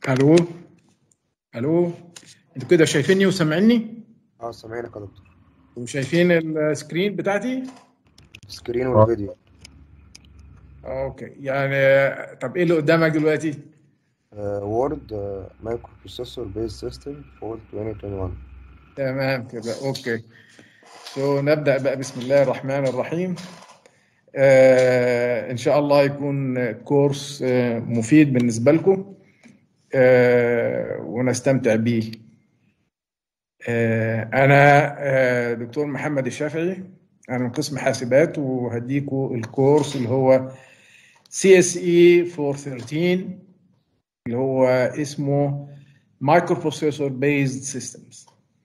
الو الو انتوا كده شايفيني وسامعيني اه سامعينك يا دكتور وشايفين السكرين بتاعتي السكرين والفيديو اوكي يعني طب ايه اللي قدامك دلوقتي وورد مايكرو بروسيسور بيز سيستم فور 2021 تمام كده اوكي سو نبدا بقى بسم الله الرحمن الرحيم آه ان شاء الله يكون كورس آه مفيد بالنسبه لكم آه ونستمتع بيه آه انا آه دكتور محمد الشافعي انا من قسم حاسبات وهديكوا الكورس اللي هو سي اس اي 413 اللي هو اسمه مايكرو بروسيسور بيزد سيستمز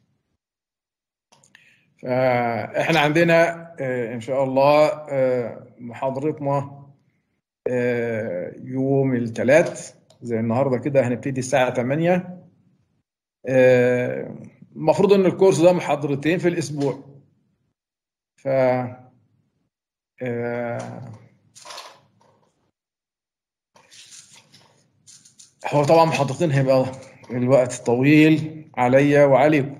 فاحنا عندنا ان شاء الله محاضرتنا يوم الثلاث زي النهارده كده هنبتدي الساعه 8 المفروض ان الكورس ده محاضرتين في الاسبوع ف هو طبعا محاضرتين هيبقى الوقت طويل عليا وعليكم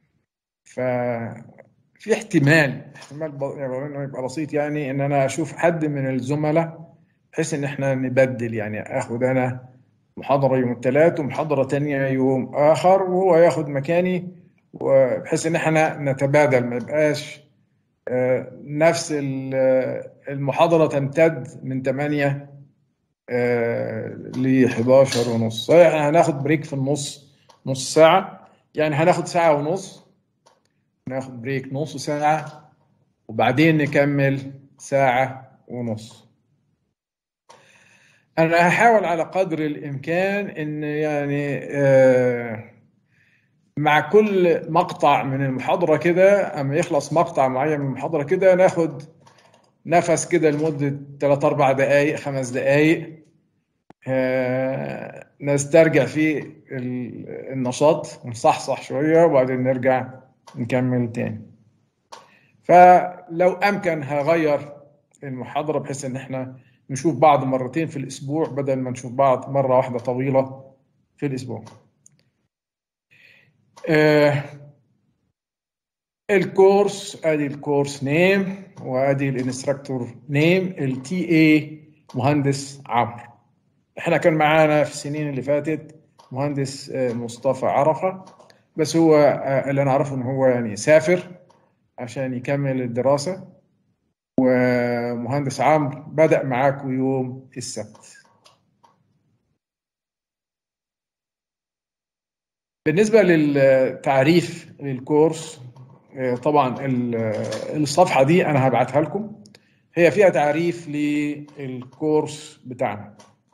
ففي احتمال احتمال انه يبقى بسيط يعني ان انا اشوف حد من الزملاء بحيث ان احنا نبدل يعني اخد انا محاضرة يوم الثلاث ومحاضرة تانية يوم آخر وهو ياخد مكاني وبحيث إن احنا نتبادل ما يبقاش نفس المحاضرة تمتد من 8 ل 11 ونص احنا هناخد بريك في النص نص ساعة يعني هناخد ساعة ونص ناخد بريك نص ساعة وبعدين نكمل ساعة ونص أنا هحاول على قدر الإمكان إن يعني مع كل مقطع من المحاضرة كده أما يخلص مقطع معين من المحاضرة كده ناخد نفس كده لمدة 3 4 دقايق خمس دقايق نسترجع فيه النشاط ونصحصح شوية وبعدين نرجع نكمل تاني فلو أمكن هغير المحاضرة بحيث إن احنا نشوف بعض مرتين في الأسبوع بدل ما نشوف بعض مرة واحدة طويلة في الأسبوع آه الكورس ادي الكورس نيم وادي الانستراكتور نيم التي اي مهندس عمرو احنا كان معانا في السنين اللي فاتت مهندس مصطفى عرفه بس هو اللي انا اعرفه ان هو يعني سافر عشان يكمل الدراسه ومهندس عمرو بدا معاكم يوم السبت بالنسبه للتعريف للكورس طبعا الصفحه دي انا هبعتها لكم هي فيها تعريف للكورس بتاعنا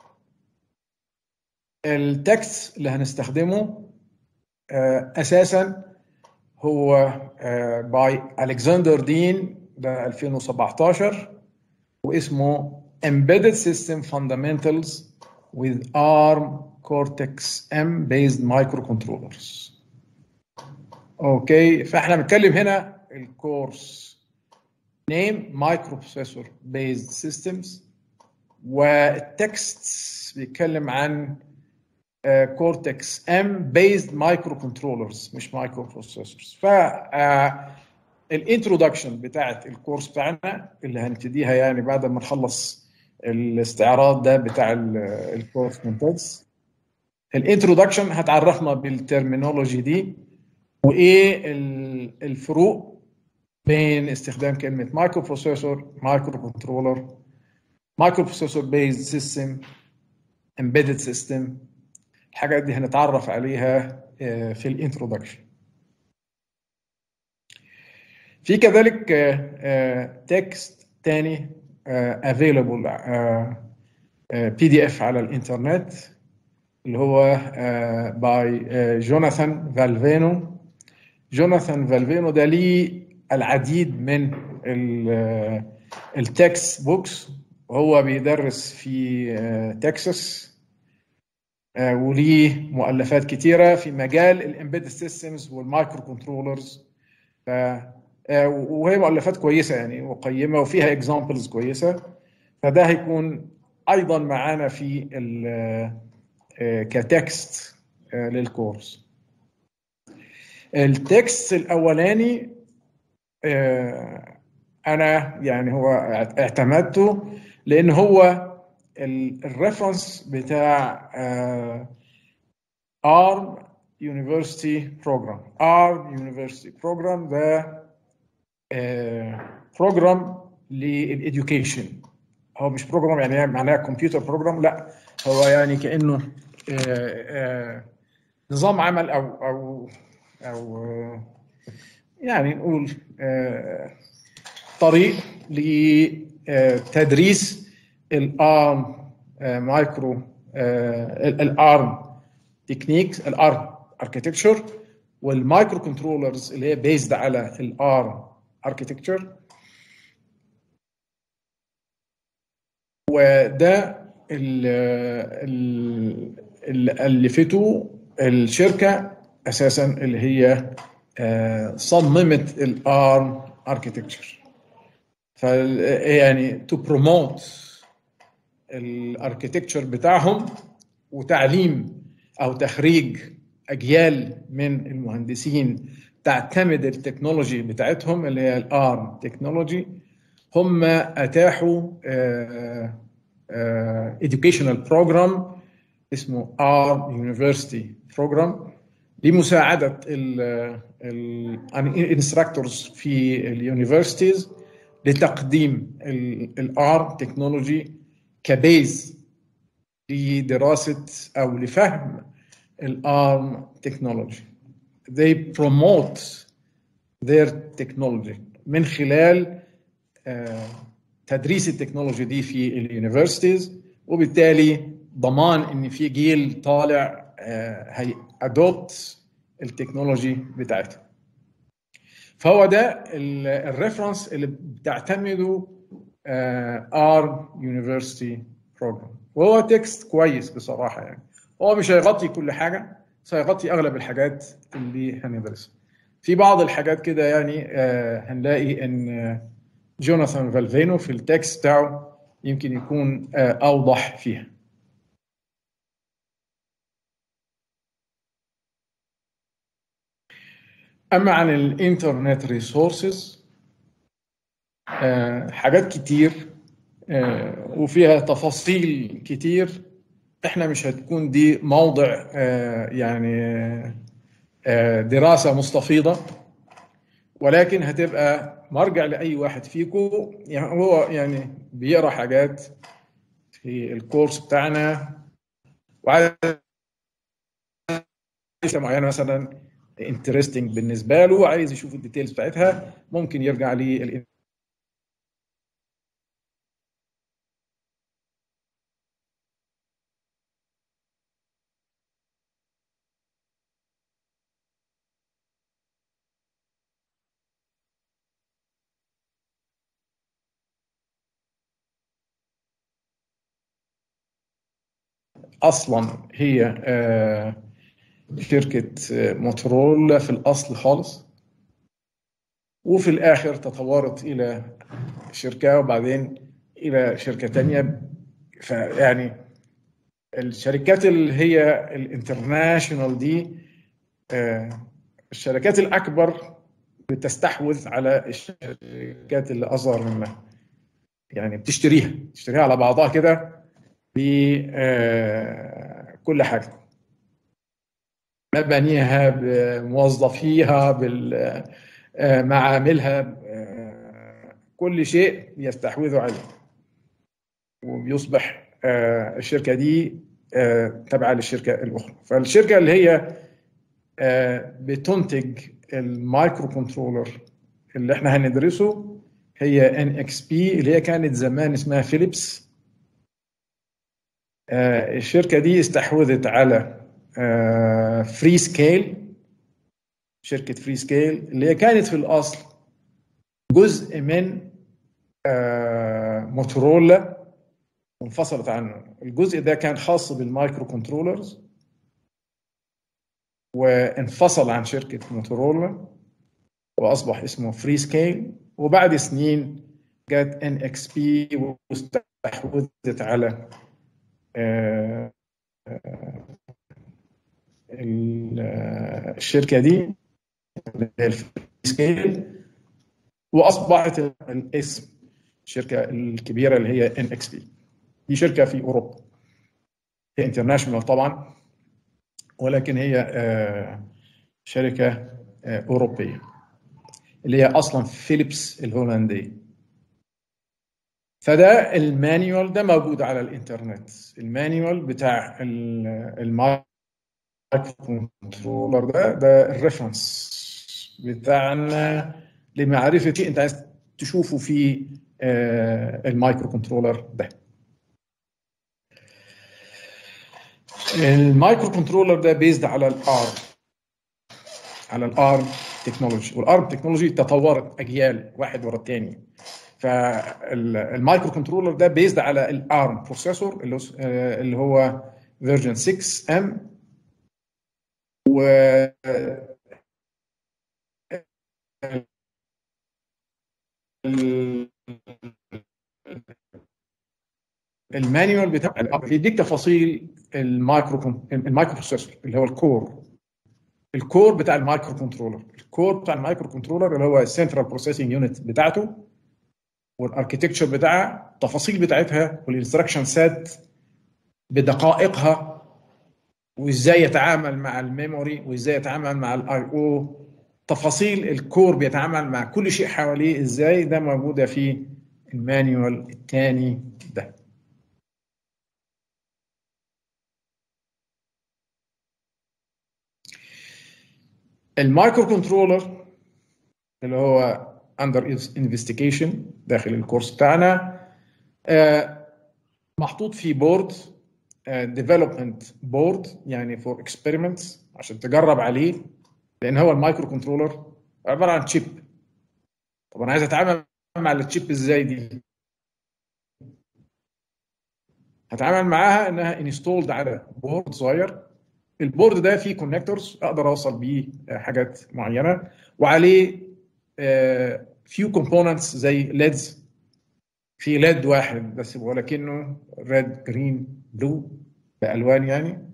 التكست اللي هنستخدمه اساسا هو باي الكسندر دين ده 2017 واسمه Embedded System Fundamentals with ARM Cortex M based microcontrollers اوكي فاحنا بنتكلم هنا الكورس نيم مايكرو بروسيسور بيزد سيستمز والتكست بيتكلم عن كورتكس ام بيزد مايكرو كنترولرز مش مايكرو بروسيسورز ف الانترودكشن بتاعت الكورس بتاعنا اللي هنبتديها يعني بعد ما نخلص الاستعراض ده بتاع الكورس ممتاز الانترودكشن هتعرفنا بالترمينولوجي دي وايه الفروق بين استخدام كلمه مايكرو بروسيسور مايكرو كنترولر مايكرو بروسيسور بيزد سيستم امبيدد سيستم الحاجات دي هنتعرف عليها في الانترودكشن في كذلك تكست تاني افيلبل بي دي اف على الانترنت اللي هو باي جوناثان فالفينو جوناثان فالفينو ده ليه العديد من التكست بوكس وهو بيدرس في تكساس وليه مؤلفات كتيرة في مجال الامبيدد سيستمز والمايكرو كنترولرز وهي مؤلفات كويسة يعني وقيمة وفيها اكزامبلز كويسة فده هيكون أيضا معانا في آه، كتكست آه، للكورس التكست الاولاني آه، انا يعني هو اعتمدته لان هو الريفرنس بتاع ارم يونيفرسيتي بروجرام ارم يونيفرسيتي بروجرام ده بروجرام للإديوكيشن هو مش بروجرام يعني معناها كمبيوتر بروجرام لا هو يعني كانه آه، آه، نظام عمل او او او آه، يعني نقول آه، طريق لتدريس الارم مايكرو الارم تكنيك الارم اركتكتشر والمايكرو كنترولرز اللي هي بيزد على الارم اركتكتشر وده اللي الفته الشركه اساسا اللي هي آه، صممت الارم اركتكتشر ف يعني تو بروموت الاركتكتشر بتاعهم وتعليم او تخريج اجيال من المهندسين تعتمد التكنولوجي بتاعتهم اللي هي الارم تكنولوجي هم اتاحوا آه، آه، educational program اسمه R University Program لمساعدة الانستراكتورز في اليونيفرسيتيز لتقديم الار تكنولوجي كبيز لدراسة أو لفهم الارم تكنولوجي they promote their technology من خلال آه، تدريس التكنولوجي دي في اليونيفرسيتيز وبالتالي ضمان ان في جيل طالع آه، هي ادوبت التكنولوجي بتاعتها فهو ده الريفرنس اللي بتعتمده ار يونيفرسيتي بروجرام وهو تكست كويس بصراحه يعني هو مش هيغطي كل حاجه بس هيغطي اغلب الحاجات اللي هندرسها في بعض الحاجات كده يعني آه، هنلاقي ان جوناثان فالفينو في التكست بتاعه يمكن يكون آه، اوضح فيها اما عن الانترنت ريسورسز حاجات كتير آه، وفيها تفاصيل كتير احنا مش هتكون دي موضع آه، يعني آه، دراسه مستفيضه ولكن هتبقى مرجع لاي واحد فيكم يعني هو يعني بيقرا حاجات في الكورس بتاعنا وعايز معينه مثلا انترستنج بالنسبه له عايز يشوف الديتيلز بتاعتها ممكن يرجع لي اصلا هي آه، شركه آه، موتورولا في الاصل خالص وفي الاخر تطورت الى شركه وبعدين الى شركه تانية فيعني الشركات اللي هي الانترناشونال دي آه، الشركات الاكبر بتستحوذ على الشركات اللي اصغر منها يعني بتشتريها بتشتريها على بعضها كده بكل حاجه مبانيها بموظفيها بمعاملها كل شيء يستحوذوا عليه وبيصبح الشركه دي تابعه للشركه الاخرى فالشركه اللي هي بتنتج المايكرو كنترولر اللي احنا هندرسه هي ان اكس بي اللي هي كانت زمان اسمها فيليبس الشركه دي استحوذت على فري سكيل شركه فري سكيل اللي هي كانت في الاصل جزء من موتورولا وانفصلت عنه الجزء ده كان خاص بالمايكرو كنترولرز وانفصل عن شركه موتورولا واصبح اسمه فري سكيل وبعد سنين جت ان اكس بي واستحوذت على ال- الشركه دي سكيل واصبحت الاسم الشركه الكبيره اللي هي ان اكس بي دي شركه في اوروبا هي انترناشونال طبعا ولكن هي آه، شركه آه، اوروبيه اللي هي اصلا فيليبس الهولنديه فده المانيوال ده موجود على الانترنت المانيوال بتاع ال- المايكرو كنترولر ده ده الريفرنس بتاعنا لمعرفه إيه انت عايز تشوفه في آه، المايكرو كنترولر ده المايكرو كنترولر ده بيزد على الار على الارم تكنولوجي والارم تكنولوجي تطورت اجيال واحد ورا الثاني فالمايكرو كنترولر ده بيزد على الارم بروسيسور اللي هو- آه، اللي هو فيرجن 6 ام و المانيوال بتاع بيديك تفاصيل المايكرو كون- المايكرو بروسيسور اللي هو الكور الكور بتاع المايكرو كنترولر الكور بتاع المايكرو كنترولر اللي هو السنترال بروسيسنج يونت بتاعته والاركتكتشر بتاعها التفاصيل بتاعتها والانستراكشن سيت بدقائقها وازاي يتعامل مع الميموري وازاي يتعامل مع الاي او تفاصيل الكور بيتعامل مع كل شيء حواليه ازاي ده موجوده في المانيوال الثاني ده المايكرو كنترولر اللي هو اندر انفستيجيشن داخل الكورس بتاعنا آه، محطوط في بورد ديفلوبمنت بورد يعني فور اكسبيرمنتس عشان تجرب عليه لان هو المايكرو كنترولر عباره عن تشيب طب انا عايز اتعامل مع التشيب ازاي دي هتعامل معاها انها انستولد على بورد صغير البورد ده فيه كونكتورز اقدر اوصل بيه آه، حاجات معينه وعليه فيو كومبوننتس زي ليدز في ليد واحد بس ولكنه ريد جرين بلو بالوان يعني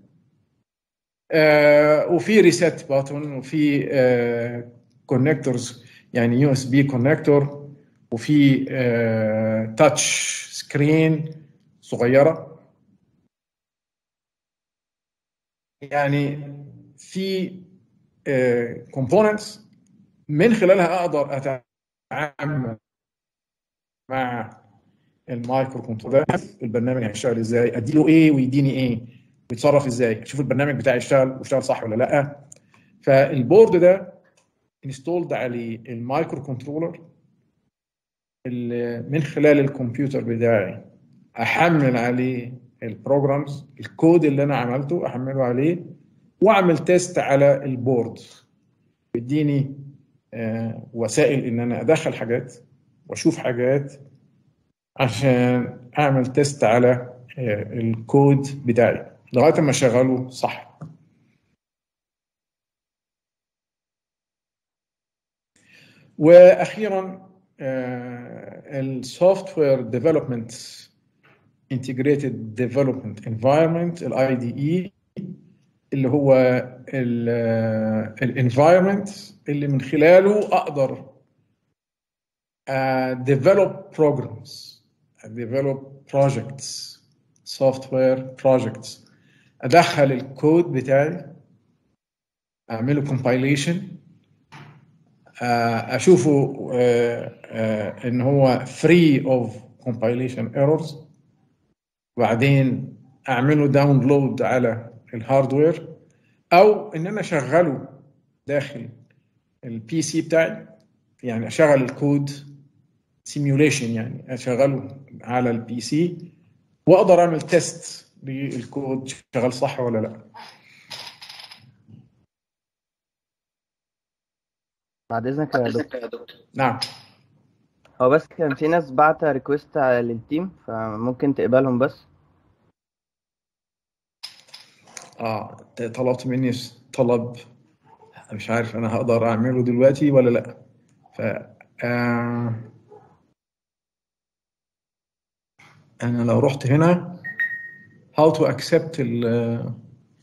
آه وفي ريسيت باتون وفي كونكتورز يعني يو اس بي كونكتور وفي تاتش سكرين صغيره يعني في كومبوننتس من خلالها اقدر اتعامل مع المايكرو كنترول ده البرنامج هيشتغل ازاي اديله ايه ويديني ايه ويتصرف ازاي اشوف البرنامج بتاعي يشتغل واشتغل صح ولا لا فالبورد ده انستولد عليه المايكرو كنترولر اللي من خلال الكمبيوتر بتاعي احمل عليه البروجرامز الكود اللي انا عملته احمله عليه واعمل تيست على البورد بيديني آه، وسائل ان انا ادخل حاجات واشوف حاجات عشان اعمل تيست على آه، الكود بتاعي لغايه ما اشغله صح واخيرا السوفت وير ديفلوبمنت انتجريتد ديفلوبمنت انفايرمنت الاي دي اي اللي هو الانفايرمنت اللي من خلاله اقدر develop programs develop projects software projects ادخل الكود بتاعي اعمله compilation اشوفه ان هو free of compilation errors وبعدين اعمله داونلود على الهاردوير او ان انا اشغله داخل البي سي بتاعي يعني اشغل الكود سيميوليشن يعني اشغله على البي سي واقدر اعمل تيست للكود شغال صح ولا لا بعد اذنك يا دكتور نعم هو بس كان في ناس بعتة ريكوست للتيم فممكن تقبلهم بس اه طلبت مني طلب مش عارف انا هقدر اعمله دلوقتي ولا لا ف آه انا لو رحت هنا how to accept ال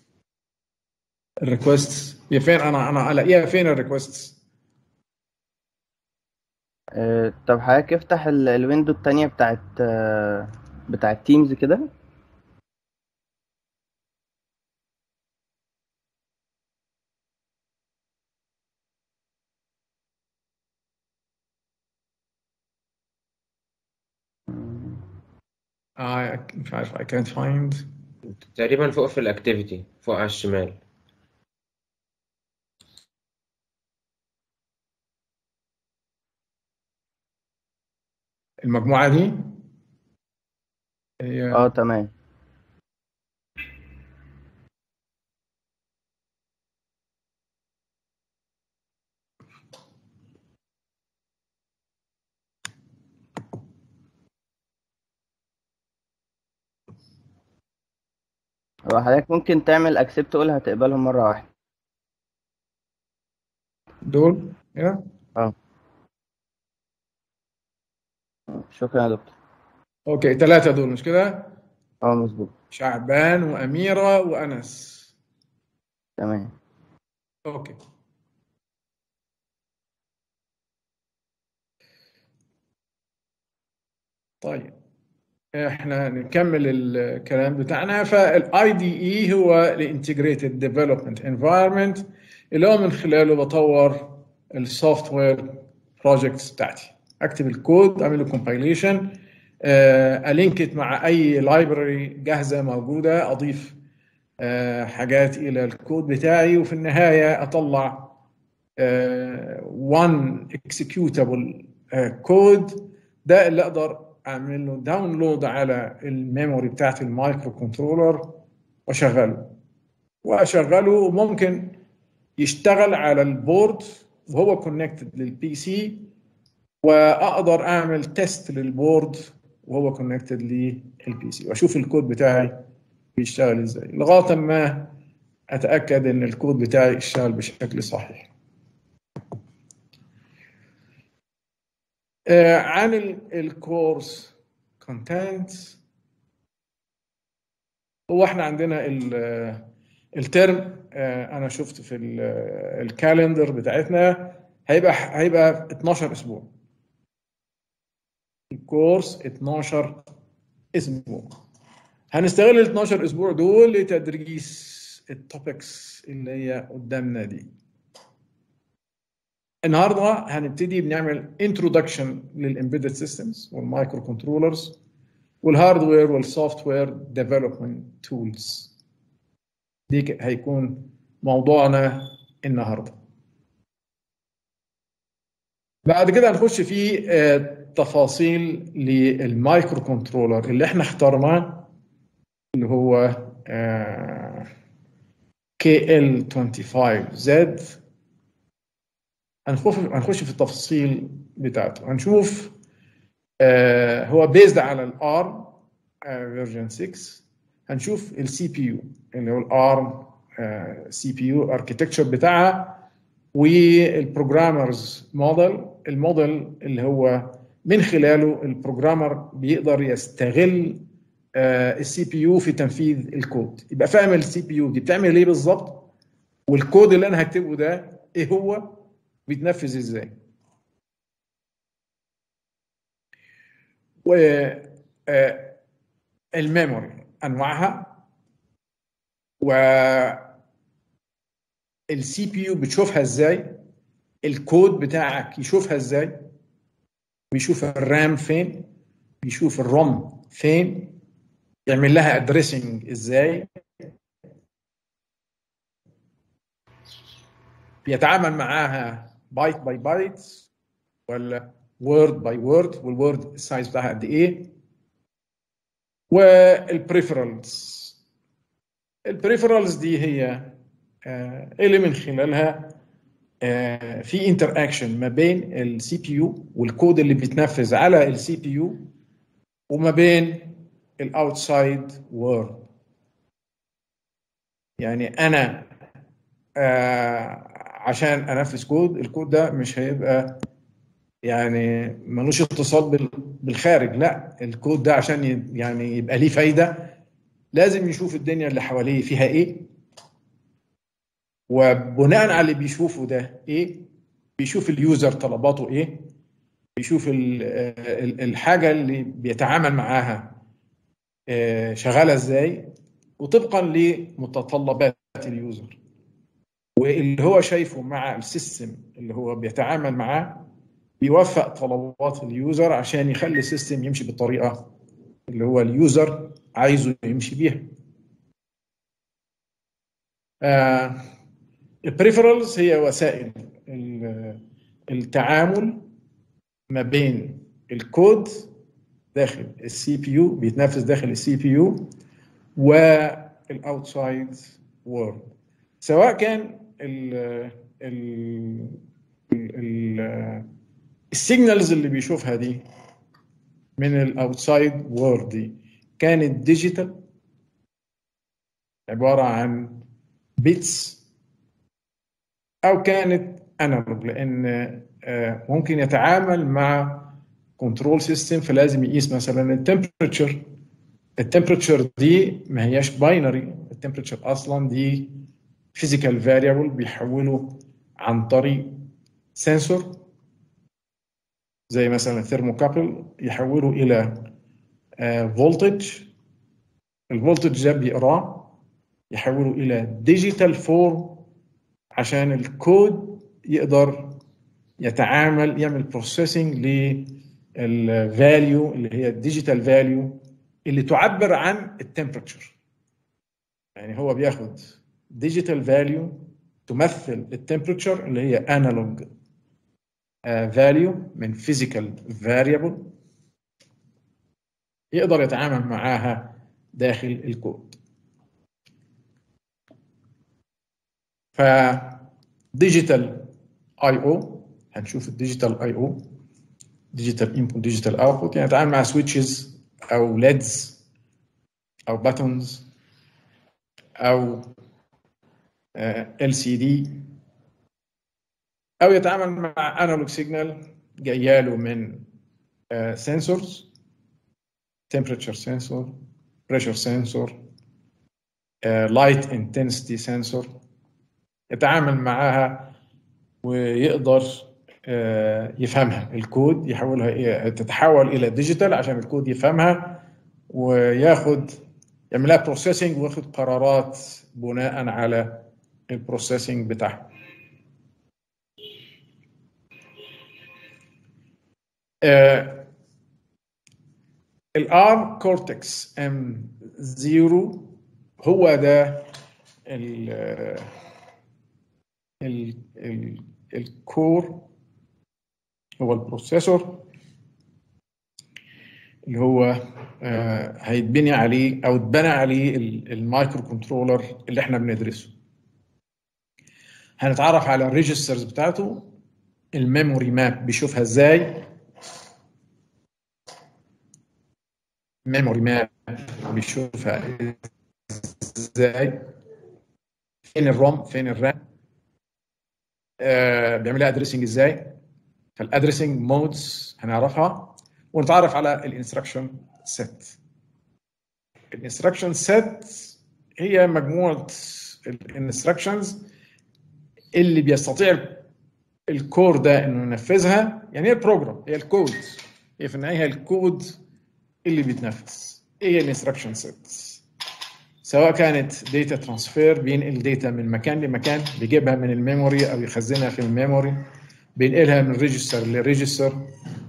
الريكوست هي فين انا انا الاقيها فين الريكوست آه، طب حضرتك افتح ال- الويندو التانية بتاعت آه، بتاعت تيمز كده آه مش عارف I can't find تقريبا فوق في الاكتيفيتي فوق على الشمال المجموعة دي هي اه تمام هو حضرتك ممكن تعمل اكسبت تقول هتقبلهم مرة واحدة دول هنا شكرا يا دكتور اوكي ثلاثة دول مش كده اه مظبوط شعبان وأميرة وأنس تمام اوكي طيب احنا نكمل الكلام بتاعنا فالاي دي اي هو الانتجريتد ديفلوبمنت انفايرمنت اللي هو من خلاله بطور السوفت وير بروجكتس بتاعتي اكتب الكود اعمل له كومبايليشن الينكت مع اي لايبرري جاهزه موجوده اضيف آه، حاجات الى الكود بتاعي وفي النهايه اطلع وان اكسكيوتابل كود ده اللي اقدر اعمل له داونلود على الميموري بتاعت المايكرو كنترولر واشغله واشغله وممكن يشتغل على البورد وهو كونكتد للبي سي واقدر اعمل تيست للبورد وهو كونكتد للبي سي واشوف الكود بتاعي بيشتغل ازاي لغايه ما اتاكد ان الكود بتاعي اشتغل بشكل صحيح آه، عن الكورس كونتنت هو احنا عندنا ال- الترم آه، انا شفت في ال- الكالندر بتاعتنا هيبقى هيبقى 12 اسبوع الكورس 12 اسبوع هنستغل ال 12 اسبوع دول لتدريس التوبكس اللي هي قدامنا دي النهارده هنبتدي بنعمل انترودكشن للامبيدد سيستمز والمايكرو كنترولرز والهاردوير والسوفت وير ديفلوبمنت تولز دي ك- هيكون موضوعنا النهارده بعد كده هنخش في آه، تفاصيل للمايكرو كنترولر اللي احنا اخترناه اللي هو KL25Z هنخش هنخش في التفاصيل بتاعته هنشوف آه، هو بيزد على الارم فيرجن 6 هنشوف السي بي يو اللي هو الارم سي بي يو اركتكتشر بتاعها والبروجرامرز موديل الموديل اللي هو من خلاله البروجرامر بيقدر يستغل السي بي يو في تنفيذ الكود يبقى فاهم السي بي يو دي بتعمل ايه بالظبط والكود اللي انا هكتبه ده ايه هو بيتنفذ ازاي و آه، الميموري انواعها و السي بي يو بتشوفها ازاي الكود بتاعك يشوفها ازاي بيشوف الرام فين بيشوف الروم فين يعمل لها ادريسنج ازاي بيتعامل معاها بايت باي بايت ولا وورد باي وورد والوورد السايز بتاعها قد ايه والبريفرالز البريفرالز دي هي آه، اللي من خلالها آه، في انتر اكشن ما بين السي بي يو والكود اللي بيتنفذ على السي بي يو وما بين الاوتسايد وورد يعني انا آه، عشان انفذ كود الكود ده مش هيبقى يعني ملوش اتصال بال- بالخارج لا الكود ده عشان ي- يعني يبقى ليه فايده لازم يشوف الدنيا اللي حواليه فيها ايه وبناء على اللي بيشوفه ده ايه بيشوف اليوزر طلباته ايه بيشوف ال- ال- الحاجه اللي بيتعامل معاها آه، شغاله ازاي وطبقا لمتطلبات اليوزر واللي هو شايفه مع السيستم اللي هو بيتعامل معاه بيوفق طلبات اليوزر عشان يخلي السيستم يمشي بالطريقه اللي هو اليوزر عايزه يمشي بيها. البريفرالز هي وسائل ال- التعامل ما بين الكود داخل السي بي يو بيتنفذ داخل السي بي يو والاوتسايد وورلد سواء كان ال ال ال السيجنالز اللي بيشوفها دي من الاوتسايد وورلد دي كانت ديجيتال عباره عن بيتس او كانت انالوج لان آه، ممكن يتعامل مع كنترول سيستم فلازم يقيس مثلا التمبريتشر التمبريتشر دي ما هياش باينري التمبريتشر اصلا دي فيزيكال فاريبل بيحوله عن طريق سنسور زي مثلا الثيرموكابل يحوله الى فولتج الفولتج ده بيقراه يحوله الى ديجيتال فورم عشان الكود يقدر يتعامل يعمل بروسيسنج للفاليو اللي هي الديجيتال فاليو اللي تعبر عن التمبريتشر يعني هو بياخد ديجيتال فاليو تمثل التمبريتشر اللي هي انالوج فاليو من فيزيكال فاريبل يقدر يتعامل معاها داخل الكود ف ديجيتال اي او هنشوف الديجيتال اي او ديجيتال انبوت ديجيتال اوتبوت يعني نتعامل مع سويتشز او ليدز او باتونز او ال سي دي او يتعامل مع انالوج سيجنال جايه له من سنسورز temperature sensor pressure sensor light intensity sensor يتعامل معاها ويقدر يفهمها الكود يحولها تتحول الى ديجيتال عشان الكود يفهمها وياخد يعملها بروسيسنج وياخد قرارات بناء على البروسيسنج بتاعها الارم كورتكس ام 0 هو ده ال ال ال الكور هو البروسيسور اللي هو آه هيتبني عليه او اتبنى عليه المايكرو كنترولر اللي احنا بندرسه هنتعرف على الريجسترز بتاعته الميموري ماب بيشوفها ازاي ميموري ماب بيشوفها ازاي فين الروم فين الرام آه بيعملها ادريسنج ازاي فالادريسنج مودز هنعرفها ونتعرف على الانستراكشن سيت الانستراكشن سيت هي مجموعه الانستراكشنز اللي بيستطيع الكور ده انه ينفذها يعني هي البروجرام هي الكود هي في النهايه هي الكود اللي بيتنفذ ايه هي الانستراكشن سيت سواء كانت داتا ترانسفير بينقل داتا من مكان لمكان بيجيبها من الميموري او يخزنها في الميموري بينقلها من ريجستر لريجستر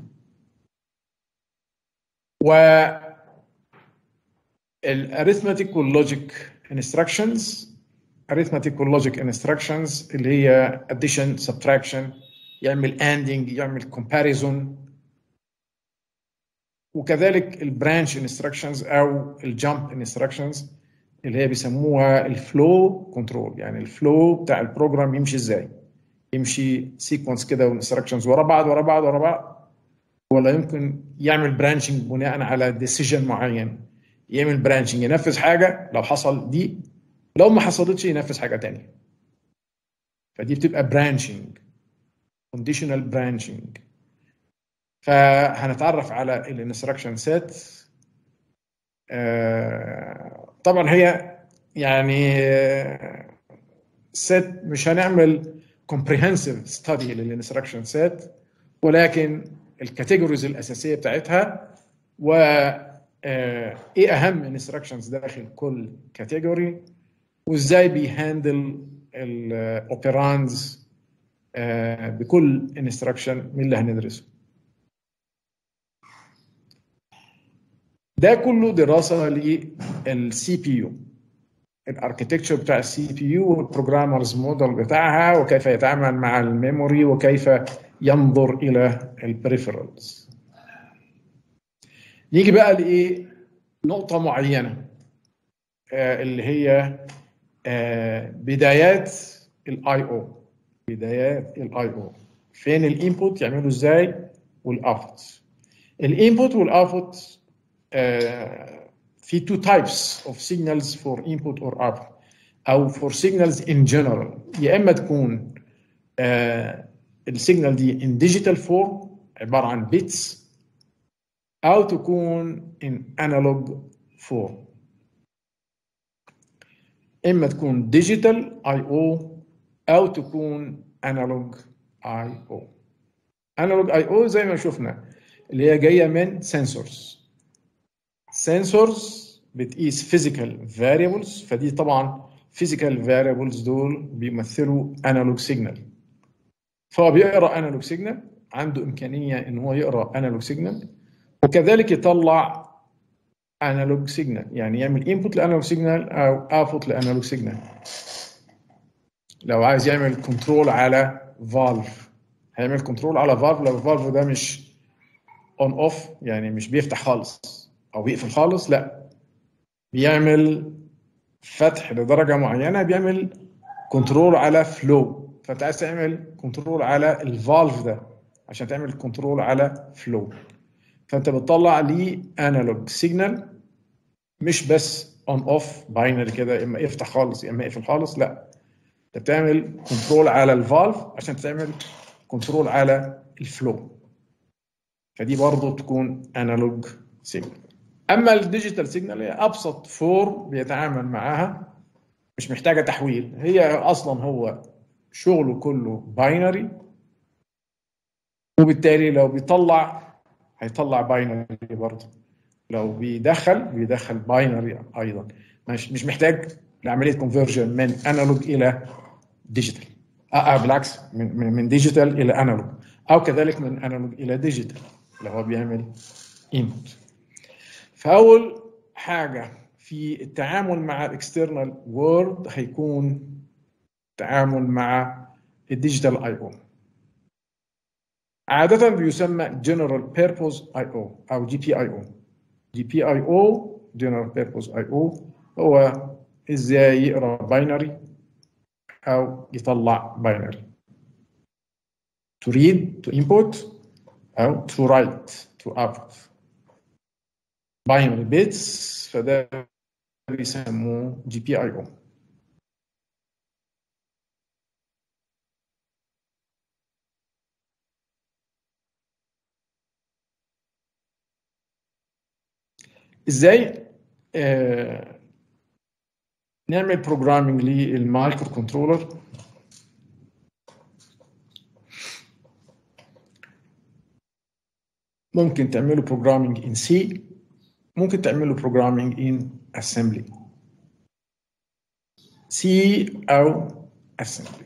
و الاريثماتيك واللوجيك انستراكشنز arithmetic واللوجيك انستراكشنز اللي هي addition subtraction يعمل ending يعمل comparison وكذلك البرانش انستراكشنز او الجامب انستراكشنز اللي هي بيسموها الفلو كنترول يعني الفلو بتاع البروجرام يمشي ازاي يمشي سيكونس كده وانستراكشنز ورا بعض ورا بعض ورا بعض ولا يمكن يعمل برانشنج بناء على ديسيجن معين يعمل برانشنج ينفذ حاجه لو حصل دي لو ما حصلتش ينفذ حاجه تانية فدي بتبقى برانشنج كونديشنال برانشنج فهنتعرف على الانستراكشن سيت طبعا هي يعني سيت مش هنعمل comprehensive study للانستراكشن سيت ولكن الكاتيجوريز الاساسيه بتاعتها و آه، ايه اهم انستراكشنز داخل كل كاتيجوري وازاي بيهاندل الاوبيراندز بكل انستراكشن من اللي هندرسه ده كله دراسه للسي بي يو الاركتكتشر بتاع السي بي يو والبروجرامرز موديل بتاعها وكيف يتعامل مع الميموري وكيف ينظر الى البريفرالز نيجي بقى لايه نقطه معينه آه، اللي هي آه، بدايات الاي او بدايات الاي او فين الانبوت يعملوا ازاي والاوتبوت الانبوت والاوتبوت في two types of signals for input or output او for signals in general يا اما تكون آه، السيجنال دي in digital form عباره عن bits او تكون in analog form اما تكون digital I O او تكون analog I O analog I O زي ما شفنا اللي هي جايه من sensors sensors بتقيس physical variables فدي طبعا physical variables دول بيمثلوا analog signal فهو بيقرا analog signal عنده امكانيه ان هو يقرا analog signal وكذلك يطلع analog signal يعني يعمل input لانالوج signal او output لانالوج signal لو عايز يعمل كنترول على فالف هيعمل كنترول على فالف لو الفالف ده مش اون اوف يعني مش بيفتح خالص او بيقفل خالص لا بيعمل فتح لدرجه معينه بيعمل كنترول على فلو فانت عايز تعمل كنترول على الفالف ده عشان تعمل كنترول على فلو فانت بتطلع ليه انالوج سيجنال مش بس اون اوف باينري كده يا اما يفتح خالص يا اما يقفل خالص لا انت بتعمل كنترول على الفالف عشان تعمل كنترول على الفلو فدي برضه تكون انالوج سيجنال اما الديجيتال سيجنال هي ابسط فورم بيتعامل معاها مش محتاجه تحويل هي اصلا هو شغله كله باينري وبالتالي لو بيطلع هيطلع باينري برضه لو بيدخل بيدخل باينري ايضا مش مش محتاج لعمليه كونفرجن من انالوج الى ديجيتال آه, آه بالعكس من من, من ديجيتال الى انالوج او كذلك من انالوج الى ديجيتال اللي هو بيعمل انبوت فاول حاجه في التعامل مع الاكسترنال وورد هيكون تعامل مع الديجيتال اي او عادة بيسمى General Purpose I/O أو GPIO GPIO General Purpose I/O هو إزاي يقرأ باينري أو يطلع باينري to read to input أو to write to output binary bits فده بيسموه GPIO ازاي آه نعمل بروجرامينج للمايكرو كنترولر ممكن تعملوا بروجرامينج ان سي ممكن تعملوا بروجرامينج ان اسمبلي سي او اسمبلي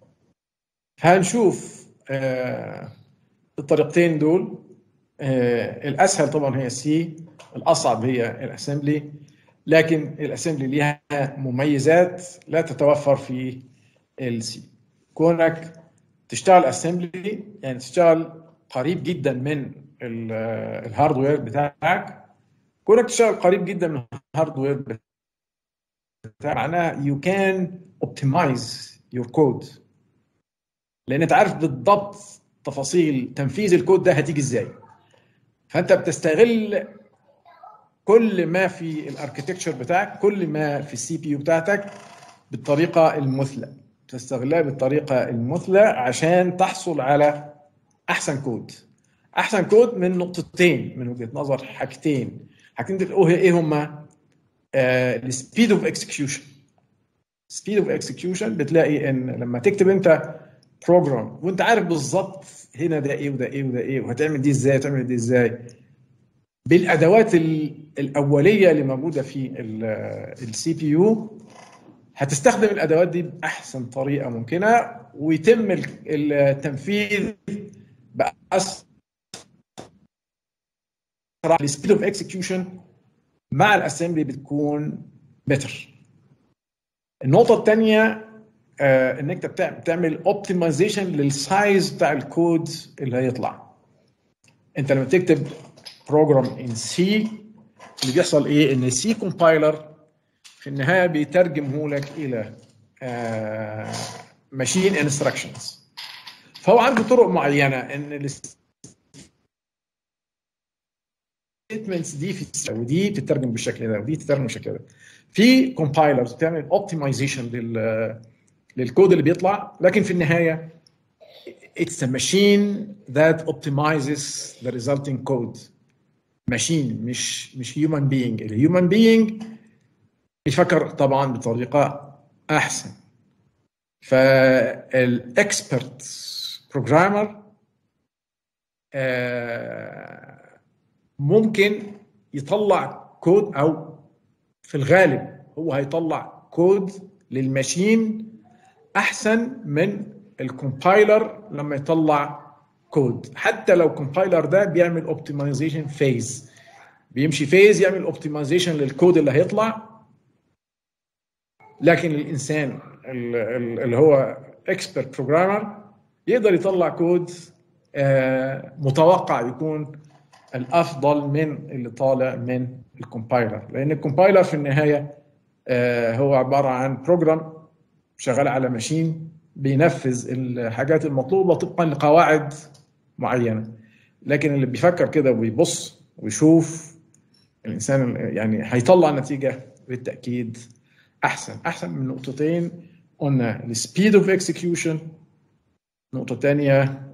هنشوف آه الطريقتين دول آه الاسهل طبعا هي السي الاصعب هي الاسمبلي لكن الاسمبلي ليها مميزات لا تتوفر في السي كونك تشتغل اسمبلي يعني تشتغل قريب جدا من الهاردوير بتاعك كونك تشتغل قريب جدا من الهاردوير بتاعك معناها you can optimize your code لان انت عارف بالضبط تفاصيل تنفيذ الكود ده هتيجي ازاي فانت بتستغل كل ما في الاركتكتشر بتاعك كل ما في السي بي يو بتاعتك بالطريقه المثلى تستغلها بالطريقه المثلى عشان تحصل على احسن كود احسن كود من نقطتين من وجهه نظر حاجتين حاجتين دول ايه هما السبيد اوف اكسكيوشن سبيد اوف اكسكيوشن بتلاقي ان لما تكتب انت بروجرام وانت عارف بالظبط هنا ده ايه وده ايه وده ايه وهتعمل دي ازاي وتعمل دي ازاي بالادوات ال- الاوليه اللي موجوده في السي بي يو هتستخدم الادوات دي باحسن طريقه ممكنه ويتم ال- التنفيذ باسرع السبيد اوف اكسكيوشن مع الاسمبلي بتكون بيتر النقطه الثانيه آه انك انت بتع- بتعمل اوبتمايزيشن للسايز بتاع الكود اللي هيطلع انت لما تكتب بروجرام ان سي اللي بيحصل ايه ان السي كومبايلر في النهايه بيترجمه لك الى ماشين انستراكشنز فهو عنده طرق معينه ان الستمنتس دي في ودي بتترجم بالشكل ده ودي تترجم بالشكل ده في كومبايلرز بتعمل اوبتمايزيشن لل للكود اللي بيطلع لكن في النهايه it's a machine that optimizes the resulting code machine مش مش human being الهيومن being بيفكر طبعا بطريقه احسن فالاكسبرت بروجرامر ممكن يطلع كود او في الغالب هو هيطلع كود للماشين احسن من الكومبايلر لما يطلع كود حتى لو الكومبايلر ده بيعمل اوبتمايزيشن فيز بيمشي فيز يعمل اوبتمايزيشن للكود اللي هيطلع لكن الانسان ال- ال- اللي هو اكسبرت بروجرامر يقدر يطلع كود آه، متوقع يكون الافضل من اللي طالع من الكومبايلر لان الكومبايلر في النهايه آه، هو عباره عن بروجرام شغال على ماشين بينفذ الحاجات المطلوبه طبقا لقواعد معينه لكن اللي بيفكر كده ويبص ويشوف الانسان يعني هيطلع نتيجه بالتاكيد احسن احسن من نقطتين قلنا السبيد اوف اكسكيوشن نقطه ثانيه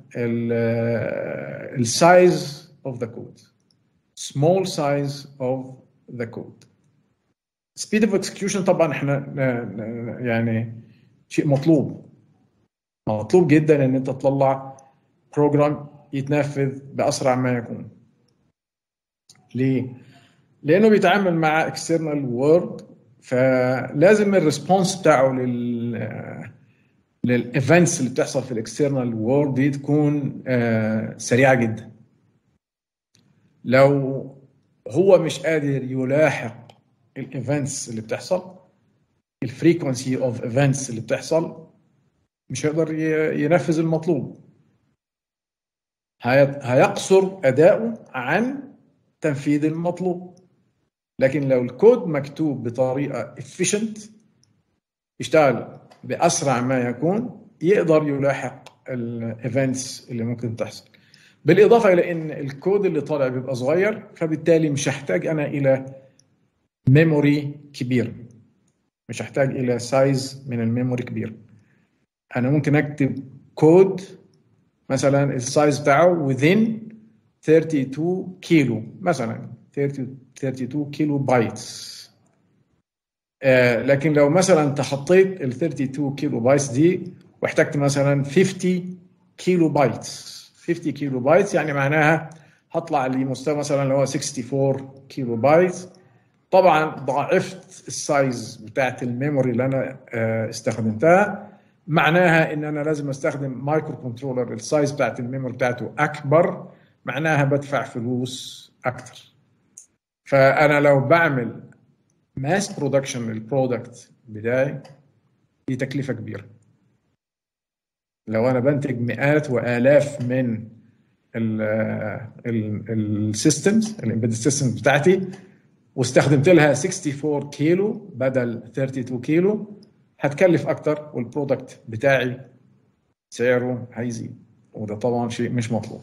السايز اوف ذا كود small size of the code speed of execution طبعا احنا ن- ن- يعني شيء مطلوب مطلوب جدا ان انت تطلع بروجرام يتنفذ باسرع ما يكون ليه لانه بيتعامل مع اكسترنال وورد فلازم الريسبونس بتاعه لل للايفنتس اللي بتحصل في الاكسترنال وورد دي تكون آه، سريعه جدا لو هو مش قادر يلاحق الايفنتس اللي بتحصل الفريكونسي اوف ايفنتس اللي بتحصل مش هيقدر ي- ينفذ المطلوب هي- هيقصر اداؤه عن تنفيذ المطلوب لكن لو الكود مكتوب بطريقه efficient يشتغل باسرع ما يكون يقدر يلاحق الايفنتس اللي ممكن تحصل بالاضافه الى ان الكود اللي طالع بيبقى صغير فبالتالي مش هحتاج انا الى ميموري كبير مش هحتاج الى سايز من الميموري كبير انا ممكن اكتب كود مثلا السايز بتاعه within 32 كيلو مثلا 30 32 كيلو بايتس آه لكن لو مثلا تخطيت ال 32 كيلو بايتس دي واحتجت مثلا 50 كيلو بايتس 50 كيلو بايتس يعني معناها هطلع لمستوى مثلا اللي هو 64 كيلو بايتس طبعا ضاعفت السايز بتاعت الميموري اللي انا آه، استخدمتها معناها ان انا لازم استخدم مايكرو كنترولر السايز بتاعت الميموري بتاعته اكبر معناها بدفع فلوس اكتر فانا لو بعمل ماس برودكشن للبرودكت بتاعي دي تكلفه كبيره لو انا بنتج مئات والاف من السيستمز الامبيدد سيستمز بتاعتي واستخدمت لها 64 كيلو بدل 32 كيلو هتكلف اكتر والبرودكت بتاعي سعره هيزيد وده طبعا شيء مش مطلوب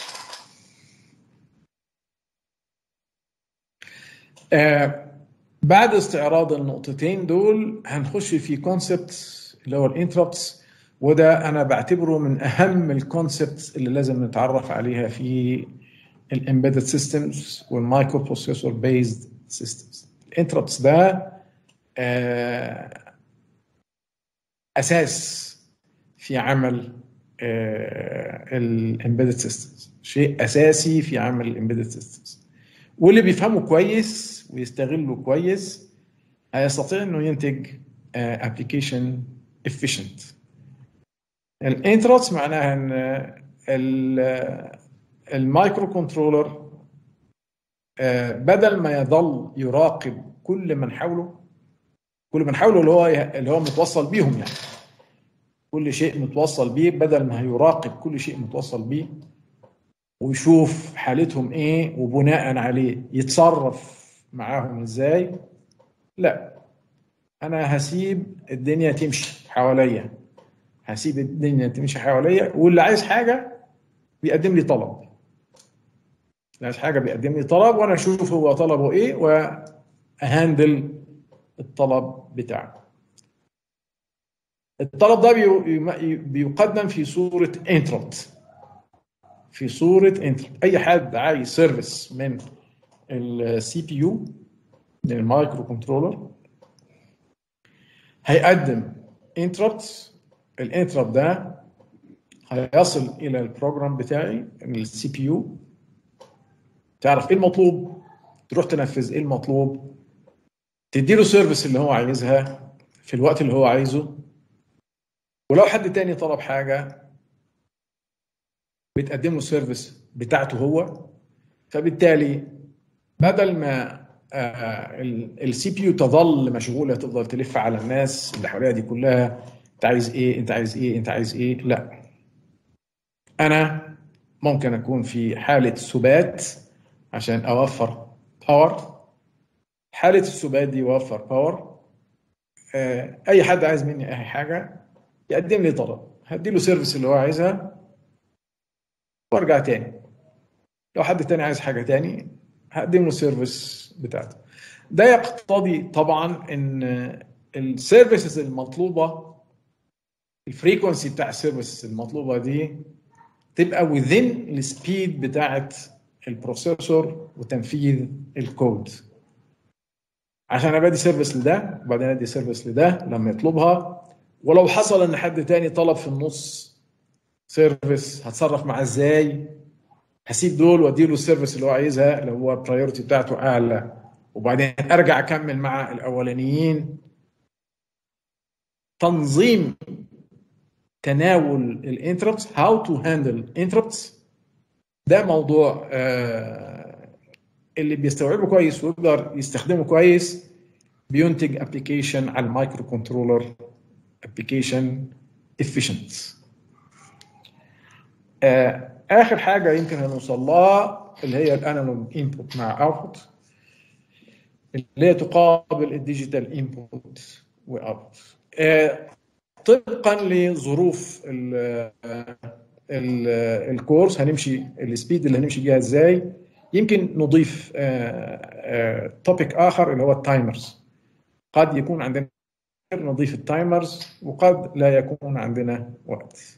آه بعد استعراض النقطتين دول هنخش في كونسبت اللي هو الانتربتس وده انا بعتبره من اهم الكونسبتس اللي لازم نتعرف عليها في الامبيدد سيستمز والمايكرو بروسيسور بيزد سيستمز الانتربتس ده آه، اساس في عمل الامبيدد سيستمز شيء اساسي في عمل الامبيدد سيستمز واللي بيفهمه كويس ويستغله كويس هيستطيع انه ينتج ابلكيشن efficient الانتربتس معناها ان ال- المايكرو كنترولر آه، بدل ما يظل يراقب كل من حوله كل من حوله اللي هو اللي هو متوصل بيهم يعني كل شيء متوصل بيه بدل ما يراقب كل شيء متوصل بيه ويشوف حالتهم ايه وبناء عليه يتصرف معاهم ازاي لا انا هسيب الدنيا تمشي حواليا هسيب الدنيا تمشي حواليا واللي عايز حاجه بيقدم لي طلب اللي عايز حاجه بيقدم لي طلب وانا اشوف هو طلبه ايه واهندل الطلب بتاعه الطلب ده بي- بيقدم في صوره انتربت في صوره انتربت اي حد عايز سيرفيس من السي بي يو من المايكرو كنترولر هيقدم انتربت الانتربت ده هيصل الى البروجرام بتاعي السي بي يو تعرف ايه المطلوب تروح تنفذ ايه المطلوب تديله سيرفيس اللي هو عايزها في الوقت اللي هو عايزه ولو حد تاني طلب حاجه بتقدم له سيرفيس بتاعته هو فبالتالي بدل ما السي بي يو تظل مشغوله تفضل تلف على الناس اللي حواليها دي كلها انت عايز ايه انت عايز ايه انت عايز ايه لا انا ممكن اكون في حاله سبات عشان اوفر باور حاله السبات دي اوفر باور اي حد عايز مني اي حاجه يقدم لي طلب هدي له سيرفيس اللي هو عايزها وارجع تاني لو حد تاني عايز حاجه تاني هقدم له سيرفيس بتاعته ده يقتضي طبعا ان السيرفيسز المطلوبه الفريكونسي بتاع السيرفيسز المطلوبه دي تبقى within السبيد بتاعت البروسيسور وتنفيذ الكود عشان ابدي سيرفيس لده وبعدين ادي سيرفيس لده لما يطلبها ولو حصل ان حد تاني طلب في النص سيرفيس هتصرف معاه ازاي هسيب دول وادي له السيرفيس اللي هو عايزها اللي هو البرايورتي بتاعته اعلى وبعدين ارجع اكمل مع الاولانيين تنظيم تناول الانتربتس هاو تو هاندل انتربتس ده موضوع آه اللي بيستوعبه كويس ويقدر يستخدمه كويس بينتج ابلكيشن على المايكرو كنترولر ابلكيشن efficient آه اخر حاجه يمكن هنوصل لها اللي هي الانالوج انبوت مع اوتبوت اللي هي تقابل الديجيتال انبوت واوتبوت آه طبقا لظروف ال ال الكورس هنمشي السبيد اللي هنمشي بيها ازاي يمكن نضيف توبيك اخر اللي هو التايمرز قد يكون عندنا نضيف التايمرز وقد لا يكون عندنا وقت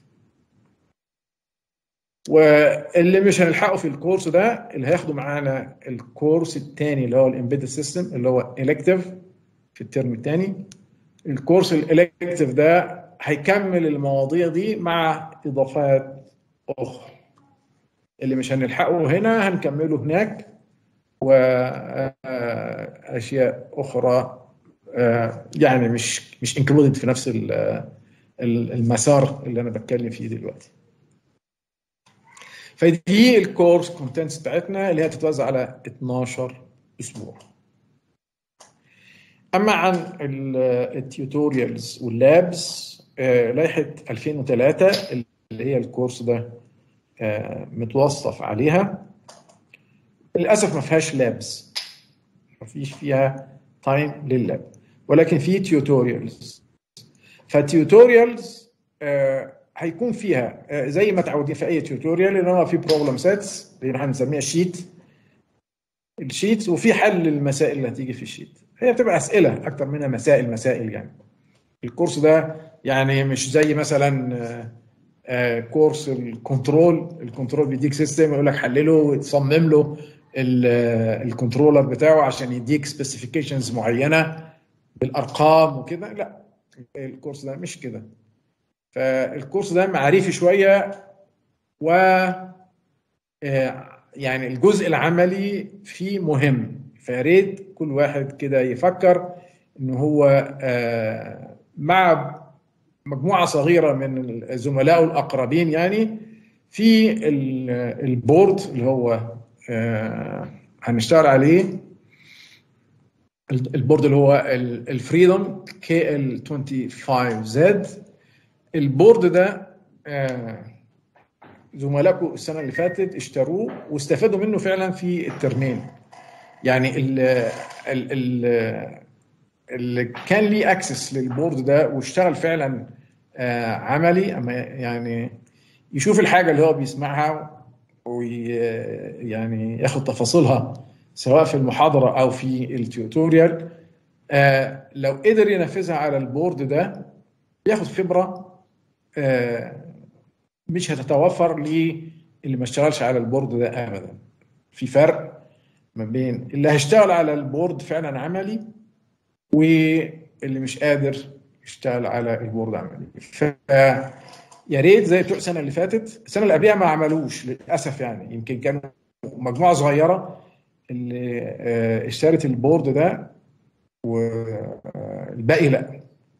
واللي مش هنلحقه في الكورس ده اللي هياخده معانا الكورس الثاني اللي هو الامبيدد سيستم اللي هو الكتيف في الترم الثاني الكورس الالكتيف ده هيكمل المواضيع دي مع اضافات اخرى اللي مش هنلحقه هنا هنكمله هناك واشياء اخرى يعني مش مش انكلودد في نفس المسار اللي انا بتكلم فيه دلوقتي فدي الكورس كونتنتس بتاعتنا اللي هي تتوزع على 12 اسبوع اما عن التيوتوريالز واللابس لائحه 2003 اللي هي الكورس ده متوصف عليها للاسف ما فيهاش لابس ما فيش فيها تايم لللاب ولكن في تيوتوريالز فالتيوتوريالز هيكون فيها زي ما تعودين في اي تيوتوريال ان هو في بروبلم سيتس اللي احنا بنسميها شيت الشيت وفي حل للمسائل اللي هتيجي في الشيت هي بتبقى اسئله اكتر منها مسائل مسائل يعني الكورس ده يعني مش زي مثلا كورس الكنترول الكنترول بيديك سيستم يقول لك حلله وتصمم له ال- الكنترولر بتاعه عشان يديك سبيسيفيكيشنز معينه بالارقام وكده لا الكورس ده مش كده فالكورس ده معرفي شويه و آه، يعني الجزء العملي فيه مهم فياريت كل واحد كده يفكر ان هو آه، مع مجموعه صغيره من زملائه الاقربين يعني في ال- البورد اللي هو آه، هنشتغل عليه البورد اللي هو الفريدوم كي ال 25 زد البورد ده آه، زملائكم السنه اللي فاتت اشتروه واستفادوا منه فعلا في الترمين يعني ال ال ال اللي كان ليه اكسس للبورد ده واشتغل فعلا آه، عملي اما يعني يشوف الحاجه اللي هو بيسمعها ويعني ياخد تفاصيلها سواء في المحاضره او في التيوتوريال آه، لو قدر ينفذها على البورد ده بياخد خبره آه، مش هتتوفر للي ما اشتغلش على البورد ده ابدا في فرق ما بين اللي هيشتغل على البورد فعلا عملي واللي مش قادر يشتغل على البورد عملي ف يا ريت زي بتوع السنه اللي فاتت السنه اللي قبلها ما عملوش للاسف يعني يمكن كانوا مجموعه صغيره اللي آه، اشترت البورد ده والباقي لا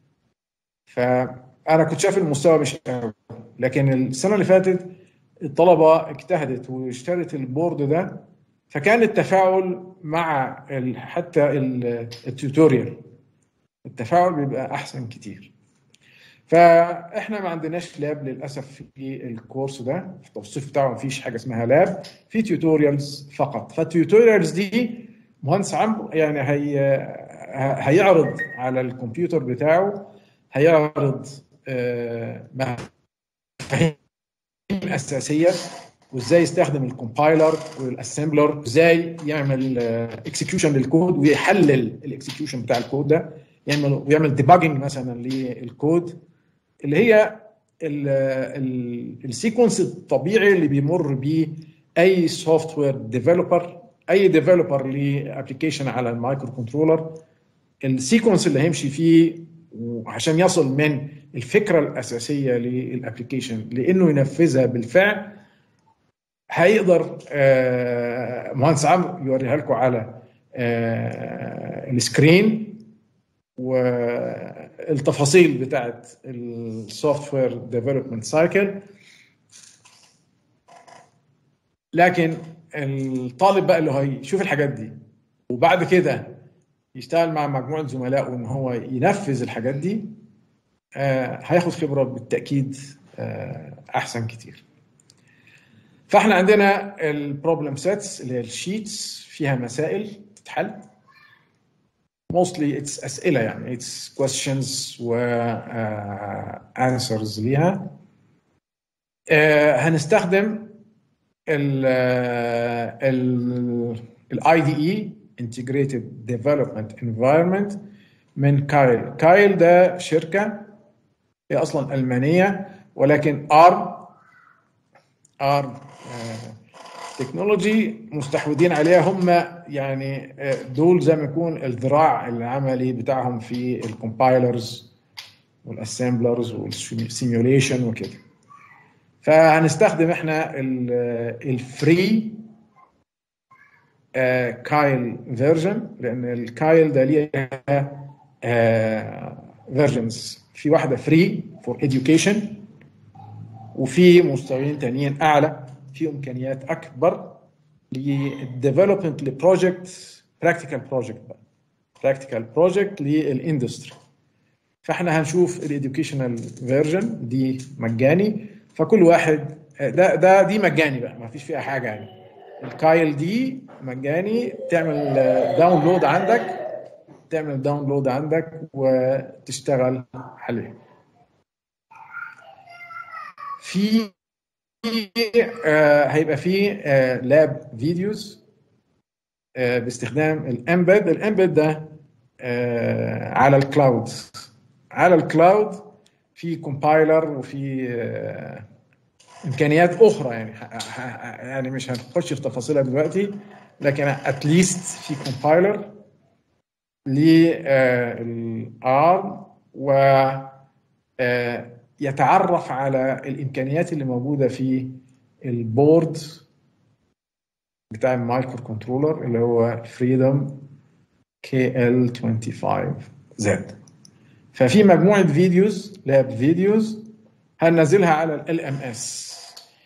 فانا كنت شايف المستوى مش قوي لكن السنه اللي فاتت الطلبه اجتهدت واشترت البورد ده فكان التفاعل مع ال- حتى ال- التيوتوريال التفاعل بيبقى احسن كتير فاحنا ما عندناش لاب للاسف في الكورس ده في التوصيف بتاعه ما فيش حاجه اسمها لاب في تيوتوريالز فقط فالتيوتوريالز دي مهندس عمرو يعني هي هيعرض على الكمبيوتر بتاعه هيعرض آه، مفاهيم اساسيه وازاي يستخدم الكومبايلر والاسمبلر وازاي يعمل اكسكيوشن للكود ويحلل الاكسكيوشن بتاع الكود ده يعمل ويعمل ديباجنج مثلا للكود اللي هي السيكونس الطبيعي اللي بيمر بيه اي سوفت وير ديفلوبر اي ديفلوبر لابلكيشن على المايكرو كنترولر السيكونس اللي هيمشي فيه عشان يصل من الفكره الاساسيه للابلكيشن لانه ينفذها بالفعل هيقدر آه، مهندس عمرو يوريها لكم على آه، السكرين والتفاصيل بتاعت السوفت وير ديفلوبمنت سايكل لكن الطالب بقى اللي هيشوف الحاجات دي وبعد كده يشتغل مع مجموعه زملائه ان هو ينفذ الحاجات دي آه، هياخد خبره بالتاكيد آه، احسن كتير فاحنا عندنا البروبلم سيتس اللي هي الشيتس فيها مسائل تتحل mostly it's اسئله يعني it's questions و uh, answers ليها آه، هنستخدم ال ال الاي دي اي integrated development environment من كايل كايل ده شركه هي اصلا المانيه ولكن ارم ارم تكنولوجي مستحوذين عليها هم يعني آه، دول زي ما يكون الذراع العملي بتاعهم في الكومبايلرز والاسمبلرز والسيميوليشن وكده فهنستخدم احنا الفري كايل فيرجن لان الكايل ده ليها فيرجنز في واحده فري فور education وفي مستويين تانيين اعلى في امكانيات اكبر للديفلوبمنت لبروجكت براكتيكال بروجكت بقى براكتيكال بروجكت للاندستري فاحنا هنشوف الاديوكيشنال فيرجن دي مجاني فكل واحد ده ده دي مجاني بقى ما فيش فيها حاجه يعني الكايل دي مجاني تعمل داونلود عندك تعمل داونلود عندك وتشتغل عليه في آه، هيبقى في آه، لاب فيديوز آه، باستخدام الامبد الامبد ده آه، على الكلاود على الكلاود في كومبايلر وفي آه، امكانيات اخرى يعني ح- ح- يعني مش هنخش في تفاصيلها دلوقتي لكن اتليست في كومبايلر للارم و آه، يتعرف على الامكانيات اللي موجوده في البورد بتاع المايكرو كنترولر اللي هو فريدم كي ال 25 زد ففي مجموعه فيديوز لاب فيديوز هننزلها على ال ام اس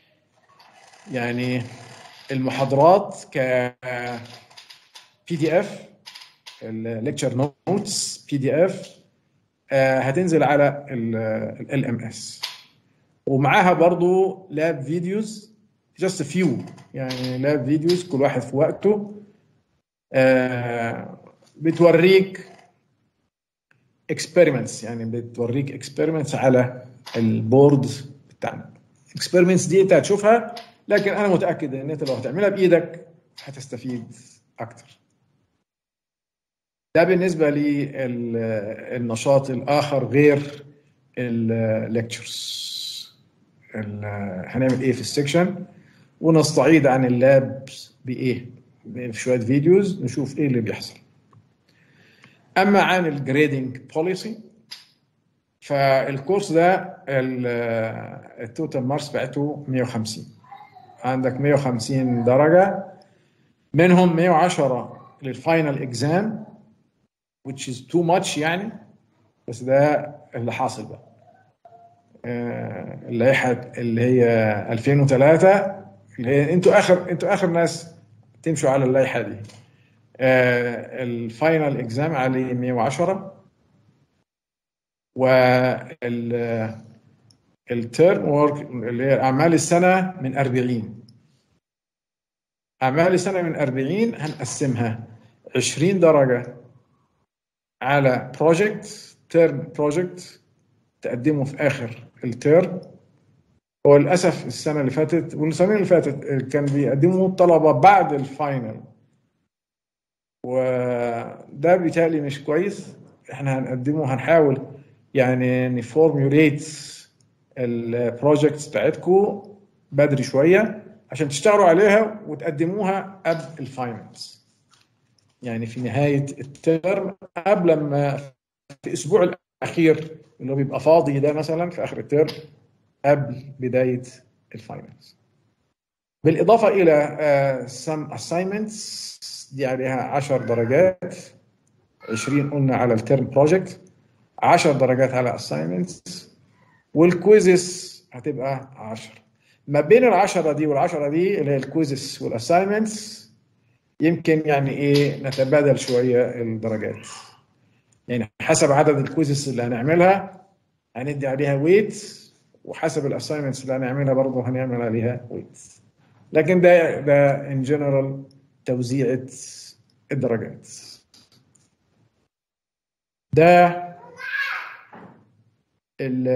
يعني المحاضرات ك بي دي اف الليكتشر نوتس بي دي اف هتنزل على ال ام اس ومعاها برضو لاب فيديوز جاست فيو يعني لاب فيديوز كل واحد في وقته آه، بتوريك اكسبيرمنتس يعني بتوريك اكسبيرمنتس على البورد بتاعنا الاكسبيرمنتس دي انت هتشوفها لكن انا متاكد ان انت لو هتعملها بايدك هتستفيد اكتر ده بالنسبه للنشاط الاخر غير الليكتشرز هنعمل ايه في السكشن ونستعيد عن اللاب بايه بشويه فيديوز نشوف ايه اللي بيحصل اما عن الجريدنج بوليسي فالكورس ده ال- التوتال ماركس بتاعته 150 عندك 150 درجه منهم 110 للفاينل اكزام which is too much يعني بس ده اللي حاصل بقى آه، اللائحه اللي هي 2003 اللي هي انتوا اخر انتوا اخر ناس تمشوا على اللائحه دي آه، الفاينل اكزام عليه 110 وال التيرم ورك اللي هي اعمال السنه من 40 اعمال السنه من 40 هنقسمها 20 درجه على بروجكت تيرم بروجكت تقدمه في اخر التيرم هو للاسف السنه اللي فاتت والسنه اللي فاتت كان بيقدموا الطلبه بعد الفاينل وده بالتالي مش كويس احنا هنقدمه هنحاول يعني نفورميوليت البروجكتس بتاعتكم بدري شويه عشان تشتغلوا عليها وتقدموها قبل الفاينلز يعني في نهايه الترم قبل ما في الاسبوع الاخير اللي هو بيبقى فاضي ده مثلا في اخر الترم قبل بدايه الفاينلز بالاضافه الى سم اساينمنتس دي عليها 10 درجات 20 قلنا على الترم بروجكت 10 درجات على اساينمنتس والكويزز هتبقى 10 ما بين العشرة دي والعشرة دي اللي هي الكويزز والاساينمنتس يمكن يعني ايه نتبادل شويه الدرجات يعني حسب عدد الكويزز اللي هنعملها هندي عليها ويت وحسب الاساينمنتس اللي هنعملها برضه هنعمل عليها ويت لكن ده ده ان جنرال توزيعه الدرجات ده ال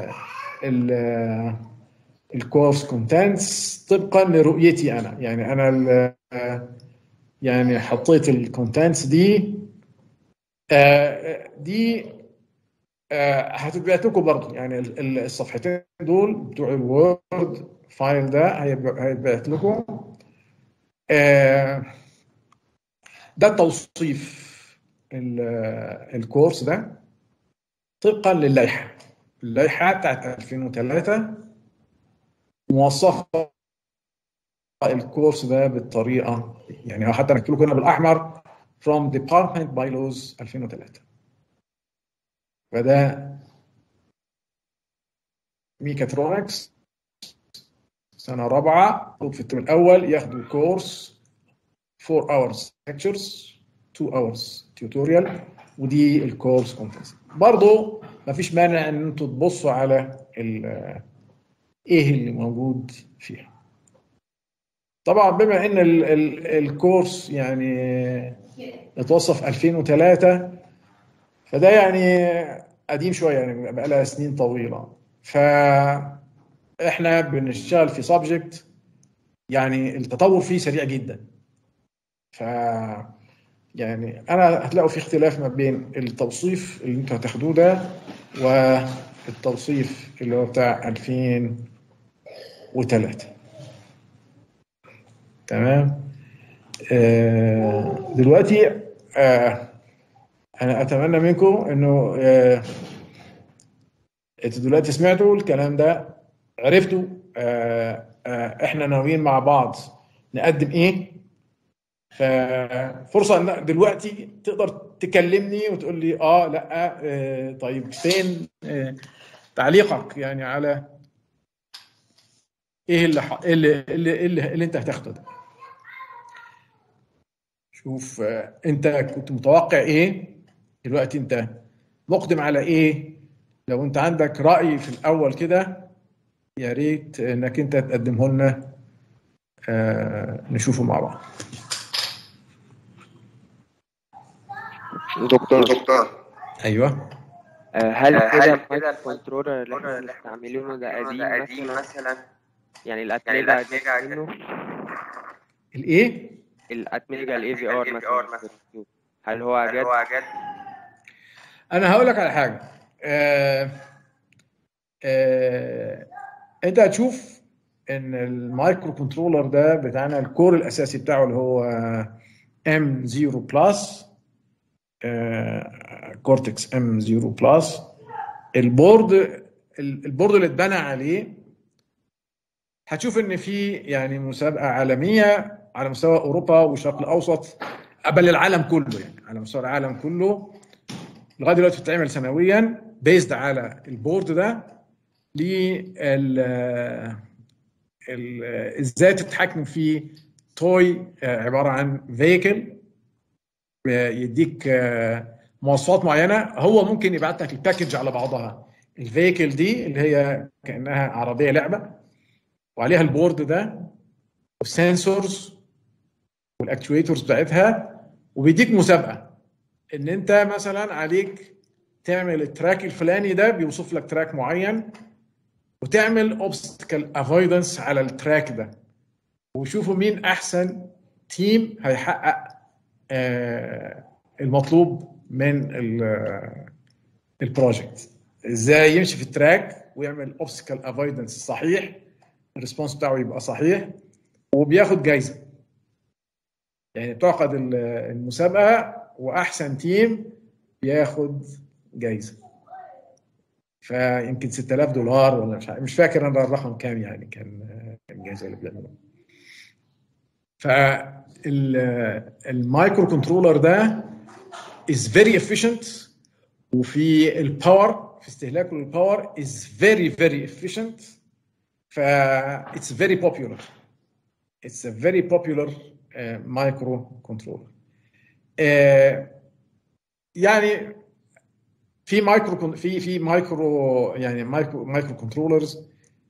ال الكورس كونتنتس طبقا لرؤيتي انا يعني انا ال- يعني حطيت الكونتنتس دي آه، دي آه، هتتبعت لكم برضه يعني ال- ال- الصفحتين دول بتوع الوورد فايل ده هيبقى- هيتبعت لكم آه، ده توصيف ال- الكورس ده طبقا للائحه اللائحه بتاعت 2003 موصفه الكورس ده بالطريقه يعني حتى نكتب لكم هنا بالاحمر from department bylaws 2003 فده ميكاترونكس سنه رابعه مطلوب في الترم الاول ياخدوا كورس 4 hours lectures 2 hours tutorial ودي الكورس كونتنس برضه مفيش مانع ان انتوا تبصوا على ال- ايه اللي موجود فيها طبعا بما ان ال ال الكورس يعني اتوصف 2003 فده يعني قديم شويه يعني بقى لها سنين طويله فاحنا بنشتغل في سبجكت يعني التطور فيه سريع جدا ف يعني انا هتلاقوا في اختلاف ما بين التوصيف اللي انتوا هتاخدوه ده والتوصيف اللي هو بتاع 2003 تمام آه، دلوقتي آه، انا اتمنى منكم انه آه، انتوا دلوقتي سمعتوا الكلام ده عرفتوا آه، آه، احنا ناويين مع بعض نقدم ايه ففرصه ان دلوقتي تقدر تكلمني وتقول لي اه لا آه، طيب فين آه، تعليقك يعني على ايه اللي ح- إيه اللي اللي, اللي, اللي انت هتاخده ده شوف آه، انت كنت متوقع ايه دلوقتي انت مقدم على ايه لو انت عندك رأي في الاول كده يا ريت انك انت تقدمه لنا آه، نشوفه مع بعض دكتور دكتور ايوه هل كده كده الكنترولر اللي احنا مستعملينه ده قديم مثلا يعني الاتميجا جت منه الايه الاتميجا الاي في ار مثلا هل هو جد انا هقول لك على حاجه آه آه انت هتشوف ان المايكرو كنترولر ده بتاعنا الكور الاساسي بتاعه اللي هو ام 0 بلس كورتكس ام 0 بلس البورد ال- البورد اللي اتبنى عليه هتشوف ان في يعني مسابقه عالميه على مستوى اوروبا والشرق الاوسط بل العالم كله يعني على مستوى العالم كله لغايه دلوقتي بتتعمل سنويا بيزد على البورد ده لل ال- ازاي تتحكم في توي آه، عباره عن فيكل يديك آه، مواصفات معينه هو ممكن يبعت لك الباكج على بعضها الفيكل دي اللي هي كانها عربيه لعبه وعليها البورد ده والسنسورز والاكتويتورز بتاعتها وبيديك مسابقه ان انت مثلا عليك تعمل التراك الفلاني ده بيوصف لك تراك معين وتعمل اوبستكل افويدنس على التراك ده وشوفوا مين احسن تيم هيحقق آه، المطلوب من البروجكت ازاي يمشي في التراك ويعمل اوبستكل افويدنس صحيح الريسبونس بتاعه يبقى صحيح وبياخد جايزه يعني بتعقد ال- المسابقه واحسن تيم بياخد جايزه فيمكن 6000 دولار ولا مش عارف مش فاكر انا الرقم كام يعني كان آه، الجائزه اللي بيعملوها فالمايكرو كنترولر ده is very efficient وفي الباور في استهلاكه للباور is very very efficient ف it's very popular it's a very popular uh, microcontroller uh, يعني في مايكرو في في مايكرو يعني مايكرو مايكرو كنترولرز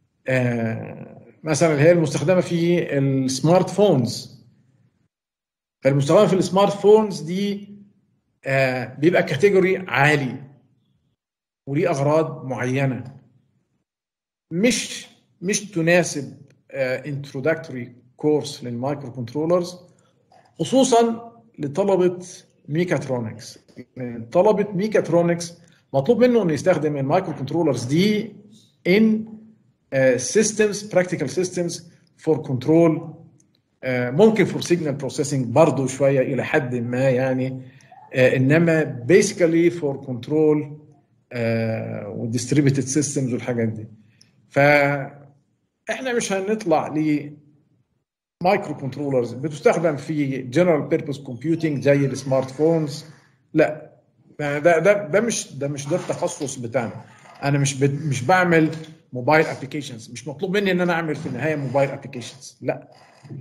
مثلا اللي هي المستخدمه في السمارت فونز فالمستخدمه في السمارت فونز دي آه، بيبقى كاتيجوري عالي وليه اغراض معينه مش مش تناسب انتروداكتوري كورس للمايكرو كنترولرز خصوصا لطلبه ميكاترونكس طلبه ميكاترونكس مطلوب منه انه يستخدم المايكرو كنترولرز دي ان systems practical systems for control آه، ممكن for signal processing برضه شويه الى حد ما يعني آه، انما basically for control آه، و distributed systems والحاجات دي فاحنا مش هنطلع ل مايكرو كنترولرز بتستخدم في جنرال بيربز كومبيوتنج زي السمارت فونز لا ده ده ده مش ده مش ده التخصص بتاعنا انا مش بد- مش بعمل موبايل ابلكيشنز مش مطلوب مني ان انا اعمل في النهايه موبايل ابلكيشنز لا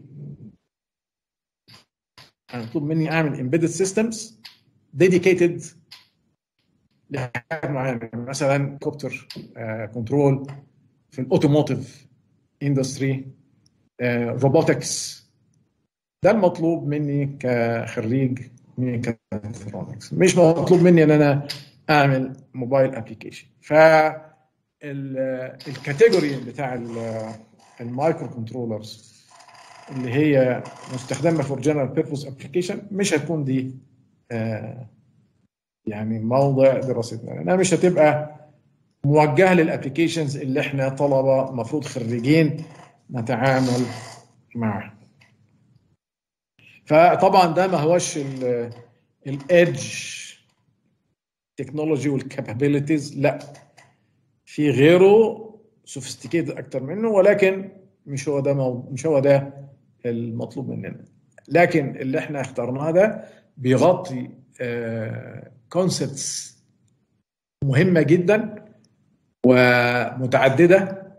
انا مطلوب مني اعمل امبيدد سيستمز ديديكيتد لحاجات معينه مثلا كوبتر كنترول في الاوتوموتيف اندستري روبوتكس ده المطلوب مني كخريج ميكاترونكس مش مطلوب مني ان انا اعمل موبايل ابلكيشن ف الكاتيجوري بتاع ال- المايكرو كنترولرز اللي هي مستخدمه فور جنرال بيربوز ابلكيشن مش هتكون دي آه، يعني موضع دراستنا لانها مش هتبقى موجهه للابلكيشنز اللي احنا طلبه مفروض خريجين نتعامل معها فطبعا ده ما هوش الايدج تكنولوجي والكابابيلتيز لا في غيره سوفيستيكيتد اكتر منه ولكن مش هو ده مو... مش هو ده المطلوب مننا لكن اللي احنا اخترناه ده بيغطي كونسبتس مهمه جدا ومتعدده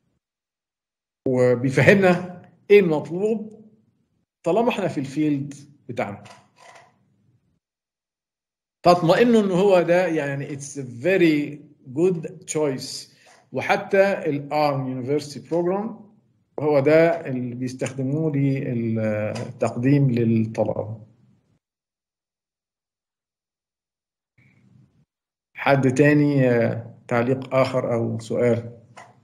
وبيفهمنا ايه المطلوب طالما احنا في الفيلد بتاعنا تطمئنوا ان هو ده يعني اتس فيري جود تشويس وحتى الارم يونيفرسيتي بروجرام هو ده اللي بيستخدموه للتقديم للطلبه حد تاني آه، تعليق اخر او سؤال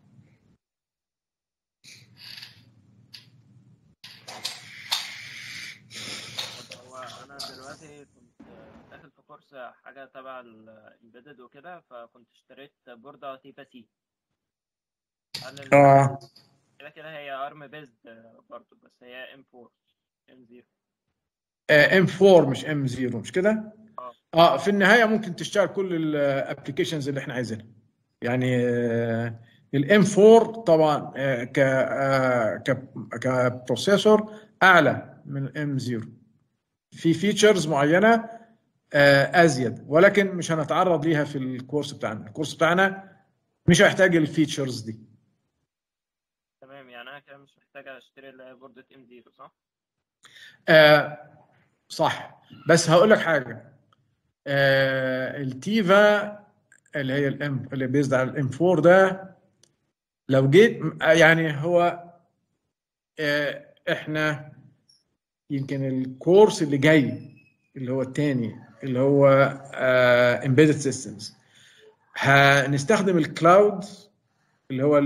هو انا دلوقتي كنت داخل في كورس حاجه تبع الامبيدد وكده فكنت اشتريت بوردة تيبا سي هل ال- آه. كده كده هي ارم بيزد برضه بس هي ام 4 ام 0 ام 4 مش ام 0 مش كده؟ اه اه في النهايه ممكن تشتغل كل الابلكيشنز اللي احنا عايزينها يعني الام 4 طبعا آه، ك آه، ك كبروسيسور اعلى من الام 0 في فيتشرز معينه آه، ازيد ولكن مش هنتعرض ليها في الكورس بتاعنا الكورس بتاعنا مش هيحتاج الفيتشرز دي تمام يعني انا كده مش محتاج اشتري اللي هي بوردة ام 0 صح؟ آه صح بس هقول لك حاجه آه التيفا اللي هي الام اللي بيزد على الام 4 ده لو جيت يعني هو آه احنا يمكن الكورس اللي جاي اللي هو الثاني اللي هو امبيدد سيستمز هنستخدم الكلاود اللي هو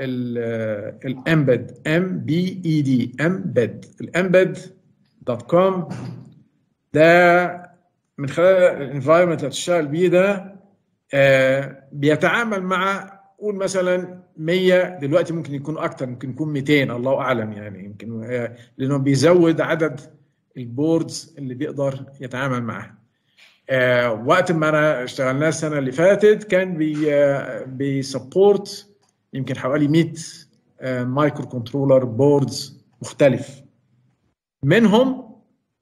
الامبد ام بي اي دي امبد الامبد دوت كوم ده من خلال الانفايرمنت اللي هتشتغل بيه ده آه، بيتعامل مع قول مثلا 100 دلوقتي ممكن يكون اكتر ممكن يكون 200 الله اعلم يعني يمكن آه، لانه بيزود عدد البوردز اللي بيقدر يتعامل معاها آه، وقت ما انا اشتغلناه السنه اللي فاتت كان بي آه، بيسبورت يمكن حوالي 100 آه، مايكرو كنترولر بوردز مختلف منهم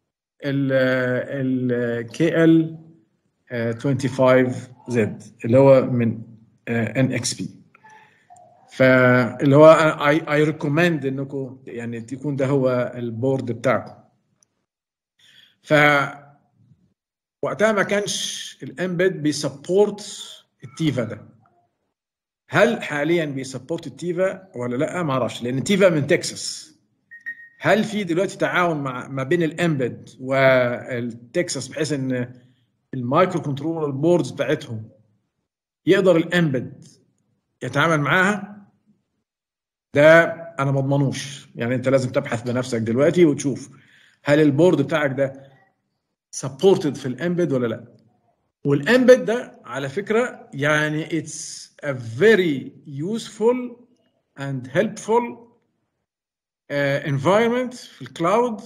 ال كي ال 25 زد اللي هو من ان اكس بي فاللي هو اي اي ريكومند انكم يعني تكون ده هو البورد بتاعكم ف وقتها ما كانش الامبد بيسبورت التيفا ده هل حاليا بيسبورت التيفا ولا لا ما اعرفش لان تيفا من تكساس هل في دلوقتي تعاون مع ما بين الامبد والتكساس بحيث ان المايكرو كنترول بوردز بتاعتهم يقدر الامبد يتعامل معاها ده انا ما اضمنوش يعني انت لازم تبحث بنفسك دلوقتي وتشوف هل البورد بتاعك ده سبورتد في الامبد ولا لا والامبد ده على فكره يعني it's a very useful and helpful uh, environment في الكلاود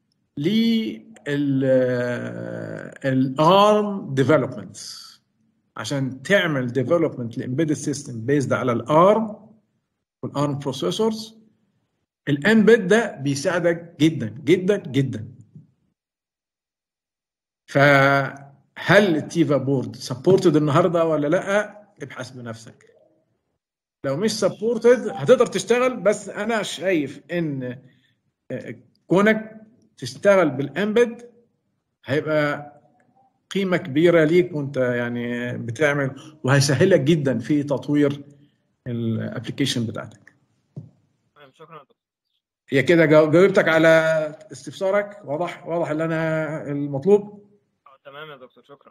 للارم ديفلوبمنت عشان تعمل ديفلوبمنت لامبيدد سيستم بيزد على الارم والارم بروسيسورز الامبد ده بيساعدك جدا جدا جدا فهل التيفا بورد سبورتد النهارده ولا لا ابحث بنفسك لو مش سبورتد هتقدر تشتغل بس انا شايف ان كونك تشتغل بالامبد هيبقى قيمه كبيره ليك وانت يعني بتعمل وهيسهلك جدا في تطوير الابلكيشن بتاعتك تمام شكرا يا دكتور هي كده جاو- جاوبتك على استفسارك واضح واضح اللي انا المطلوب آه، تمام يا دكتور شكرا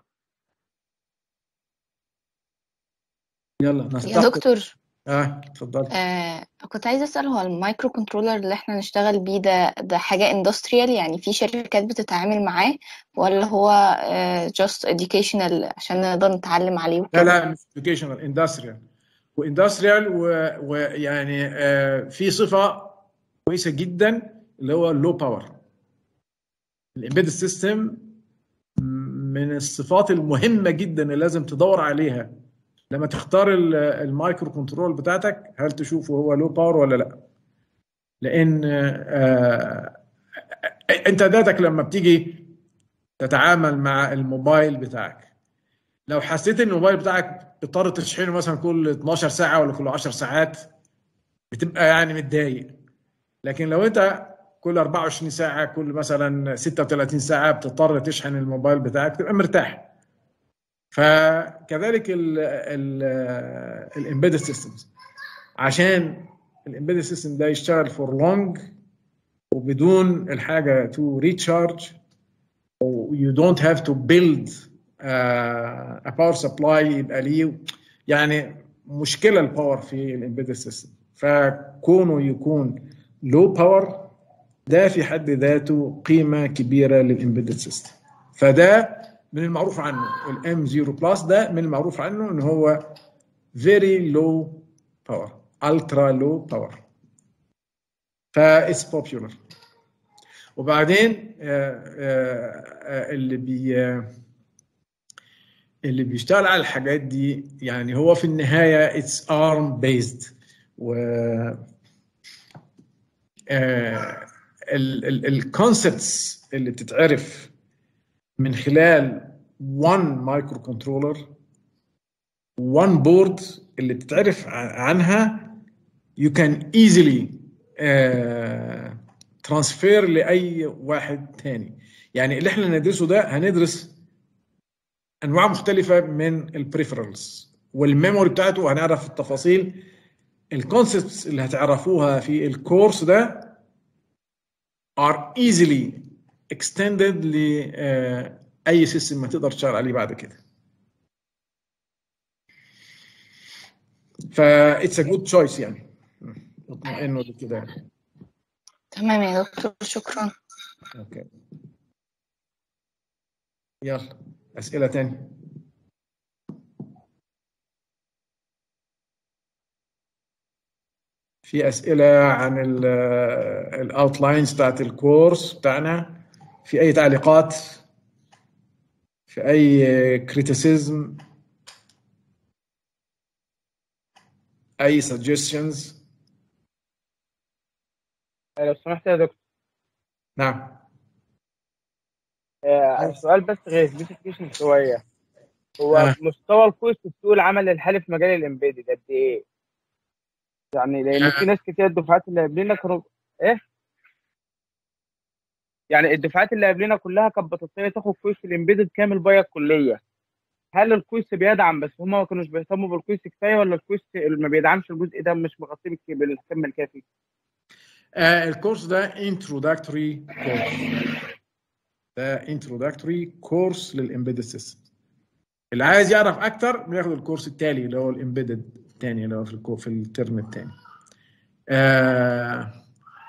يلا يا نستقبل دكتور اه اتفضل آه كنت عايزة أسأل هو المايكرو كنترولر اللي احنا نشتغل بيه ده ده حاجة اندستريال يعني في شركات بتتعامل معاه ولا هو آه just educational عشان نقدر نتعلم عليه لا وكده لا مش educational اندستريال واندستريال ويعني آه في صفه كويسه جدا اللي هو اللو باور الامبيدد سيستم من الصفات المهمه جدا اللي لازم تدور عليها لما تختار ال- المايكرو كنترول بتاعتك هل تشوفه هو لو باور ولا لا لان آه، انت ذاتك لما بتيجي تتعامل مع الموبايل بتاعك لو حسيت ان الموبايل بتاعك اضطر تشحنه مثلا كل 12 ساعه ولا كل 10 ساعات بتبقى يعني متضايق لكن لو انت كل 24 ساعه كل مثلا 36 ساعه بتضطر تشحن الموبايل بتاعك تبقى مرتاح فكذلك الامبيدد سيستمز عشان الامبيدد سيستم ده يشتغل فور لونج وبدون الحاجه تو ريتشارج you don't have to build uh, a power supply يبقى ليه يعني مشكله الباور في الامبيدد سيستم فكونه يكون لو باور ده في حد ذاته قيمه كبيره للامبيدد سيستم فده من المعروف عنه الام 0 بلس ده من المعروف عنه ان هو very low power ultra low power فا it's popular وبعدين آه، آه، آه، اللي بي آه، اللي بيشتغل على الحاجات دي يعني هو في النهايه اتس ارم بيزد و الكونسبتس اللي بتتعرف من خلال one مايكرو كنترولر one بورد اللي بتتعرف ع- عنها you can easily uh, ترانسفير لاي واحد تاني يعني اللي احنا ندرسه ده هندرس انواع مختلفه من البريفرالز والميموري بتاعته هنعرف التفاصيل الكونسبتس اللي هتعرفوها في الكورس ده are easily extended لاي سيستم ما تقدر تشتغل عليه بعد كده فا اتس ا جود تشويس يعني اطمئنوا كده تمام يا دكتور شكرا اوكي يلا اسئله تاني في اسئله عن الاوتلاينز بتاعت الكورس بتاعنا في اي تعليقات في اي كريتيسيزم اي suggestions لو سمحت يا دكتور نعم آه، السؤال بس غير سبيسيفيكيشن شويه هو آه. مستوى الكوست في سوق العمل الحالي في مجال الامبيدد قد ايه؟ يعني لان في ناس كتير الدفعات اللي قبلنا كانوا ايه؟ يعني الدفعات اللي قبلنا كلها كانت بتضطر تاخد كويس في الامبيدد كامل باية الكليه هل الكويس بيدعم بس هم ما كانوش بيهتموا بالكويس كفايه ولا الكويس ما بيدعمش الجزء ده مش مغطيه بالك- بالكم الكافي؟ آه الكورس ده introductory course ده introductory course للامبيدد سيستم اللي عايز يعرف اكتر بياخد الكورس التالي اللي هو الامبيدد الثاني اللي هو في الكو في الترم الثاني آه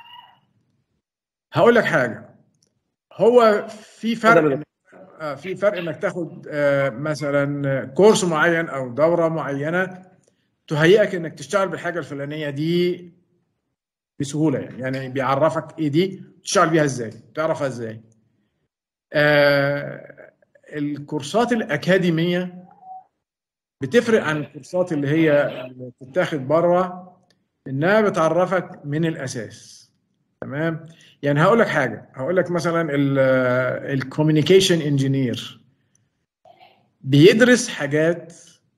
هقول لك حاجه هو في فرق آه في فرق انك تاخد آه مثلا كورس معين او دوره معينه تهيئك انك تشتغل بالحاجه الفلانيه دي بسهوله يعني يعني بيعرفك ايه دي تشتغل بيها ازاي تعرفها ازاي آه الكورسات الاكاديميه بتفرق عن الكورسات اللي هي اللي بتتاخد بره انها بتعرفك من الاساس تمام يعني هقول لك حاجه هقول لك مثلا الكوميونيكيشن انجينير بيدرس حاجات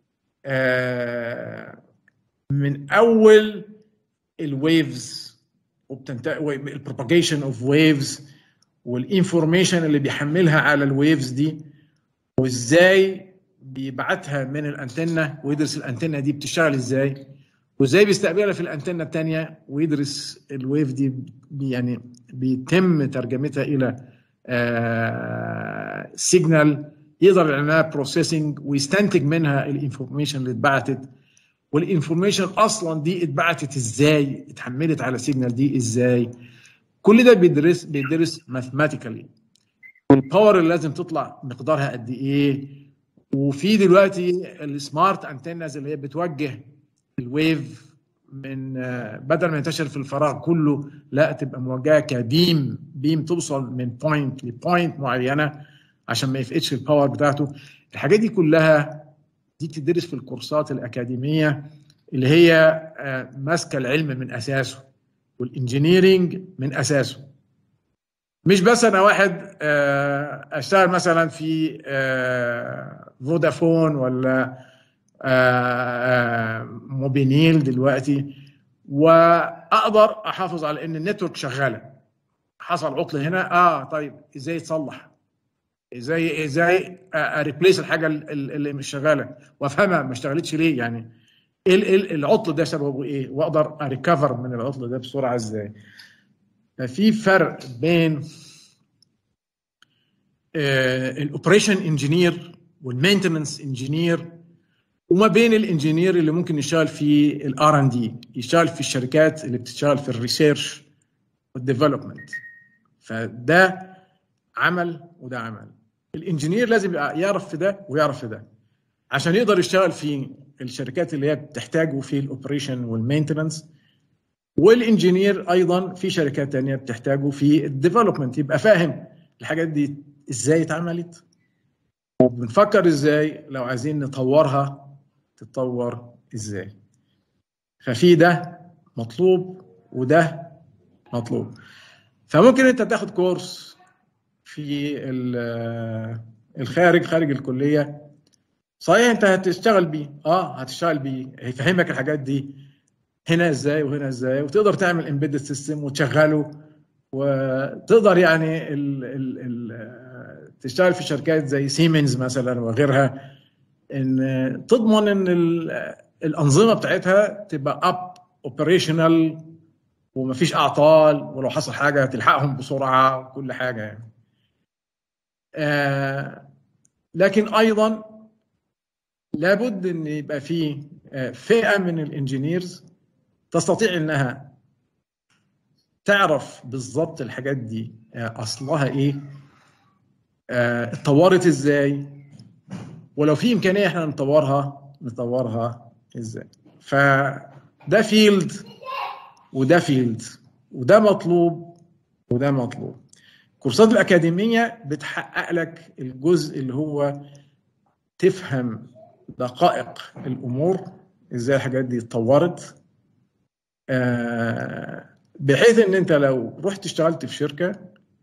آه من اول الويفز البروباجيشن اوف ويفز والانفورميشن اللي بيحملها على الويفز دي وازاي بيبعتها من الانتنه ويدرس الانتنه دي بتشتغل ازاي وازاي بيستقبلها في الانتنه الثانيه ويدرس الويف دي بي- يعني بيتم ترجمتها الى سيجنال يقدر يعمل لها بروسيسنج ويستنتج منها الانفورميشن اللي اتبعتت والانفورميشن اصلا دي اتبعتت ازاي اتحملت على سيجنال دي ازاي كل ده بيدرس بيدرس ماثيماتيكالي والباور اللي لازم تطلع مقدارها قد ايه وفي دلوقتي السمارت انتنز اللي هي بتوجه الويف من آه، بدل ما ينتشر في الفراغ كله لا تبقى موجهه كبيم بيم توصل من بوينت لبوينت معينه عشان ما يفقدش الباور بتاعته الحاجات دي كلها دي بتدرس في الكورسات الاكاديميه اللي هي آه، ماسكه العلم من اساسه والانجينيرينج من اساسه مش بس انا واحد آه، اشتغل مثلا في آه، فودافون ولا آه، آه، موبينيل دلوقتي واقدر احافظ على ان النتورك شغاله حصل عطل هنا اه طيب ازاي يتصلح ازاي ازاي اريبليس الحاجه ال- ال- اللي مش شغاله وافهمها ما اشتغلتش ليه يعني ايه ال- ال- العطل ده سببه ايه واقدر اريكفر من العطل ده بسرعه ازاي ففي فرق بين الاوبريشن انجينير والمينتننس انجينير وما بين الانجينير اللي ممكن يشتغل في الار ان دي يشتغل في الشركات اللي بتشتغل في الريسيرش والديفلوبمنت فده عمل وده عمل الانجينير لازم يبقى يعرف في ده ويعرف في ده عشان يقدر يشتغل في الشركات اللي هي بتحتاجه في الاوبريشن والمينتننس والانجينير ايضا في شركات تانية بتحتاجه في الديفلوبمنت يبقى فاهم الحاجات دي ازاي اتعملت وبنفكر ازاي لو عايزين نطورها تتطور ازاي ففي ده مطلوب وده مطلوب فممكن انت تاخد كورس في ال- الخارج خارج الكليه صحيح انت هتشتغل بيه اه هتشتغل بيه هيفهمك الحاجات دي هنا ازاي وهنا ازاي وتقدر تعمل امبيدد سيستم وتشغله وتقدر يعني ال ال ال تشتغل في شركات زي سيمنز مثلا وغيرها ان تضمن ان ال- الانظمه بتاعتها تبقى اب اوبريشنال ومفيش اعطال ولو حصل حاجه تلحقهم بسرعه وكل حاجه يعني. آه لكن ايضا لابد ان يبقى في آه، فئه من الانجينيرز تستطيع انها تعرف بالظبط الحاجات دي آه، اصلها ايه آه، اتطورت ازاي ولو في امكانيه احنا نطورها نطورها ازاي فده فيلد وده فيلد وده مطلوب وده مطلوب الكورسات الاكاديميه بتحقق لك الجزء اللي هو تفهم دقائق الامور ازاي الحاجات دي اتطورت آه، بحيث ان انت لو رحت اشتغلت في شركه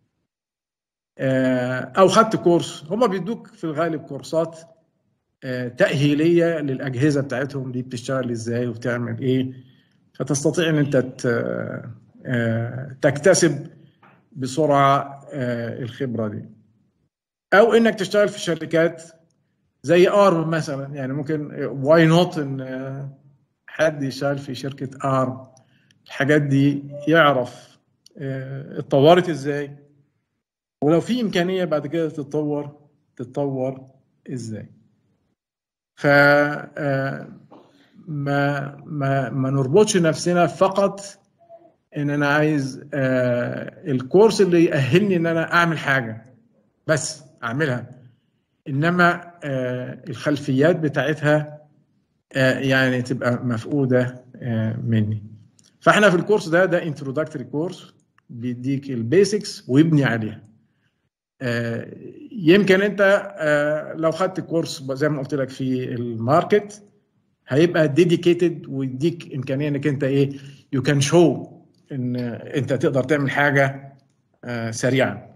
آه، او خدت كورس هم بيدوك في الغالب كورسات آه، تاهيليه للاجهزه بتاعتهم دي بتشتغل ازاي وبتعمل ايه فتستطيع ان انت ت- آه، تكتسب بسرعه آه، الخبره دي او انك تشتغل في شركات زي ارم مثلا يعني ممكن واي نوت ان آه، حد يشتغل في شركه ارم الحاجات دي يعرف آه، اتطورت ازاي ولو في امكانيه بعد كده تتطور تتطور ازاي ف آه، ما ما ما نربطش نفسنا فقط ان انا عايز آه، الكورس اللي يأهلني ان انا اعمل حاجه بس اعملها انما آه، الخلفيات بتاعتها آه، يعني تبقى مفقوده آه، مني فاحنا في الكورس ده ده انتروداكتوري كورس بيديك البيسكس ويبني عليها آه، يمكن انت آه، لو خدت كورس زي ما قلت لك في الماركت هيبقى ديديكيتد ويديك امكانيه انك انت ايه يو كان شو ان انت تقدر تعمل حاجه آه، سريعا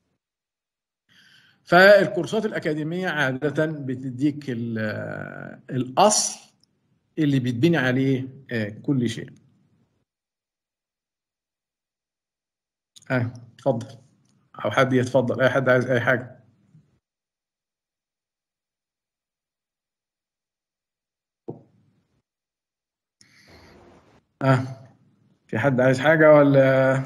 فالكورسات الاكاديميه عاده بتديك ال- آه، الاصل اللي بيتبني عليه آه، كل شيء اه اتفضل او حد يتفضل اي حد عايز اي حاجه اه في حد عايز حاجه ولا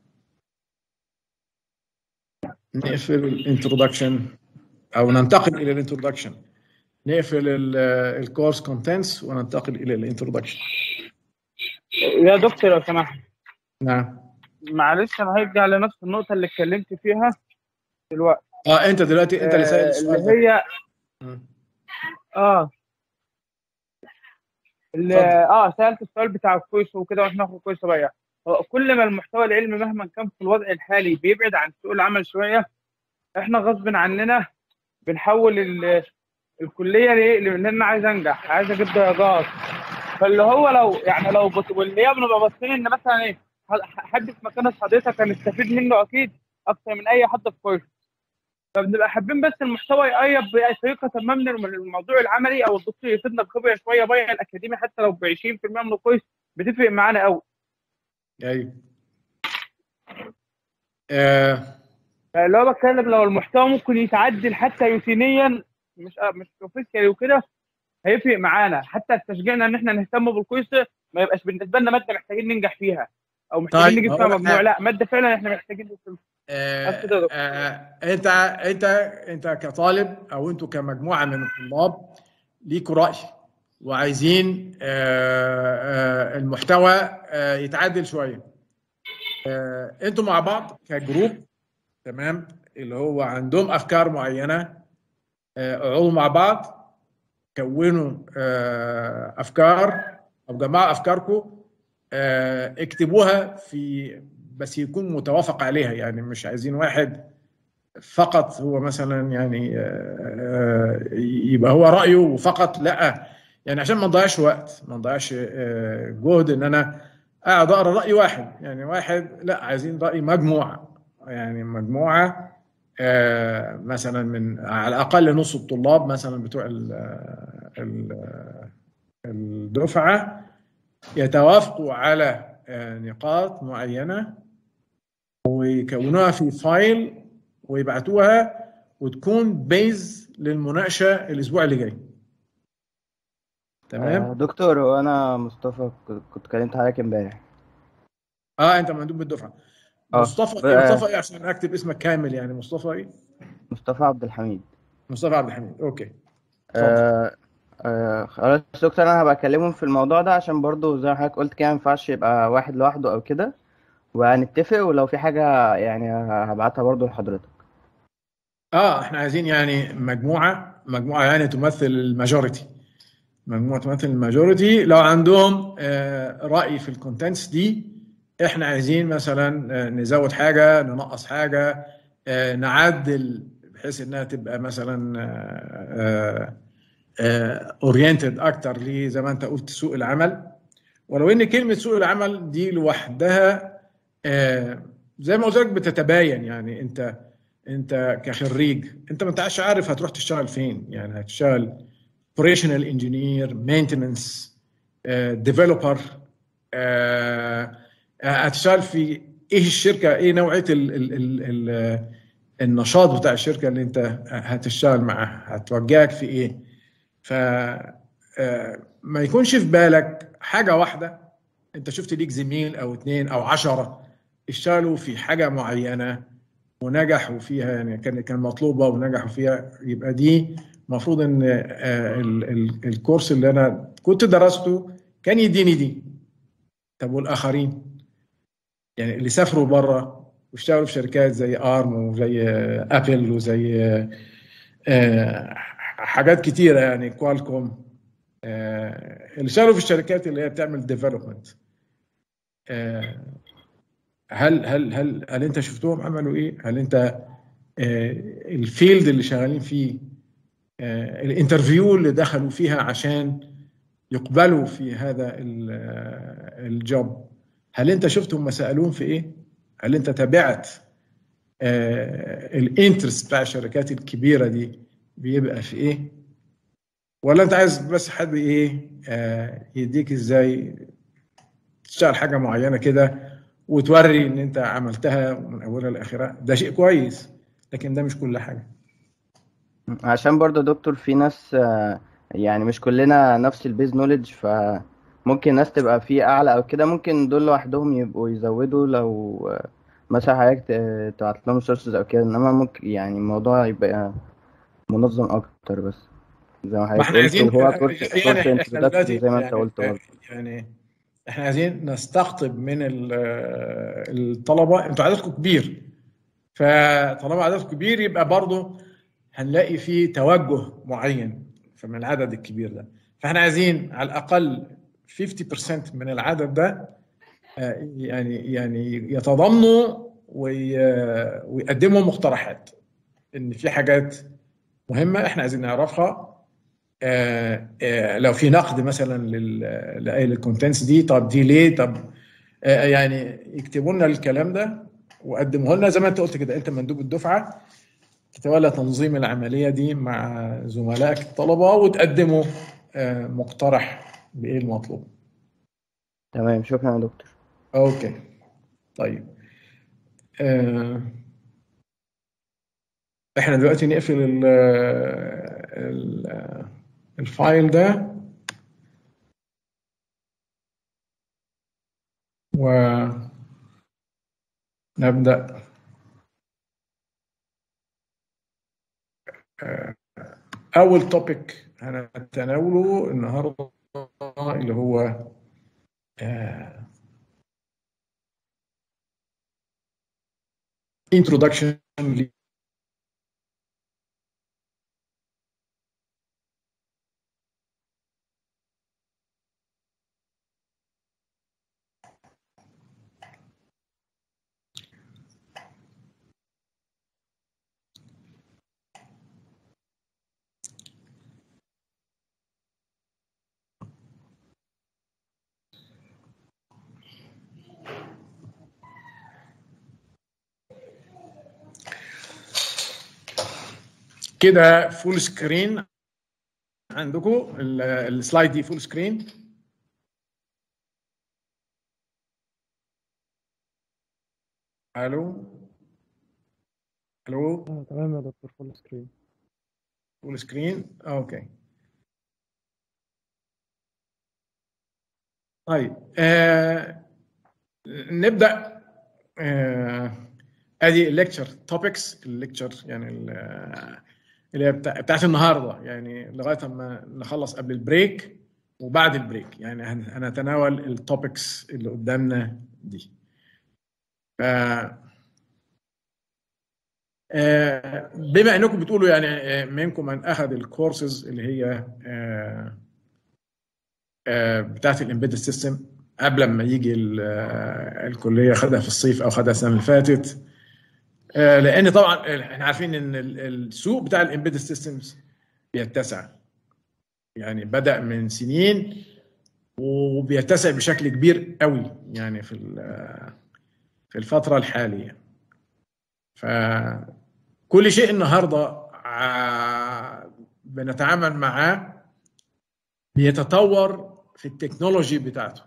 نقفل الانترودكشن او ننتقل الى الانترودكشن نقفل الكورس كونتنتس وننتقل الى الانترودكشن يا دكتور لو سمحت نعم معلش انا هرجع لنفس النقطه اللي اتكلمت فيها دلوقتي اه انت دلوقتي انت اللي سائل آه، السؤال اللي ده هي مم. اه ال- اتفضل. اه سالت السؤال بتاع الكويس وكده واحنا ناخد كويس صغير هو كل ما المحتوى العلمي مهما كان في الوضع الحالي بيبعد عن سوق العمل شويه احنا غصب عننا بنحول ال- الكليه ليه؟ لان انا عايز انجح عايز اجيب درجات فاللي هو لو يعني لو بص واللي هي بنبقى باصين ان مثلا ايه ح- حد في مكان حضرتك هنستفيد منه اكيد اكتر من اي حد في كويس فبنبقى حابين بس المحتوى يقيب بطريقه ما من الم- الموضوع العملي او الدكتور يفيدنا بخبره شويه بره الاكاديمي حتى لو ب 20% من الكويس بتفرق معانا قوي ايوه آه اللي هو بتكلم لو المحتوى ممكن يتعدل حتى روتينيا مش آه، مش بروفيشنال وكده هيفرق معانا حتى تشجيعنا ان احنا نهتم بالكويس ما يبقاش بالنسبه لنا ماده محتاجين ننجح فيها او محتاجين طيب، نجيب فيها هقول لك مجموع حاجة. لا ماده فعلا احنا محتاجين نوصل آه، بس كده يا دكتور. آه، انت انت انت كطالب او انتوا كمجموعه من الطلاب ليكوا راي وعايزين آه، آه، المحتوى آه، يتعدل شويه آه، انتوا مع بعض كجروب تمام اللي هو عندهم افكار معينه آه، اقعدوا مع بعض كونوا آه، افكار او جمعوا افكاركم آه، اكتبوها في بس يكون متوافق عليها يعني مش عايزين واحد فقط هو مثلا يعني آه، آه، يبقى هو رأيه وفقط لا يعني عشان ما نضيعش وقت ما نضيعش آه، جهد ان انا اقعد اقرا رأي واحد يعني واحد لا عايزين رأي مجموعة يعني مجموعة آه، مثلا من على الاقل نص الطلاب مثلا بتوع ال- ال- الدفعة يتوافقوا على آه، نقاط معينة ويكونوها في فايل ويبعتوها وتكون بيز للمناقشة الأسبوع اللي جاي آه، تمام؟ دكتور هو انا مصطفى ك- كنت كلمت حضرتك امبارح اه انت مندوب بالدفعة اه مصطفى ب- إيه مصطفى ايه عشان اكتب اسمك كامل يعني مصطفى ايه؟ مصطفى عبد الحميد مصطفى عبد الحميد اوكي اتفضل آه آه خلاص دكتور انا هبقى اكلمهم في الموضوع ده عشان برضو زي ما حضرتك قلت كده ما ينفعش يبقى واحد لوحده او كده وهنتفق ولو في حاجة يعني هبعتها برضو لحضرتك اه احنا عايزين يعني مجموعة مجموعة يعني تمثل الماجوريتي مجموعة تمثل الماجوريتي لو عندهم آه، رأي في الكونتنتس دي احنا عايزين مثلا آه، نزود حاجة ننقص حاجة آه، نعدل بحيث انها تبقى مثلا اورينتد اكتر ليه زي ما انت قلت سوق العمل ولو ان كلمة سوق العمل دي لوحدها آه، زي ما قلت لك بتتباين يعني انت انت كخريج انت ما انتش عارف هتروح تشتغل فين يعني هتشتغل اوبريشنال انجينير مينتننس ديفلوبر هتشتغل في ايه الشركه ايه نوعيه ال ال ال ال النشاط بتاع الشركه اللي انت هتشتغل معاها هتوجهك في ايه ف آه، ما يكونش في بالك حاجه واحده انت شفت ليك زميل او اتنين او عشرة اشتغلوا في حاجه معينه ونجحوا فيها يعني كان كان مطلوبه ونجحوا فيها يبقى دي المفروض ان آه، ال- ال- الكورس اللي انا كنت درسته كان يديني دي طب والاخرين يعني اللي سافروا بره واشتغلوا في شركات زي ارم وزي آه، ابل وزي آه، آه، حاجات كتيره يعني كوالكوم آه، اللي اشتغلوا في الشركات اللي هي بتعمل ديفلوبمنت هل هل هل هل انت شفتهم عملوا ايه؟ هل انت آه، الفيلد اللي شغالين فيه آه، الانترفيو اللي دخلوا فيها عشان يقبلوا في هذا ال- آه، الجوب هل انت شفتهم ما سالوهم في ايه؟ هل انت تابعت الانترست بتاع الشركات الكبيره دي بيبقى في ايه؟ ولا انت عايز بس حد ايه آه، يديك ازاي تشتغل حاجه معينه كده وتوري ان انت عملتها من اولها لاخرها ده شيء كويس لكن ده مش كل حاجه عشان برضو دكتور في ناس آه، يعني مش كلنا نفس البيز نوليدج فممكن ناس تبقى فيه أعلى أو كده ممكن دول لوحدهم يبقوا يزودوا لو آه، مثلا حضرتك ت- تبعت لهم سورسز أو كده إنما ممكن يعني الموضوع يبقى منظم أكتر بس زي ما ما حضرتك احنا قلت عايزين وهو كورس يعني كورس احنا انتروداكتوري دلوقتي زي ما أنت يعني قلت برضه يعني احنا عايزين نستقطب من ال- الطلبه انتوا عددكم كبير فطالما عددكم كبير يبقى برضه هنلاقي فيه توجه معين فمن العدد الكبير ده فاحنا عايزين على الاقل 50% من العدد ده آه، يعني يعني يتضامنوا وي- ويقدموا مقترحات ان في حاجات مهمه احنا عايزين نعرفها آه، آه، لو في نقد مثلا لل- لاي الكونتنتس دي طب دي ليه طب آه، يعني يكتبوا لنا الكلام ده وقدموه لنا زي ما انت قلت كده انت مندوب الدفعه تتولى تنظيم العمليه دي مع زملائك الطلبه وتقدموا آه، مقترح بايه المطلوب تمام شكرا يا دكتور اوكي طيب آه، احنا دلوقتي نقفل ال ال الفايل ده ونبدأ آه، أول توبيك هنتناوله النهاردة اللي هو آه، introduction ل- كده فول سكرين عندكم ال- السلايد دي فول سكرين الو الو اه تمام يا دكتور فول سكرين فول سكرين اوكي طيب آه نبدا آه ادي الليكتشر توبكس الليكتشر يعني ال- اللي هي بتاع بتاعت النهارده يعني لغايه ما نخلص قبل البريك وبعد البريك يعني هن- هنتناول التوبكس اللي قدامنا دي ف آه، بما انكم بتقولوا يعني آه، منكم من اخذ الكورسز اللي هي آه، آه، بتاعت الامبيدد سيستم قبل ما يجي ال- آه، الكليه خدها في الصيف او خدها السنه اللي فاتت آه، لان طبعا احنا عارفين ان ال- السوق بتاع الامبيدد سيستمز بيتسع يعني بدا من سنين وبيتسع بشكل كبير قوي يعني في ال- في الفتره الحاليه فكل شيء النهارده ع- بنتعامل معاه بيتطور في التكنولوجي بتاعته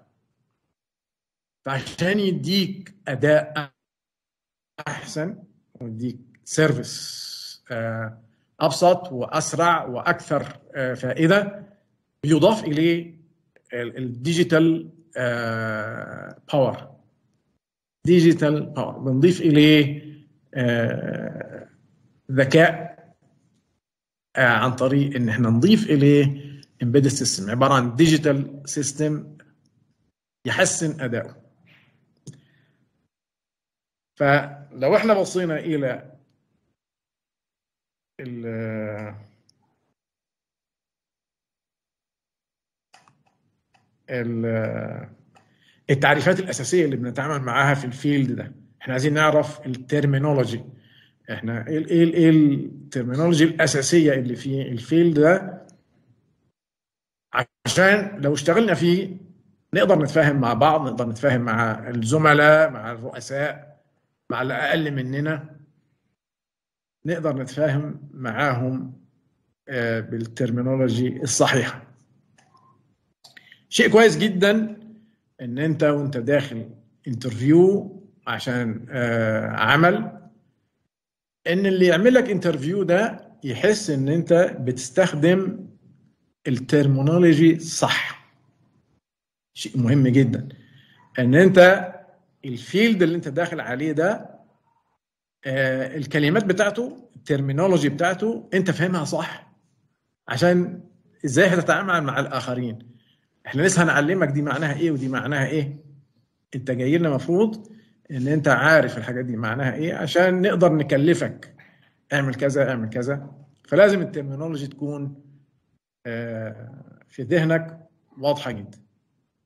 فعشان يديك اداء احسن ويديك سيرفيس آه، ابسط واسرع واكثر آه، فائده بيضاف اليه الديجيتال باور ديجيتال باور بنضيف اليه آه، ذكاء آه، عن طريق ان احنا نضيف اليه امبيدد سيستم عباره عن ديجيتال سيستم يحسن اداؤه فلو احنا بصينا الى ال- ال- التعريفات الاساسيه اللي بنتعامل معاها في الفيلد ده احنا عايزين نعرف الترمينولوجي احنا ايه ايه ايه الترمينولوجي الاساسيه اللي في الفيلد ده عشان لو اشتغلنا فيه نقدر نتفاهم مع بعض نقدر نتفاهم مع الزملاء مع الرؤساء مع اللي اقل مننا نقدر نتفاهم معاهم آه، بالترمينولوجي الصحيحه شيء كويس جدا ان انت وانت داخل انترفيو عشان آه، عمل ان اللي يعمل لك انترفيو ده يحس ان انت بتستخدم الترمينولوجي صح شيء مهم جدا ان انت الفيلد اللي انت داخل عليه ده آه، الكلمات بتاعته الترمينولوجي بتاعته انت فاهمها صح عشان ازاي هتتعامل مع الاخرين احنا لسه هنعلمك دي معناها ايه ودي معناها ايه انت جاي لنا مفروض ان انت عارف الحاجات دي معناها ايه عشان نقدر نكلفك اعمل كذا اعمل كذا فلازم الترمينولوجي تكون آه، في ذهنك واضحه جدا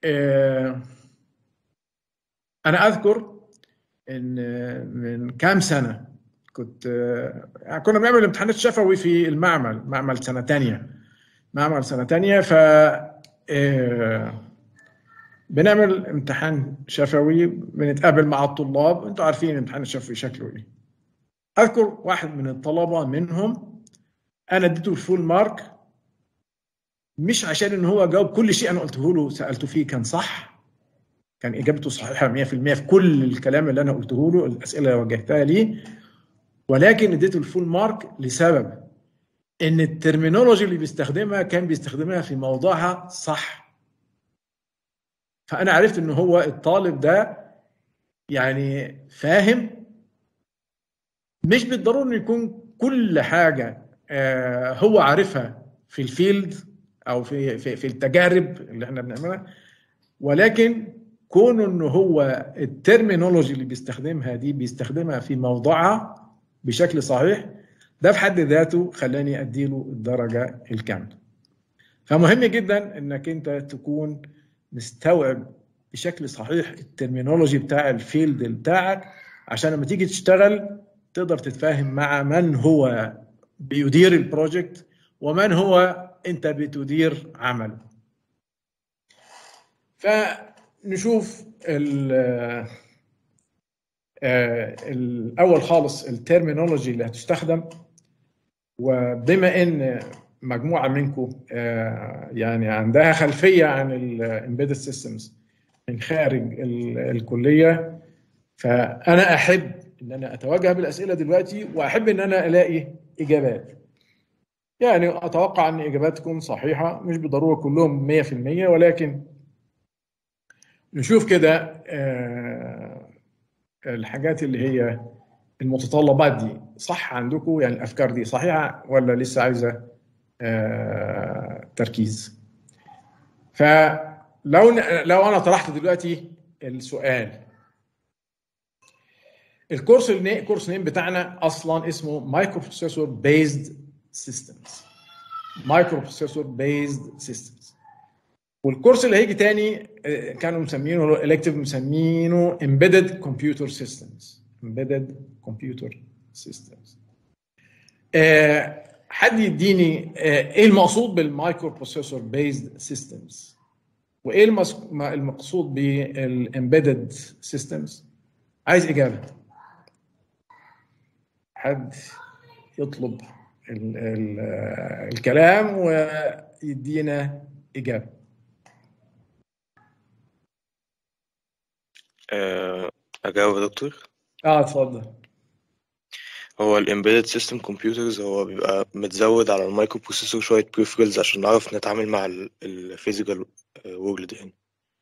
آه، انا اذكر ان من كام سنه كنت آه، كنا بنعمل امتحانات شفوي في المعمل معمل سنه تانية معمل سنه تانية ف آه، بنعمل امتحان شفوي بنتقابل مع الطلاب انتوا عارفين الامتحان الشفوي شكله ايه اذكر واحد من الطلبه منهم انا اديته الفول مارك مش عشان ان هو جاوب كل شيء انا قلته له سالته فيه كان صح كان اجابته صحيحه 100% في كل الكلام اللي انا قلته له الاسئله اللي وجهتها ليه ولكن اديته الفول مارك لسبب ان الترمينولوجي اللي بيستخدمها كان بيستخدمها في موضوعها صح فانا عرفت ان هو الطالب ده يعني فاهم مش بالضروره انه يكون كل حاجه آه، هو عارفها في الفيلد او في في في التجارب اللي احنا بنعملها ولكن كونه انه هو الترمينولوجي اللي بيستخدمها دي بيستخدمها في موضوعها بشكل صحيح ده في حد ذاته خلاني اديله الدرجه الكامله فمهم جدا انك انت تكون مستوعب بشكل صحيح الترمينولوجي بتاع الفيلد بتاعك عشان لما تيجي تشتغل تقدر تتفاهم مع من هو بيدير البروجكت ومن هو انت بتدير عمله فنشوف ال آه، الاول خالص الترمينولوجي اللي هتستخدم وبما ان مجموعه منكم آه، يعني عندها خلفيه عن الامبيدد سيستمز من خارج ال- الكليه فانا احب ان انا اتوجه بالاسئله دلوقتي واحب ان انا الاقي اجابات يعني اتوقع ان اجاباتكم صحيحه مش بالضروره كلهم 100% ولكن نشوف كده آه، الحاجات اللي هي المتطلبات دي صح عندكم يعني الافكار دي صحيحه ولا لسه عايزه آه، تركيز فلو لو انا طرحت دلوقتي السؤال الكورس الني الكورس نيم بتاعنا اصلا اسمه مايكرو بروسيسور بيزد سيستمز مايكرو بروسيسور بيزد سيستمز والكورس اللي هيجي تاني آه، كانوا مسمينه الكتيف مسمينه امبيدد كمبيوتر سيستمز امبيدد كمبيوتر سيستمز حد يديني آه، ايه المقصود بالمايكرو بروسيسور بيزد سيستمز وايه المس- ما- المقصود بالامبيدد سيستمز عايز اجابه حد يطلب ال ال الكلام ويدينا اجابه آه، أجاوب يا دكتور اه اتفضل هو ال Embedded System Computers هو بيبقى متزود على المايكرو بروسيسور شوية peripherals عشان نعرف نتعامل مع ال ال Physical World يعني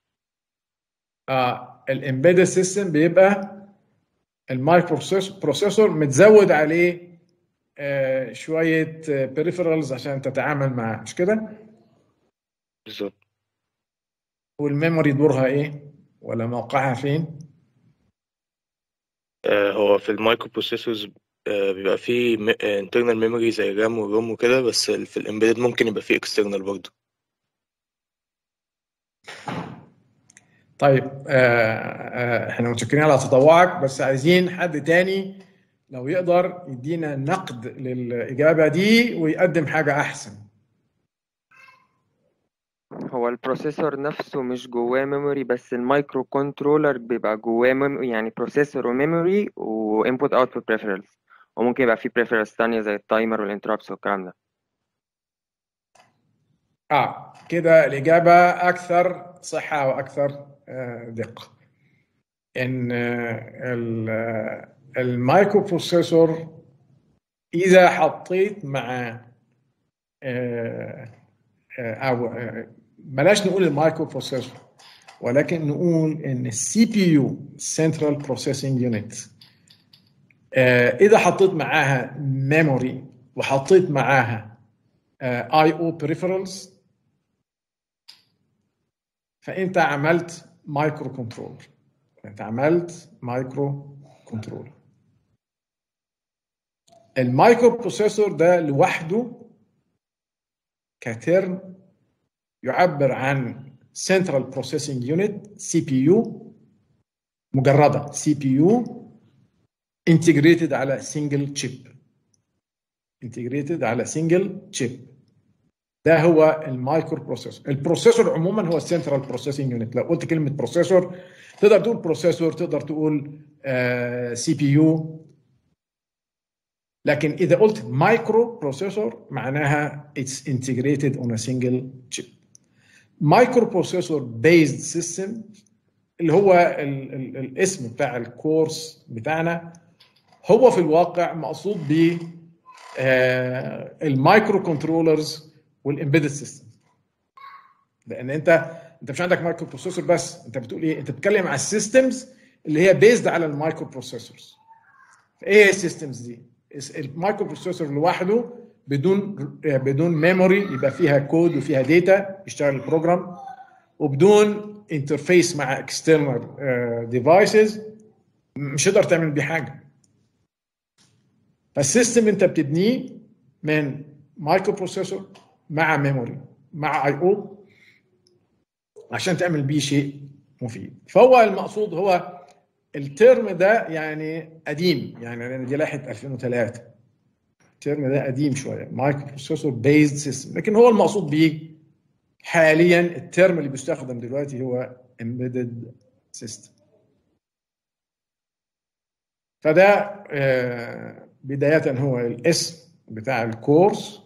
اه الامبيدد سيستم بيبقى المايكرو بروسيسور متزود عليه آه شويه بيريفرالز عشان تتعامل معاه مش كده؟ بالظبط والميموري دورها ايه؟ ولا موقعها فين؟ آه، هو في المايكرو بروسيسورز بيبقى فيه م- آه، internal memory زي RAM وروم وكده بس ال- في الامبيدد ممكن يبقى فيه external برضه طيب آه آه احنا متشكرين على تطوعك بس عايزين حد تاني لو يقدر يدينا نقد للإجابة دي ويقدم حاجة أحسن هو البروسيسور نفسه مش جواه ميموري بس المايكرو كنترولر بيبقى جواه ميم... يعني بروسيسور وميموري وانبوت اوتبوت بريفرالز وممكن يبقى فيه بريفرالز تانية زي التايمر والانترابس والكلام ده اه كده الإجابة أكثر صحة وأكثر آه دقة إن آه ال- آه، المايكرو بروسيسور إذا حطيت مع آه، آه، أو آه، بلاش نقول المايكرو بروسيسور ولكن نقول ان السي بي يو سنترال بروسيسنج يونت اذا حطيت معاها ميموري وحطيت معاها اي او بريفرالز فانت عملت مايكرو كنترولر انت عملت مايكرو كنترولر المايكرو بروسيسور ده لوحده كترم يعبر عن Central Processing Unit سي بي يو مجرده سي بي يو انتجريتد على سنجل تشيب انتجريتد على سنجل تشيب ده هو المايكرو بروسيسور البروسيسور عموما هو السنترال بروسيسنج يونت لو قلت كلمه بروسيسور تقدر تقول بروسيسور تقدر تقول سي بي يو لكن اذا قلت مايكرو بروسيسور معناها اتس انتجريتد اون ا سنجل تشيب مايكرو بروسيسور بيزد سيستم اللي هو ال ال الاسم بتاع الكورس بتاعنا هو في الواقع مقصود ب المايكرو كنترولرز والامبيدد سيستم لان انت انت مش عندك مايكرو بروسيسور بس انت بتقول ايه انت بتتكلم على السيستمز اللي هي بيزد على المايكرو بروسيسورز ايه هي السيستمز دي المايكرو بروسيسور لوحده بدون بدون ميموري يبقى فيها كود وفيها داتا يشتغل البروجرام وبدون انترفيس مع اكسترنال ديفايسز مش هتقدر تعمل بيه حاجه فالسيستم انت بتبنيه من مايكرو بروسيسور مع ميموري مع اي او عشان تعمل بيه شيء مفيد فهو المقصود هو الترم ده يعني قديم يعني لان دي لائحه 2003 الترم ده قديم شويه مايكرو بروسيسور بيزد سيستم لكن هو المقصود بيه حاليا الترم اللي بيستخدم دلوقتي هو embedded system فده بداية هو الاسم بتاع الكورس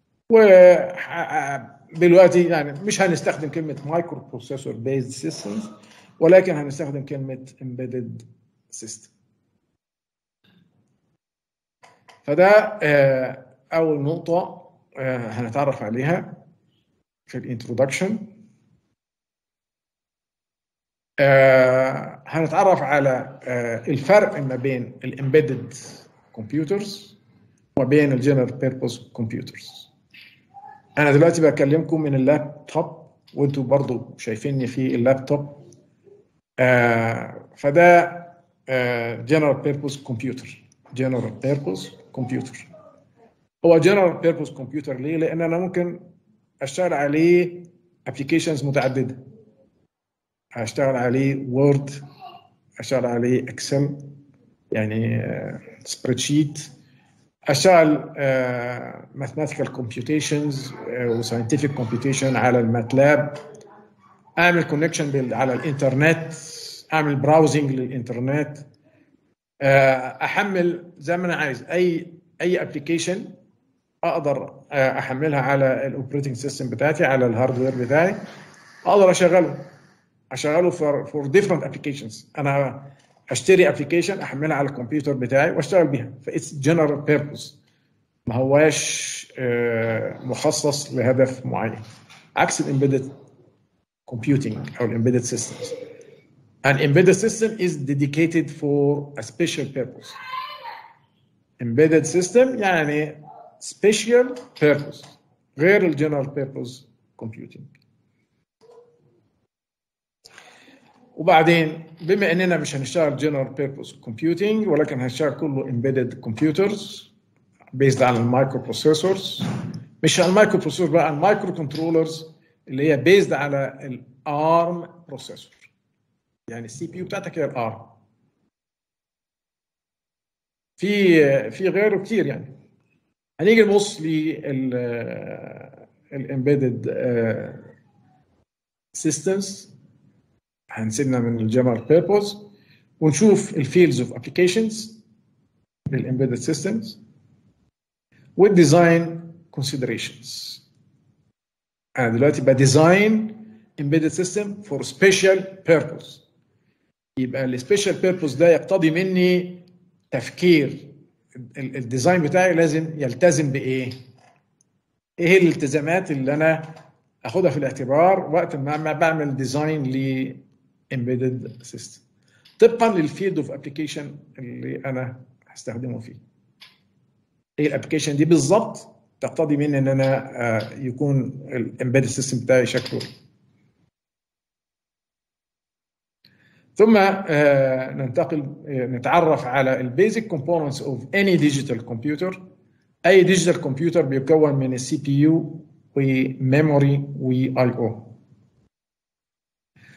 ودلوقتي يعني مش هنستخدم كلمة مايكرو بروسيسور بيزد سيستمز ولكن هنستخدم كلمة embedded system فده أول نقطة هنتعرف عليها في الانترودكشن آه هنتعرف على آه الفرق ما بين الامبيدد كمبيوترز وبين الجنرال بيربوز كمبيوترز انا دلوقتي بكلمكم من اللابتوب وانتوا برضو شايفيني في اللابتوب آه فده جنرال بيربوز كمبيوتر جنرال بيربوز كمبيوتر هو جنرال بيربوز كمبيوتر ليه لان انا ممكن اشتغل عليه ابلكيشنز متعدده هشتغل عليه وورد اشتغل عليه اكسل يعني سبريد شيت اشتغل ماثيماتيكال كومبيوتيشنز وساينتفك كومبيوتيشن على الماتلاب اعمل كونكشن على الانترنت اعمل براوزنج للانترنت احمل زي ما انا عايز اي اي ابلكيشن اقدر احملها على الاوبريتنج سيستم بتاعتي على الهاردوير بتاعي اقدر اشغله اشغله فور فور ديفرنت ابلكيشنز انا اشتري ابلكيشن احملها على الكمبيوتر بتاعي واشتغل بيها فاتس جنرال بيربوز ما هواش مخصص لهدف معين عكس الامبيدد كومبيوتنج او الامبيدد systems an embedded system is dedicated for a special purpose embedded system يعني special purpose غير الجنرال purpose computing وبعدين بما اننا مش هنشتغل جنرال بيربوز كومبيوتنج ولكن هنشتغل كله امبيدد كمبيوترز بيزد على المايكرو بروسيسورز مش على المايكرو بروسيسور بقى المايكرو كنترولرز اللي هي بيزد على الارم بروسيسور يعني السي بي يو بتاعتك هي الارم في في غيره كتير يعني هنيجي نبص لل الامبيدد سيستمز هنسيبنا من الجنرال بيربوز ونشوف الفيلدز اوف ابلكيشنز للامبيدد سيستمز والديزاين كونسيدريشنز انا دلوقتي بديزاين embedded system for special purpose يبقى السبيشال بيربوز ده يقتضي مني تفكير الديزاين بتاعي لازم يلتزم بايه؟ ايه الالتزامات اللي انا اخدها في الاعتبار وقت ما بعمل ديزاين ل embedded system طبقا للفيلد اوف ابلكيشن اللي انا هستخدمه فيه. ايه الابلكيشن دي بالظبط تقتضي مني ان انا يكون الامبيدد سيستم بتاعي شكله ثم ننتقل نتعرف على البيزك كومبوننتس اوف اني ديجيتال كمبيوتر اي ديجيتال كمبيوتر بيتكون من السي بي يو وميموري واي او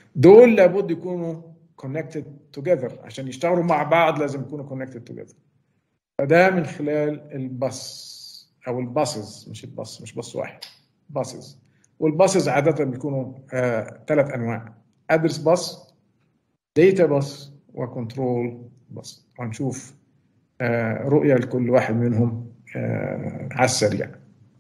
دول لابد يكونوا connected together عشان يشتغلوا مع بعض لازم يكونوا connected together فده من خلال الباص او الباسز مش الباص مش باص واحد باسز والباسز عاده بيكونوا ثلاث انواع ادرس باص داتا باص وكنترول باص وهنشوف آه، رؤيه لكل واحد منهم آه، على السريع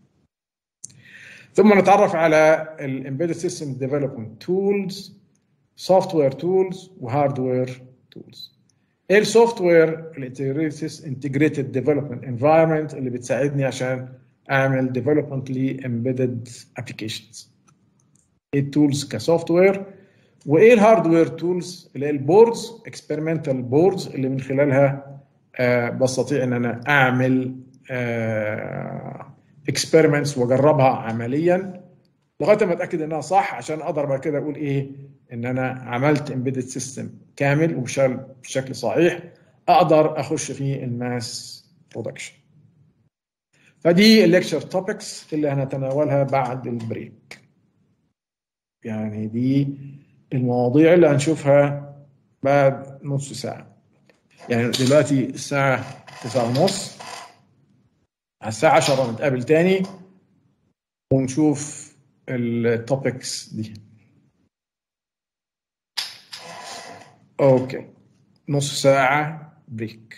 ثم نتعرف على الامبيدد سيستم ديفلوبمنت تولز سوفت وير تولز وهاردوير تولز ايه السوفت وير الانتجريتد ديفلوبمنت انفايرمنت اللي بتساعدني عشان اعمل ديفلوبمنت لامبيدد ابلكيشنز ايه التولز كسوفت وير وايه الهاردوير تولز اللي هي البوردز اكسبيرمنتال بوردز اللي من خلالها آه بستطيع ان انا اعمل اكسبيرمنتس واجربها عمليا لغايه ما اتاكد انها صح عشان اقدر بعد كده اقول ايه ان انا عملت امبيدد سيستم كامل وبشكل بشكل صحيح اقدر اخش في الماس برودكشن فدي الليكتشر توبكس اللي هنتناولها بعد البريك يعني دي المواضيع اللي هنشوفها بعد نص ساعة يعني دلوقتي الساعة تسعة ونص على الساعة عشرة نتقابل تاني ونشوف التوبكس دي اوكي نص ساعة بريك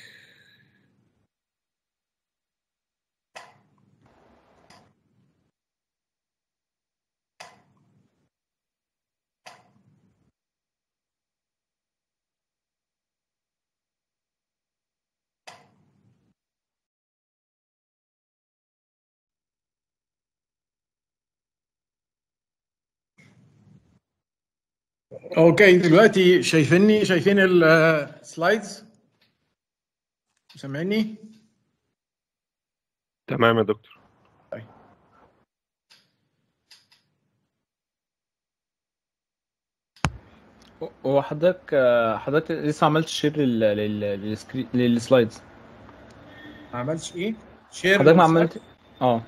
اوكي دلوقتي شايفيني شايفين السلايدز سامعني تمام يا دكتور هو حضرتك حضرتك لسه ما عملتش شير لل لل للسكري... للسلايدز ما عملتش ايه شير حضرتك ما عملت اه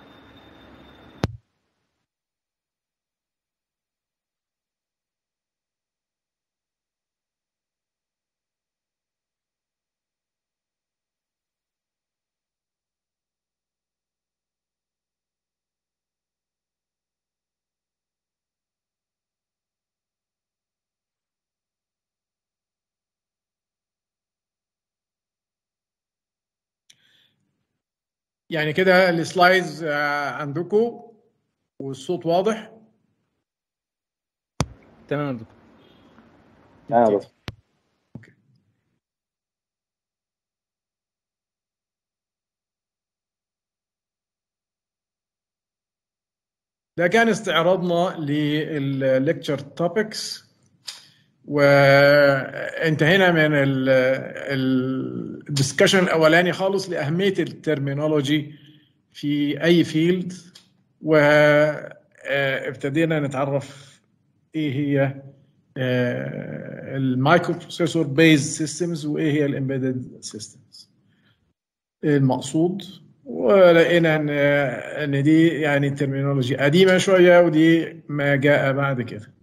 يعني كده السلايدز آه، عندكم والصوت واضح تمام يا دكتور تمام يا دكتور ده كان استعراضنا للليكتشر توبكس وانتهينا من الدسكشن الاولاني خالص لاهميه الترمينولوجي في اي فيلد وابتدينا نتعرف ايه هي المايكرو بروسيسور بيز سيستمز وايه هي الامبيدد سيستمز المقصود ولقينا ان ان دي يعني ترمينولوجي قديمه شويه ودي ما جاء بعد كده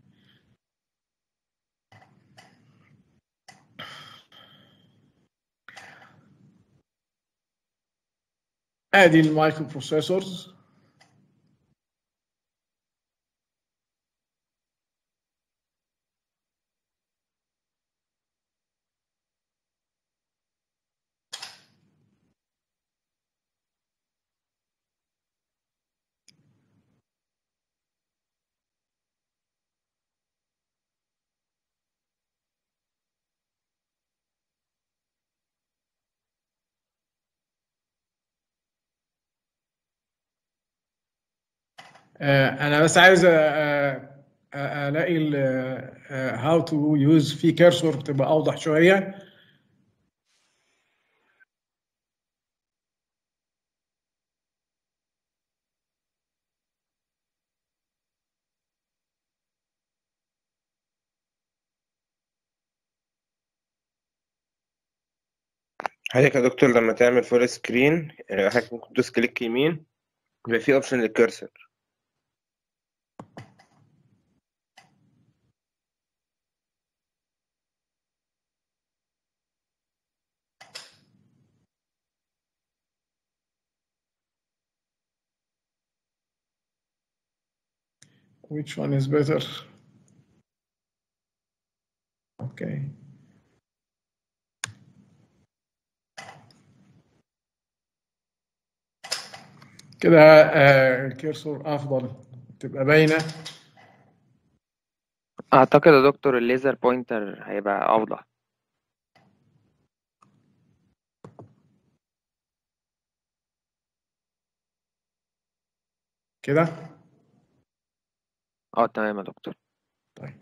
ادي المايكرو بروسيسورز انا بس عايز الاقي هاو تو يوز في كيرسور بتبقى اوضح شويه حضرتك يا دكتور لما تعمل فول سكرين حضرتك ممكن تدوس كليك يمين يبقى في اوبشن للكرسر which one is better okay كده آه، الكيرسور افضل تبقى باينه اعتقد يا دكتور الليزر بوينتر هيبقى اوضح كده اه تمام يا دكتور طيب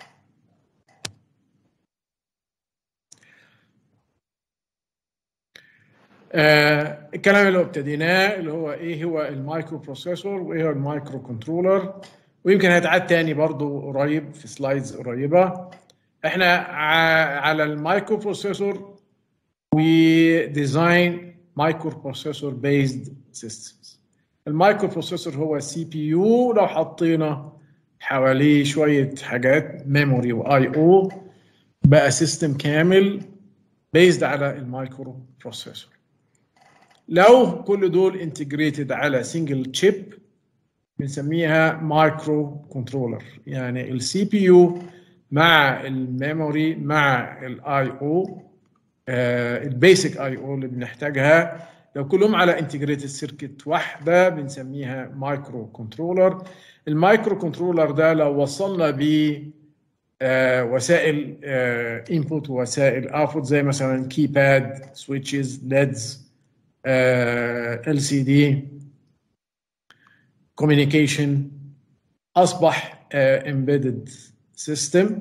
آه الكلام اللي هو ابتديناه اللي هو ايه هو المايكرو بروسيسور وايه هو المايكرو كنترولر ويمكن هيتعاد تاني برضو قريب في سلايدز قريبه احنا ع- على المايكرو بروسيسور we design microprocessor based systems المايكرو بروسيسور هو سي بي يو لو حطينا حواليه شويه حاجات ميموري واي او بقى سيستم كامل بيزد على المايكرو بروسيسور لو كل دول انتجريتد على سنجل تشيب بنسميها مايكرو كنترولر يعني السي بي يو مع الميموري مع الاي او البيسك اي او اللي بنحتاجها لو كلهم على انتجريتد سيركت واحده بنسميها مايكرو كنترولر المايكرو كنترولر ده لو وصلنا بيه آه، وسائل انبوت ووسائل اوتبوت زي مثلا كيباد سويتشز ليدز ال سي دي كوميونيكيشن اصبح امبيدد سيستم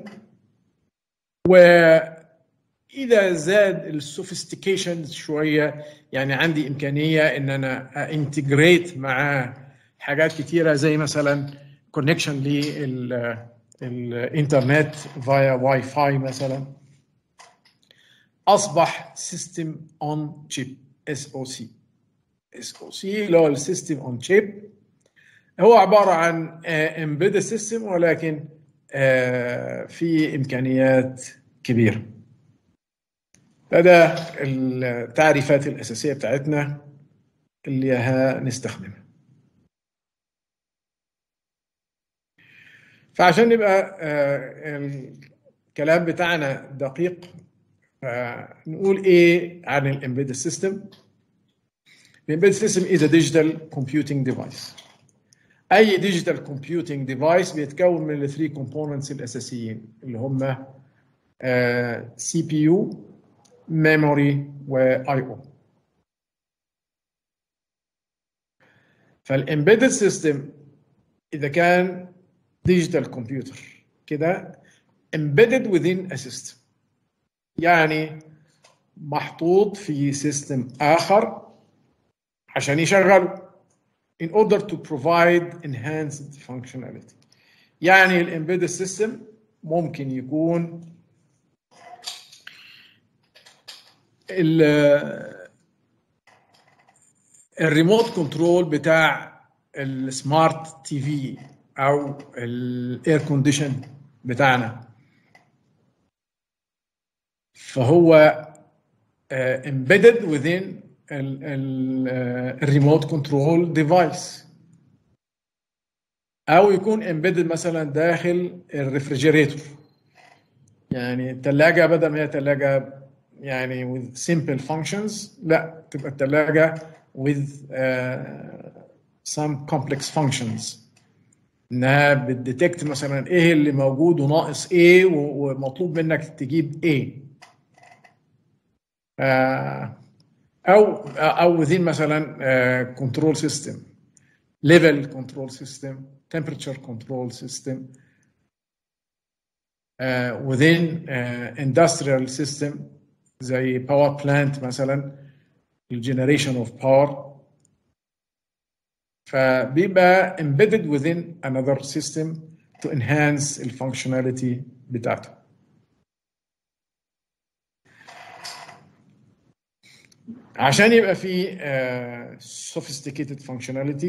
واذا زاد السوفيستيكيشن شويه يعني عندي امكانيه ان انا انتجريت مع حاجات كتيره زي مثلا كونكشن للانترنت فايا واي فاي مثلا اصبح سيستم اون تشيب اس او سي اس او سي اللي هو السيستم اون تشيب هو عباره عن امبيدد سيستم ولكن آه، في امكانيات كبيره فده التعريفات الاساسيه بتاعتنا اللي هنستخدمها فعشان نبقى آه، الكلام بتاعنا دقيق آه، نقول ايه عن الامبيدد سيستم الامبيدد سيستم is a digital computing device اي ديجيتال كومبيوتنج ديفايس بيتكون من الثري كومبوننتس الاساسيين اللي هم سي بي يو ميموري واي او فالامبيدد سيستم اذا كان ديجيتال كمبيوتر كده embedded within a system يعني محطوط في سيستم اخر عشان يشغله in order to provide enhanced functionality يعني الامبيدد سيستم ممكن يكون ال- الريموت كنترول بتاع السمارت تي في او الاير كونديشن بتاعنا فهو uh, embedded within الريموت كنترول ديفايس او يكون embedded مثلا داخل الريفريجريتور يعني الثلاجه بدل ما هي ثلاجه يعني with simple functions لا تبقى الثلاجه with uh, some complex functions انها بتديتكت مثلا ايه اللي موجود وناقص ايه و- ومطلوب منك تجيب ايه آه او او within مثلا كنترول سيستم ليفل كنترول سيستم temperature control system uh, within uh, industrial system زي باور بلانت مثلا الجنريشن اوف باور فبيبقى embedded within another system to enhance الفانكشناليتي بتاعته عشان يبقى في uh, sophisticated functionality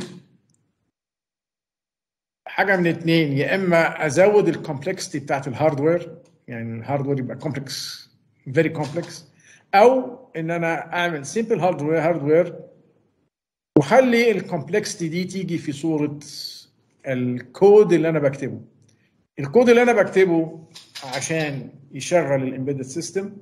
حاجه من اتنين يا اما ازود الكومبلكسيتي بتاعت الهاردوير يعني الهاردوير يبقى كومبلكس فيري كومبلكس او ان انا اعمل سمبل هاردوير هاردوير وخلي الكومبلكسيتي دي تيجي في صوره الكود اللي انا بكتبه الكود اللي انا بكتبه عشان يشغل الامبيدد سيستم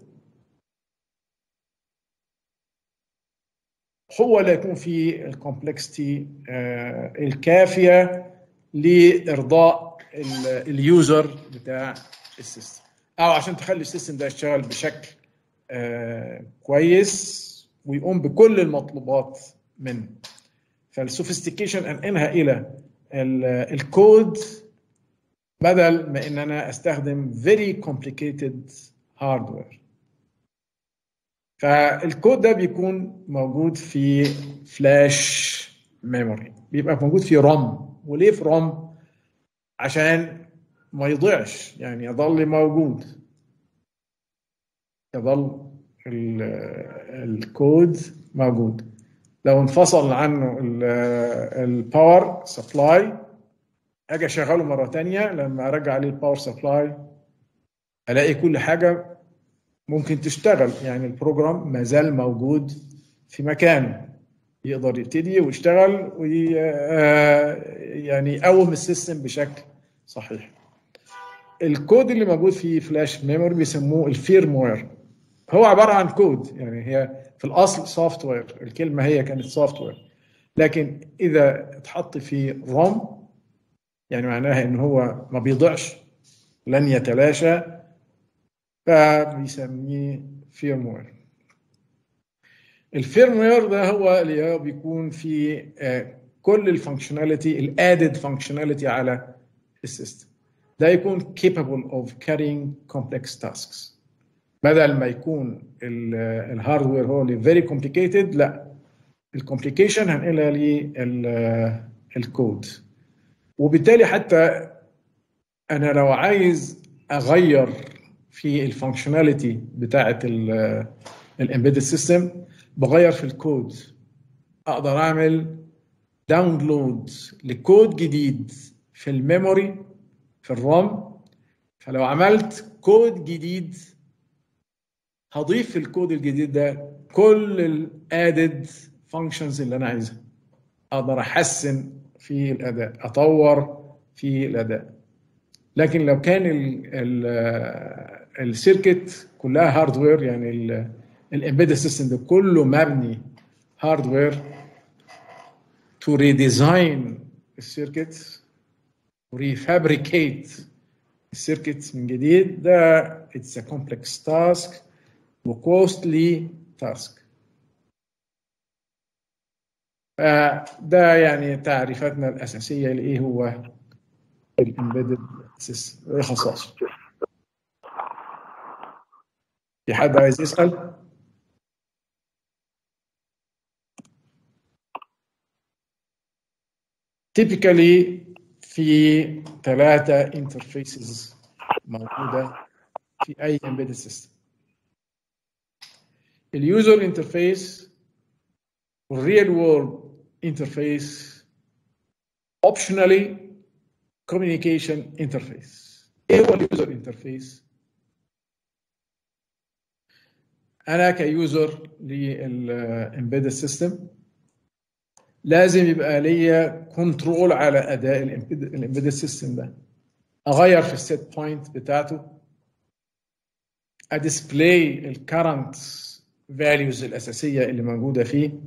هو اللي يكون فيه الكومبلكسيتي الكافيه لارضاء ال- اليوزر بتاع السيستم او عشان تخلي السيستم ده يشتغل بشكل آه، كويس ويقوم بكل المطلوبات منه فالسوفيستيكيشن انقلها الى ال- الكود بدل ما ان انا استخدم very complicated hardware فالكود ده بيكون موجود في فلاش ميموري بيبقى موجود في روم وليه في روم عشان ما يضيعش يعني يظل موجود يظل ال- الكود موجود لو انفصل عنه الباور سبلاي اجي اشغله مره تانية لما ارجع عليه الباور سبلاي الاقي كل حاجه ممكن تشتغل يعني البروجرام ما زال موجود في مكانه يقدر يبتدي ويشتغل وي آه، يعني يقوم السيستم بشكل صحيح الكود اللي موجود في فلاش ميموري بيسموه الفيرموير هو عباره عن كود يعني هي في الاصل سوفت وير الكلمه هي كانت سوفت وير لكن اذا اتحط في روم يعني معناها ان هو ما بيضيعش لن يتلاشى فبيسميه فيرموير الفيرموير ده هو اللي هو بيكون فيه آه، كل الفانكشناليتي الادد فانكشناليتي على السيستم ده يكون capable of carrying complex tasks بدل ما يكون ال- الهاردوير هو اللي very complicated لا الكومبليكيشن هنقلها للكود وبالتالي حتى انا لو عايز اغير في الفانكشناليتي بتاعه الامبيدد سيستم بغير في الكود اقدر اعمل داونلود لكود جديد في الميموري في الرام فلو عملت كود جديد هضيف في الكود الجديد ده كل الادد فانكشنز اللي انا عايزها اقدر احسن في الاداء اطور في الاداء لكن لو كان السيركت كلها هاردوير يعني الامبيدد سيستم ده كله مبني هاردوير تو ريديزاين السيركت وريفابريكيت السيركت من جديد ده اتس ا كومبلكس تاسك وكوستلي تاسك ده يعني تعريفاتنا الأساسية لإيه هو الامبيدد سيستم إيه خصائصه في حد عايز يسأل؟ typically في ثلاثة انترفيسز موجودة في أي embedded system اليوزر انترفيس والريال وورلد انترفيس optionally communication interface ايه هو اليوزر انترفيس انا كيوزر للامبيدد سيستم لازم يبقى ليا كنترول على اداء الامبيدد سيستم ده اغير في السيت بوينت بتاعته اديسبلاي الكرنت فاليوز الاساسيه اللي موجوده فيه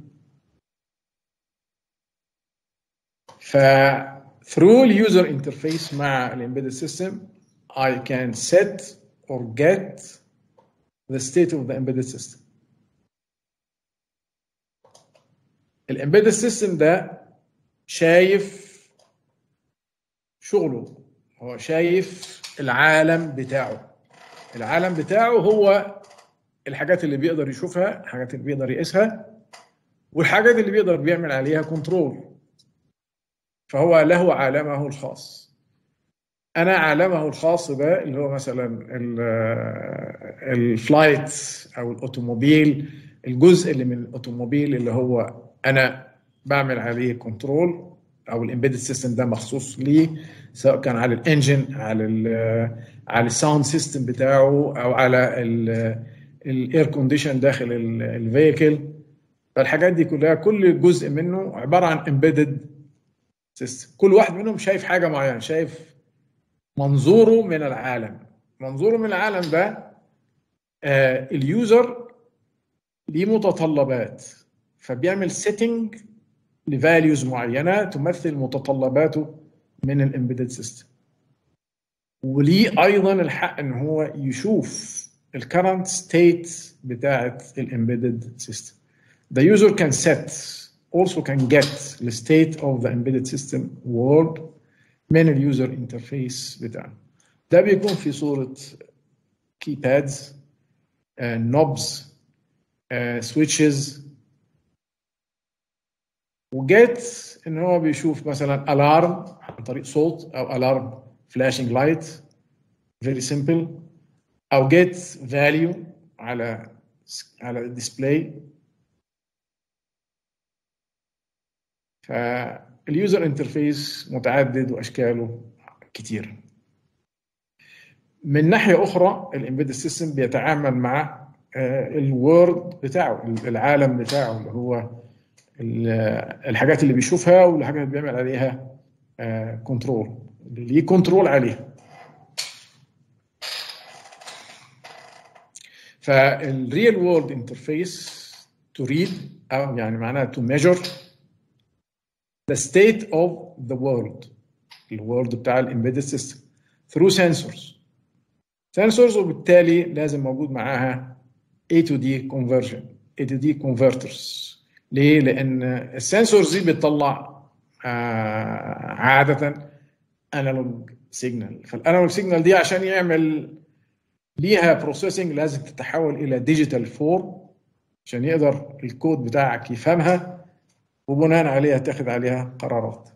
ف through اليوزر انترفيس مع الامبيدد سيستم I can set or get the state of the embedded system الامبيدد سيستم ده شايف شغله هو شايف العالم بتاعه العالم بتاعه هو الحاجات اللي بيقدر يشوفها الحاجات اللي بيقدر يقيسها والحاجات اللي بيقدر بيعمل عليها كنترول فهو له عالمه الخاص انا عالمه الخاص ده اللي هو مثلا الفلايت او الاوتوموبيل الجزء اللي من الاوتوموبيل اللي هو انا بعمل عليه كنترول او الامبيدد سيستم ده مخصوص ليه سواء كان على الانجن على ال على الساوند سيستم بتاعه او على الاير كونديشن داخل الفيكل فالحاجات دي كلها كل جزء منه عباره عن امبيدد سيستم كل واحد منهم شايف حاجه معينه شايف منظوره من العالم منظوره من العالم ده آه اليوزر ليه متطلبات فبيعمل سيتنج لفاليوز معينه تمثل متطلباته من الامبيدد سيستم وليه ايضا الحق ان هو يشوف الكرنت ستيت بتاعه الامبيدد سيستم the user can set also can get the state of the embedded system world من اليوزر انترفيس بتاعه ده بيكون في صورة كيبادز نوبز سويتشز وجيت ان هو بيشوف مثلا الارم عن طريق صوت او الارم flashing light very simple او get value على على الديسبلاي فاليوزر انترفيس متعدد واشكاله كتير من ناحيه اخرى الامبيدد سيستم بيتعامل مع الوورد بتاعه العالم بتاعه اللي هو الحاجات اللي بيشوفها والحاجات اللي بيعمل عليها كنترول اللي ليه كنترول عليها فالريل وورلد انترفيس to read او يعني معناها to measure the state of the world الورد بتاع الامبيدد سيستم through sensors sensors وبالتالي لازم موجود معاها A to D conversion A to D converters ليه؟ لأن السنسورز دي بتطلع آه عادة انالوج سيجنال فالانالوج سيجنال دي عشان يعمل ليها بروسيسنج لازم تتحول الى ديجيتال فورم عشان يقدر الكود بتاعك يفهمها وبناء عليها تاخد عليها قرارات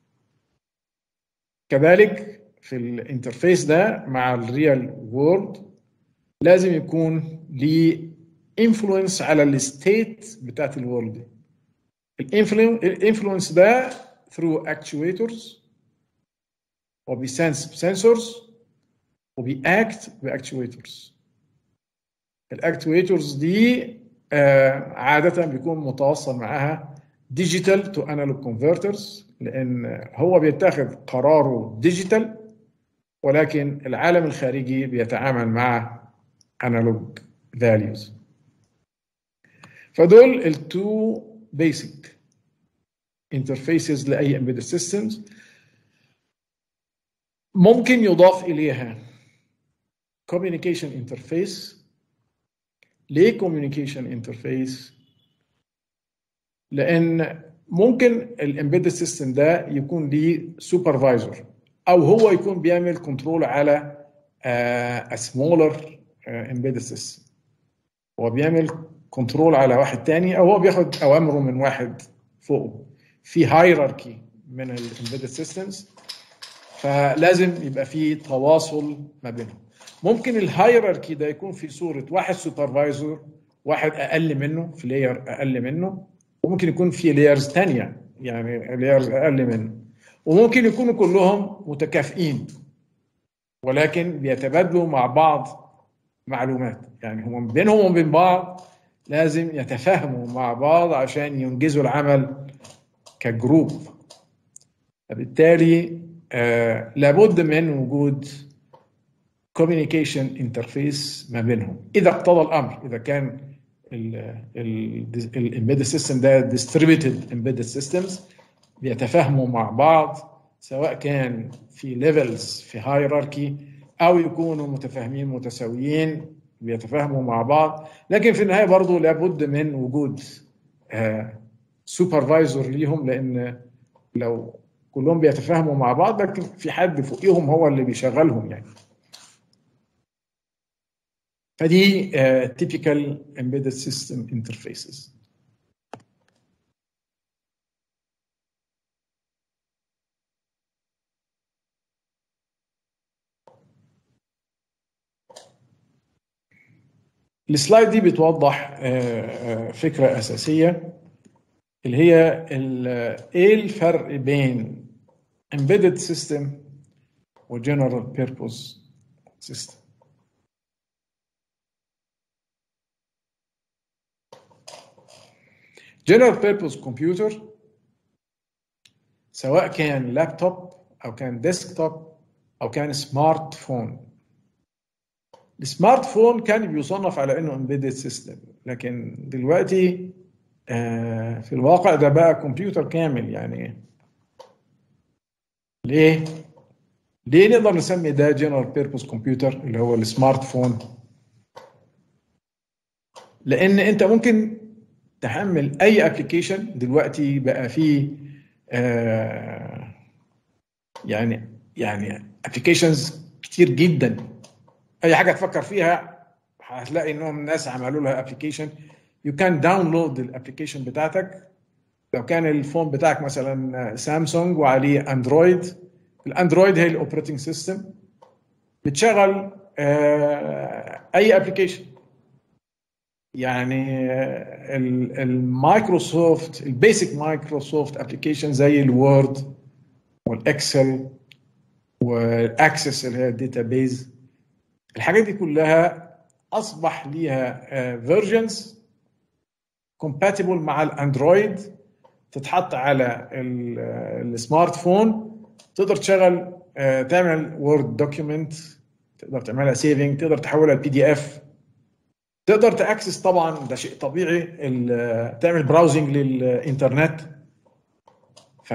كذلك في الانترفيس ده مع الريال وورلد لازم يكون ليه انفلونس على الستيت بتاعت الورلد الانفلونس ده through actuators وبيسنس بسنسورز وبيأكت باكتويترز الاكتويترز دي آه عادة بيكون متوصل معاها ديجيتال تو انالوج كونفرترز لان هو بيتاخد قراره ديجيتال ولكن العالم الخارجي بيتعامل مع انالوج فاليوز فدول التو بيسك انترفيسز لاي امبيدد سيستمز ممكن يضاف اليها communication interface ليه communication interface لان ممكن الامبيدد سيستم ده يكون ليه سوبرفايزر او هو يكون بيعمل كنترول على a smaller embedded system هو بيعمل كنترول على واحد تاني او هو بياخد اوامره من واحد فوقه في هايراركي من الامبيدد سيستمز فلازم يبقى في تواصل ما بينهم ممكن الهايراركي ده يكون في صوره واحد سوبرفايزر واحد اقل منه في لاير اقل منه وممكن يكون في لايرز ثانيه يعني لايرز اقل منه وممكن يكونوا كلهم متكافئين ولكن بيتبادلوا مع بعض معلومات يعني هم بينهم وبين بعض لازم يتفاهموا مع بعض عشان ينجزوا العمل كجروب فبالتالي آه لابد من وجود communication interface ما بينهم اذا اقتضى الامر اذا كان الامبيدد سيستم ده distributed embedded systems بيتفاهموا مع بعض سواء كان في ليفلز في هايراركي او يكونوا متفاهمين متساويين بيتفاهموا مع بعض لكن في النهايه برضه لابد من وجود سوبرفايزر ليهم لان لو كلهم بيتفاهموا مع بعض لكن في حد فوقيهم هو اللي بيشغلهم يعني فدي uh, typical embedded system interfaces السلايد دي بتوضح فكرة أساسية اللي هي ايه الفرق بين embedded system و general purpose system general purpose computer سواء كان لابتوب او كان ديسكتوب او كان سمارت فون السمارت فون كان بيصنف على انه امبيدد سيستم لكن دلوقتي آه، في الواقع ده بقى كمبيوتر كامل يعني ليه؟ ليه نقدر نسمي ده جنرال بيربوس كمبيوتر اللي هو السمارت فون؟ لان انت ممكن تحمل اي ابلكيشن دلوقتي بقى فيه آه يعني يعني ابلكيشنز كتير جدا اي حاجه تفكر فيها هتلاقي انهم الناس عملوا لها ابلكيشن يو كان داونلود الابلكيشن بتاعتك لو كان الفون بتاعك مثلا سامسونج وعليه اندرويد الاندرويد هي الاوبريتنج سيستم بتشغل آه اي ابلكيشن يعني آه، ال- المايكروسوفت البيسك مايكروسوفت ابلكيشن زي الوورد والاكسل والاكسس اللي هي الداتابيز الحاجات دي كلها اصبح ليها فيرجنز كومباتبل مع الاندرويد تتحط على ال- السمارت فون تقدر تشغل آه، تعمل وورد دوكيومنت تقدر تعملها سيفنج تقدر تحولها لبي دي اف تقدر تاكسس طبعا ده شيء طبيعي ال- تعمل براوزنج للانترنت ف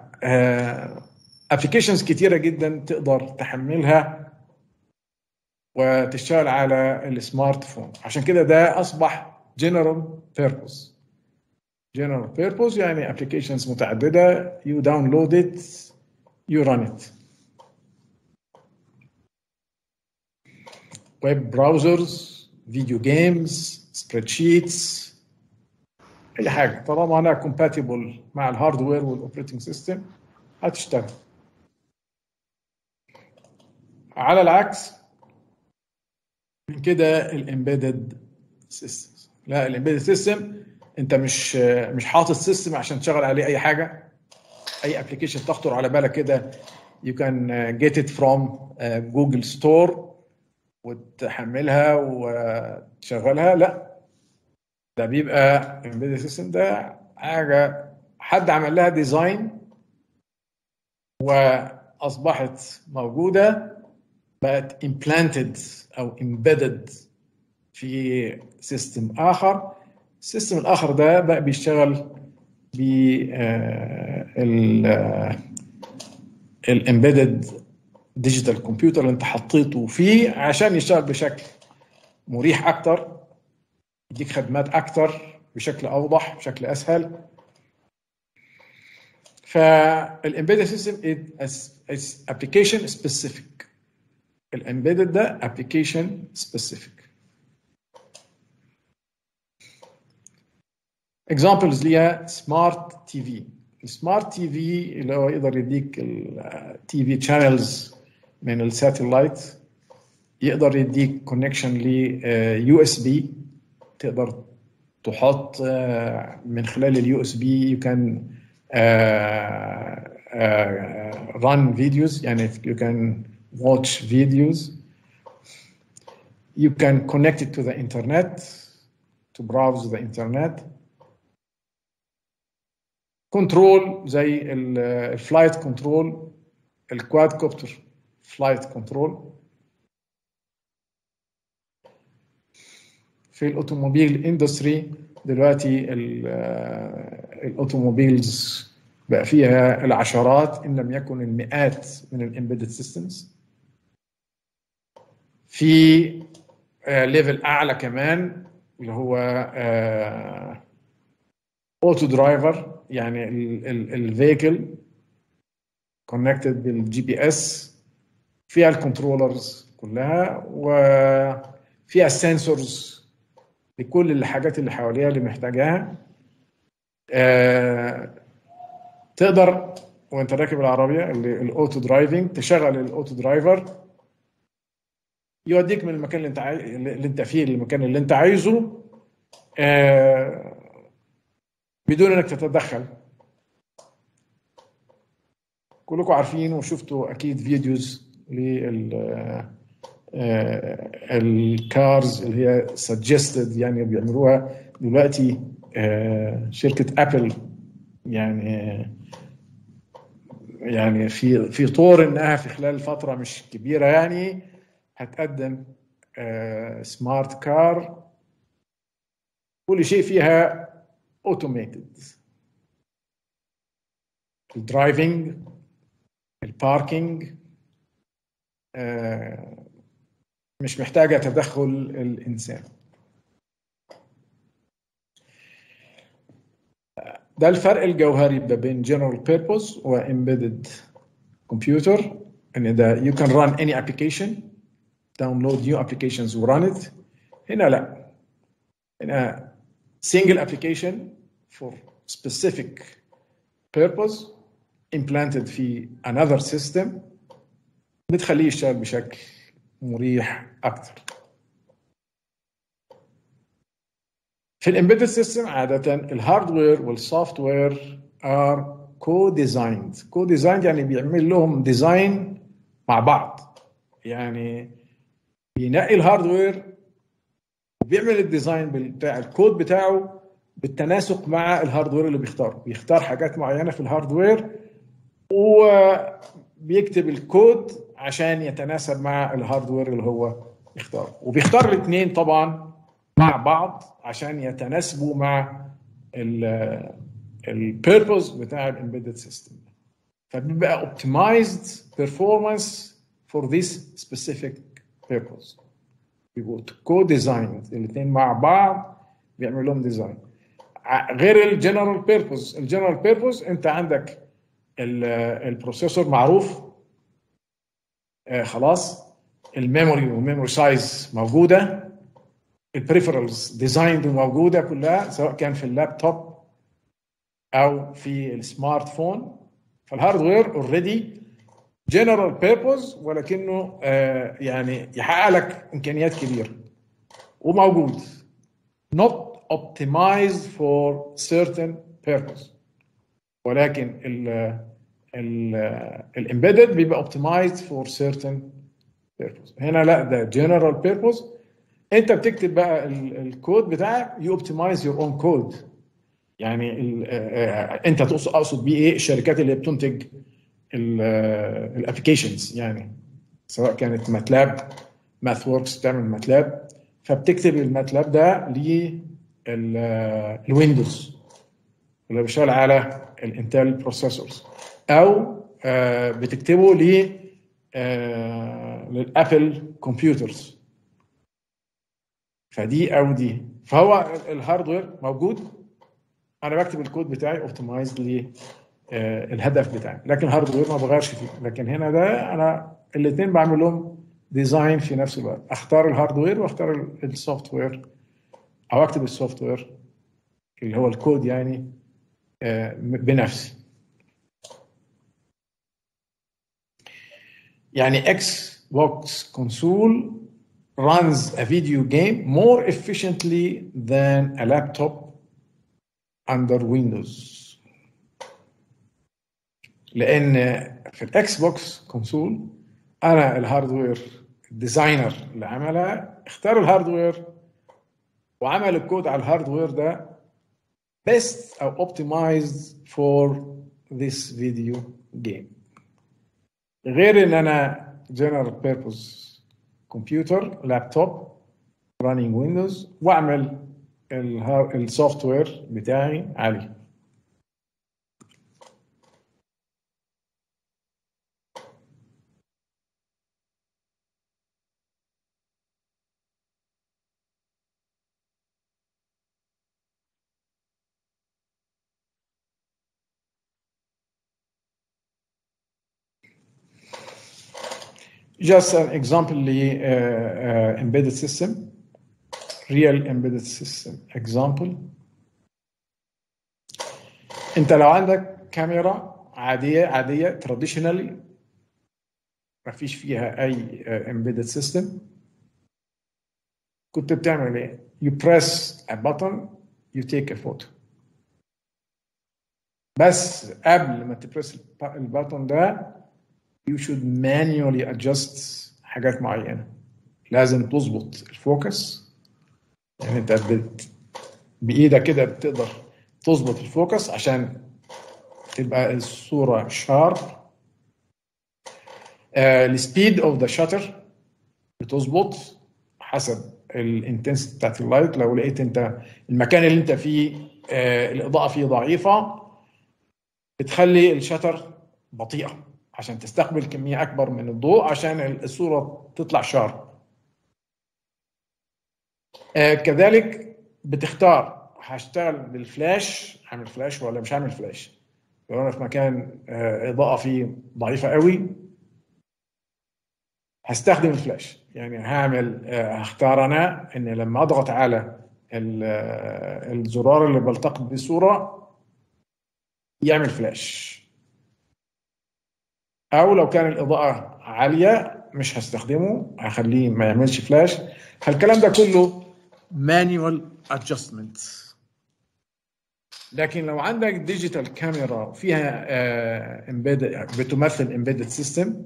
ابلكيشنز كتيره جدا تقدر تحملها وتشتغل على السمارت فون عشان كده ده اصبح جنرال بيربوز جنرال بيربوز يعني ابلكيشنز متعدده يو داونلود ات يو ران ات ويب براوزرز فيديو جيمز سبريد شيتس اي حاجه طالما انا كومباتبل مع الهاردوير والاوبريتنج سيستم هتشتغل على العكس من كده الامبيدد سيستم لا الامبيدد سيستم انت مش مش حاطط سيستم عشان تشغل عليه اي حاجه اي ابلكيشن تخطر على بالك كده you can uh, get it from uh, Google Store وتحملها وتشغلها لا ده بيبقى embedded system ده حاجه حد عمل لها ديزاين واصبحت موجوده بقت implanted او embedded في سيستم اخر السيستم الاخر ده بقى بيشتغل ب الامبيدد ديجيتال كمبيوتر اللي انت حطيته فيه عشان يشتغل بشكل مريح اكتر يديك خدمات اكتر بشكل اوضح بشكل اسهل فالامبيدد سيستم از ابلكيشن سبيسيفيك الامبيدد ده ابلكيشن سبيسيفيك اكزامبلز ليها سمارت تي في السمارت تي في اللي هو يقدر يديك التي في شانلز من الساتلايت يقدر يديك كونكشن ل يو اس بي تقدر تحط آه، من خلال اليو اس بي يو كان run videos يعني you can watch videos you can connect it to the internet to browse the internet كنترول زي الفلايت كنترول الكواد كوبتر فلايت كنترول في الاوتوموبيل اندستري دلوقتي ال- آه، الاوتوموبيلز بقى فيها العشرات ان لم يكن المئات من الامبيدد سيستمز في ليفل اعلى كمان اللي هو اوتو درايفر يعني الفيكل كونكتد بالجي بي اس فيها الكنترولرز كلها وفيها السنسورز لكل الحاجات اللي حواليها اللي محتاجاها آه، تقدر وانت راكب العربيه اللي الاوتو درايفنج تشغل الاوتو درايفر يوديك من المكان اللي انت عاي... اللي انت فيه للمكان اللي انت عايزه آه، بدون انك تتدخل كلكم عارفين وشفتوا اكيد فيديوز لل الكارز اللي هي سجستد يعني بيعملوها دلوقتي آه، شركه ابل يعني يعني في في طور انها في خلال فتره مش كبيره يعني هتقدم سمارت كار كل شيء فيها اوتوميتد الدرايفنج الباركينج آه، مش محتاجه تدخل الانسان ده الفرق الجوهري ما بين general purpose و embedded computer ان ده you can run any application download new applications و run it هنا لا هنا single application for specific purpose implanted في another system بتخليه يشتغل بشكل مريح اكتر في الامبيدد سيستم عاده الهاردوير والسوفت وير ار كو ديزايند كو ديزايند يعني بيعمل لهم ديزاين مع بعض يعني بينقي الهاردوير وبيعمل الديزاين بتاع الكود بتاعه بالتناسق مع الهاردوير اللي بيختاره بيختار حاجات معينه في الهاردوير وبيكتب الكود عشان يتناسب مع الهاردوير اللي هو يختاره وبيختار الاثنين طبعا مع بعض عشان يتناسبوا مع البيربوز بتاع الامبيدد سيستم فبيبقى اوبتمايزد بيرفورمانس فور ذيس سبيسيفيك بيربوز بيبقوا كو ديزايند الاثنين مع بعض بيعمل لهم ديزاين غير الجنرال بيربوز الجنرال بيربوز انت عندك البروسيسور معروف آه خلاص الميموري والميموري سايز موجوده البريفرالز ديزايند وموجوده كلها سواء كان في اللابتوب او في السمارت فون فالهاردوير اوريدي جنرال بيربوز ولكنه آه يعني يحقق لك امكانيات كبيره وموجود not optimized for certain purpose ولكن ال ال الامبيدد بيبقى optimized for certain purpose هنا لا ده general purpose انت بتكتب بقى الكود بتاعك يو اوبتمايز يور اون كود يعني ال انت تقصد اقصد بيه ايه الشركات اللي بتنتج الابلكيشنز يعني سواء كانت ماتلاب ماث وركس بتعمل ماتلاب فبتكتب الماتلاب ده للويندوز اللي بيشتغل على الانتل بروسيسورز او بتكتبه ل للابل كمبيوترز فدي او دي فهو الهاردوير موجود انا بكتب الكود بتاعي اوبتمايز للهدف بتاعي لكن الهاردوير ما بغيرش فيه لكن هنا ده انا الاثنين بعمل لهم ديزاين في نفس الوقت اختار الهاردوير واختار السوفت وير او اكتب السوفت وير اللي هو الكود يعني بنفسي يعني اكس بوكس كونسول runs a video game more efficiently than a laptop under Windows لان في الاكس بوكس كونسول انا الهاردوير الديزاينر اللي عملها اختار الهاردوير وعمل الكود على الهاردوير ده best او optimized for this video game غير ان انا general purpose كمبيوتر لابتوب running ويندوز واعمل السوفت وير بتاعي عليه just an example ل uh, uh, embedded system real embedded system example انت لو عندك كاميرا عاديه عاديه traditionally ما فيش فيها اي uh, embedded system كنت بتعمل ايه you press a button you take a photo بس قبل ما تبرس البutton ده you should manually adjust حاجات معينة لازم تظبط الفوكس يعني انت بت... بإيدك كده بتقدر تظبط الفوكس عشان تبقى الصورة شارب السبيد اوف ذا شاتر بتظبط حسب الانتنسيتي بتاعت اللايت لو لقيت انت المكان اللي انت فيه آه، الاضاءه فيه ضعيفه بتخلي الشاتر بطيئه عشان تستقبل كميه اكبر من الضوء عشان الصوره تطلع شارب آه، كذلك بتختار هشتغل بالفلاش هعمل فلاش ولا مش هعمل فلاش لو انا في مكان آه، اضاءه فيه ضعيفه قوي هستخدم الفلاش يعني هعمل آه، هختار انا ان لما اضغط على ال- آه، الزرار اللي بلتقط بيه الصوره يعمل فلاش او لو كان الاضاءه عاليه مش هستخدمه هخليه ما يعملش فلاش فالكلام ده كله مانيوال ادجستمنت لكن لو عندك ديجيتال كاميرا فيها امبيد بتمثل امبيدد سيستم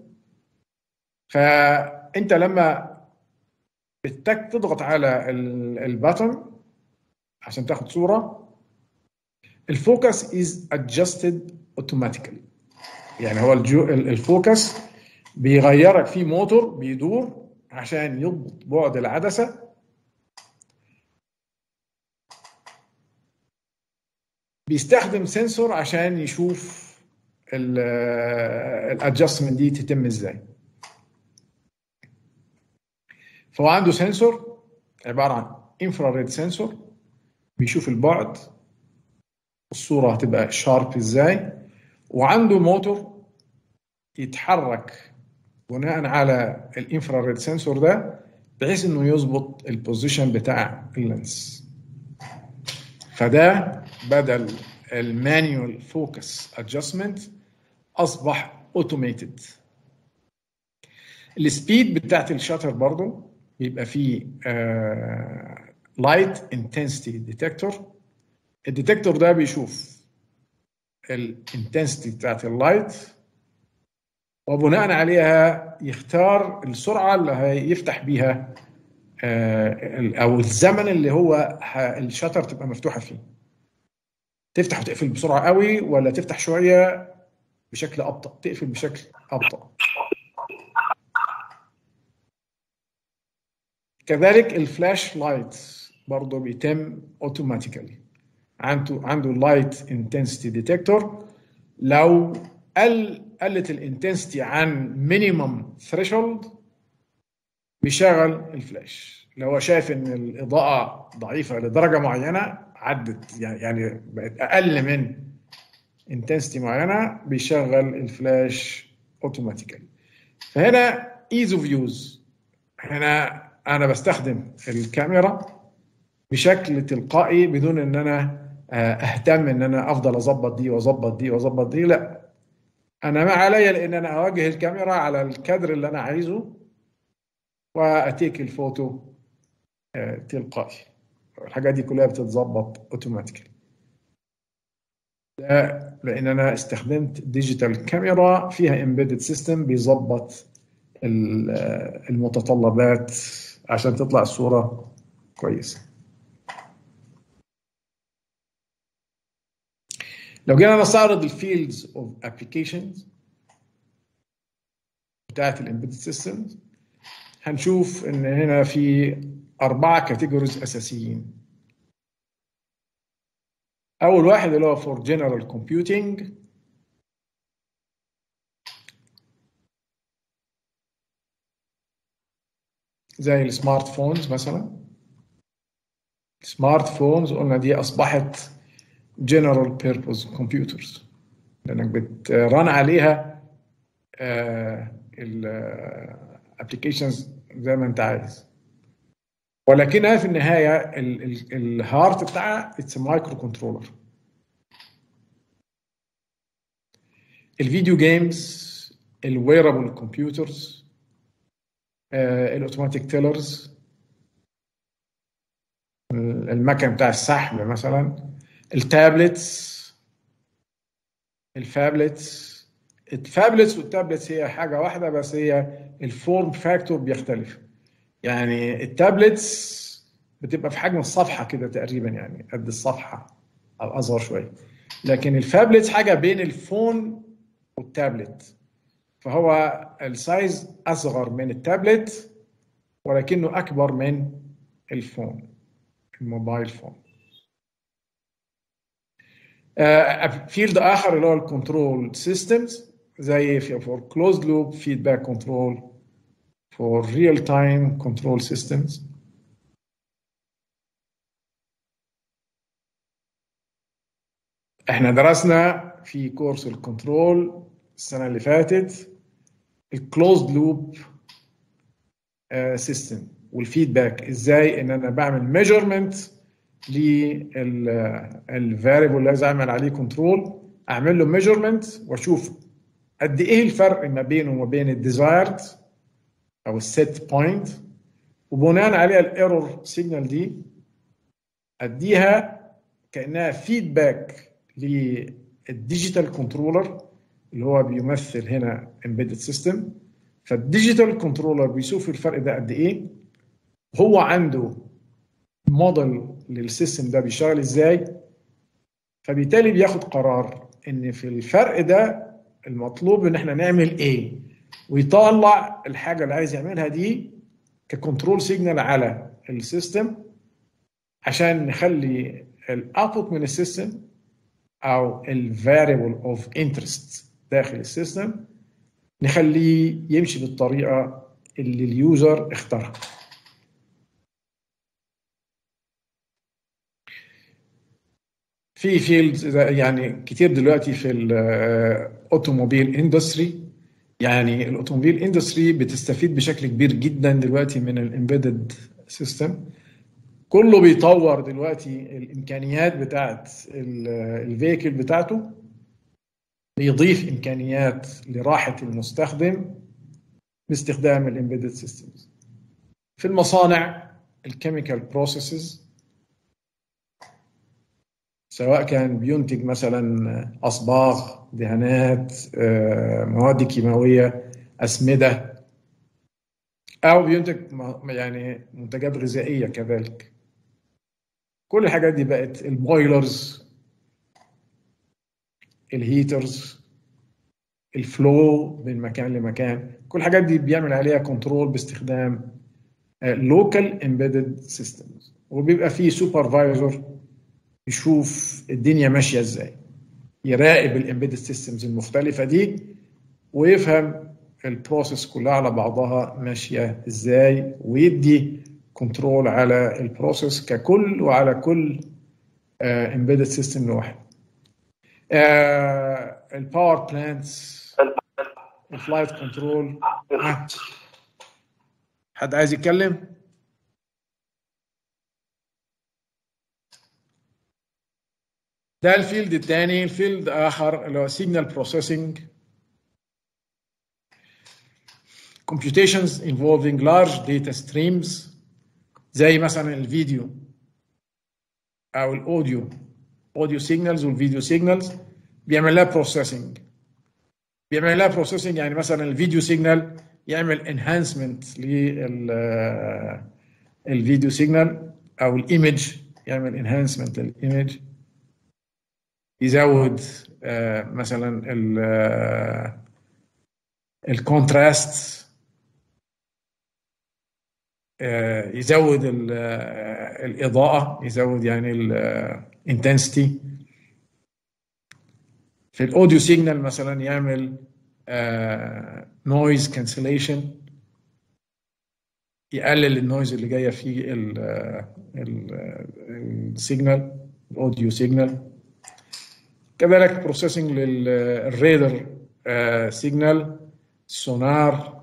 فانت لما بتك تضغط على الباتن عشان تاخد صوره الفوكس از ادجستد اوتوماتيكالي يعني هو الجو الفوكس بيغيرك في موتور بيدور عشان يضبط بعد العدسه بيستخدم سنسور عشان يشوف الادجستمنت دي تتم ازاي فهو عنده سنسور عباره عن انفراريد سنسور بيشوف البعد الصوره هتبقى شارب ازاي وعنده موتور يتحرك بناء على الانفراريد سنسور ده بحيث انه يظبط البوزيشن بتاع اللينس فده بدل المانيوال فوكس ادجستمنت اصبح اوتوميتد السبيد بتاعت الشاتر برضو بيبقى فيه لايت انتنسيتي ديتكتور الديتكتور ده بيشوف الانتنسيتي بتاعت اللايت وبناء عليها يختار السرعه اللي هيفتح بيها آه، او الزمن اللي هو ه- الشاتر تبقى مفتوحه فيه تفتح وتقفل بسرعه قوي ولا تفتح شويه بشكل ابطا تقفل بشكل ابطا كذلك الفلاش لايت برضه بيتم اوتوماتيكالي عنده عنده لايت انتنسيتي ديتكتور لو قل قلت الانتنسيتي عن مينيمم ثريشولد بيشغل الفلاش لو هو شايف ان الاضاءه ضعيفه لدرجه معينه عدت يعني يعني بقت اقل من انتنسيتي معينه بيشغل الفلاش اوتوماتيكالي فهنا ايز اوف يوز هنا انا بستخدم الكاميرا بشكل تلقائي بدون ان انا آه، اهتم ان انا افضل اظبط دي واظبط دي واظبط دي لا انا ما عليا لان انا اوجه الكاميرا على الكادر اللي انا عايزه واتيك الفوتو آه، تلقائي الحاجات دي كلها بتتظبط اوتوماتيكلي ده لان انا استخدمت ديجيتال كاميرا فيها امبيدد سيستم بيظبط ال- آه، المتطلبات عشان تطلع الصوره كويسه لو جينا نستعرض الفيلدز اوف ابلكيشنز بتاعت الامبيدد سيستمز هنشوف ان هنا في اربعه كاتيجوريز اساسيين اول واحد اللي هو فور جنرال كومبيوتنج زي السمارت فونز مثلا سمارت فونز قلنا دي اصبحت جنرال بيربوز كمبيوترز لانك بترن عليها الابلكيشنز زي ما انت عايز ولكنها في النهايه الهارت بتاعها اتس مايكرو كنترولر الفيديو جيمز الويرابل كمبيوترز الاوتوماتيك تيلرز المكن بتاع السحب مثلا التابلتس الفابلتس الفابلتس والتابلتس هي حاجه واحده بس هي الفورم فاكتور بيختلف يعني التابلتس بتبقى في حجم الصفحه كده تقريبا يعني قد الصفحه او اصغر شويه لكن الفابلتس حاجه بين الفون والتابلت فهو السايز اصغر من التابلت ولكنه اكبر من الفون الموبايل فون فيلد اخر اللي هو الكنترول سيستمز زي في فور كلوزد لوب فيدباك كنترول فور ريل تايم كنترول سيستمز احنا درسنا في كورس الكنترول السنه اللي فاتت الكلوزد لوب سيستم والفيدباك ازاي ان انا بعمل ميجرمنت للفاريبل اللي عايز اعمل عليه كنترول اعمل له ميجرمنت واشوف قد ايه الفرق ما بينه وما بين الديزايرد او السيت بوينت وبناء عليها الايرور سيجنال دي اديها كانها فيدباك للديجيتال كنترولر اللي هو بيمثل هنا امبيدد سيستم فالديجيتال كنترولر بيشوف الفرق ده قد ايه هو عنده موديل للسيستم ده بيشتغل ازاي فبالتالي بياخد قرار ان في الفرق ده المطلوب ان احنا نعمل ايه ويطلع الحاجه اللي عايز يعملها دي ككنترول سيجنال على السيستم عشان نخلي الاوتبوت من السيستم او الفاريبل اوف انترست داخل السيستم نخليه يمشي بالطريقه اللي اليوزر اختارها في فيلدز يعني كتير دلوقتي في الاوتوموبيل اندستري يعني الاوتوموبيل اندستري بتستفيد بشكل كبير جدا دلوقتي من الامبيدد سيستم كله بيطور دلوقتي الامكانيات بتاعت الفيكل بتاعته بيضيف امكانيات لراحه المستخدم باستخدام الامبيدد سيستمز في المصانع الكيميكال بروسيسز سواء كان بينتج مثلا اصباغ دهانات مواد كيماويه اسمده او بينتج يعني منتجات غذائيه كذلك كل الحاجات دي بقت البويلرز الهيترز الفلو من مكان لمكان كل الحاجات دي بيعمل عليها كنترول باستخدام لوكال امبيدد سيستمز وبيبقى فيه سوبرفايزر يشوف الدنيا ماشيه ازاي يراقب الامبيدد سيستمز المختلفه دي ويفهم البروسيس كلها على بعضها ماشيه ازاي ويدي كنترول على البروسيس ككل وعلى كل امبيدد سيستم لوحده الباور بلانتس الفلايت كنترول حد عايز يتكلم؟ ده الفيلد الثاني الفيلد اخر اللي هو سيجنال بروسيسنج computations involving large data streams زي مثلا الفيديو او الاوديو اوديو سيجنالز والفيديو سيجنالز بيعمل لها بروسيسنج بيعمل لها بروسيسنج يعني مثلا الفيديو سيجنال يعمل انهانسمنت للفيديو سيجنال او الايمج يعمل انهانسمنت للايمج يزود آه مثلا الكونتراست آه يزود الاضاءه يزود يعني الانتنسيتي في الاوديو سيجنال مثلا يعمل نويز كانسليشن يقلل النويز اللي جايه في السيجنال الاوديو سيجنال كذلك بروسيسنج للريدر سيجنال سونار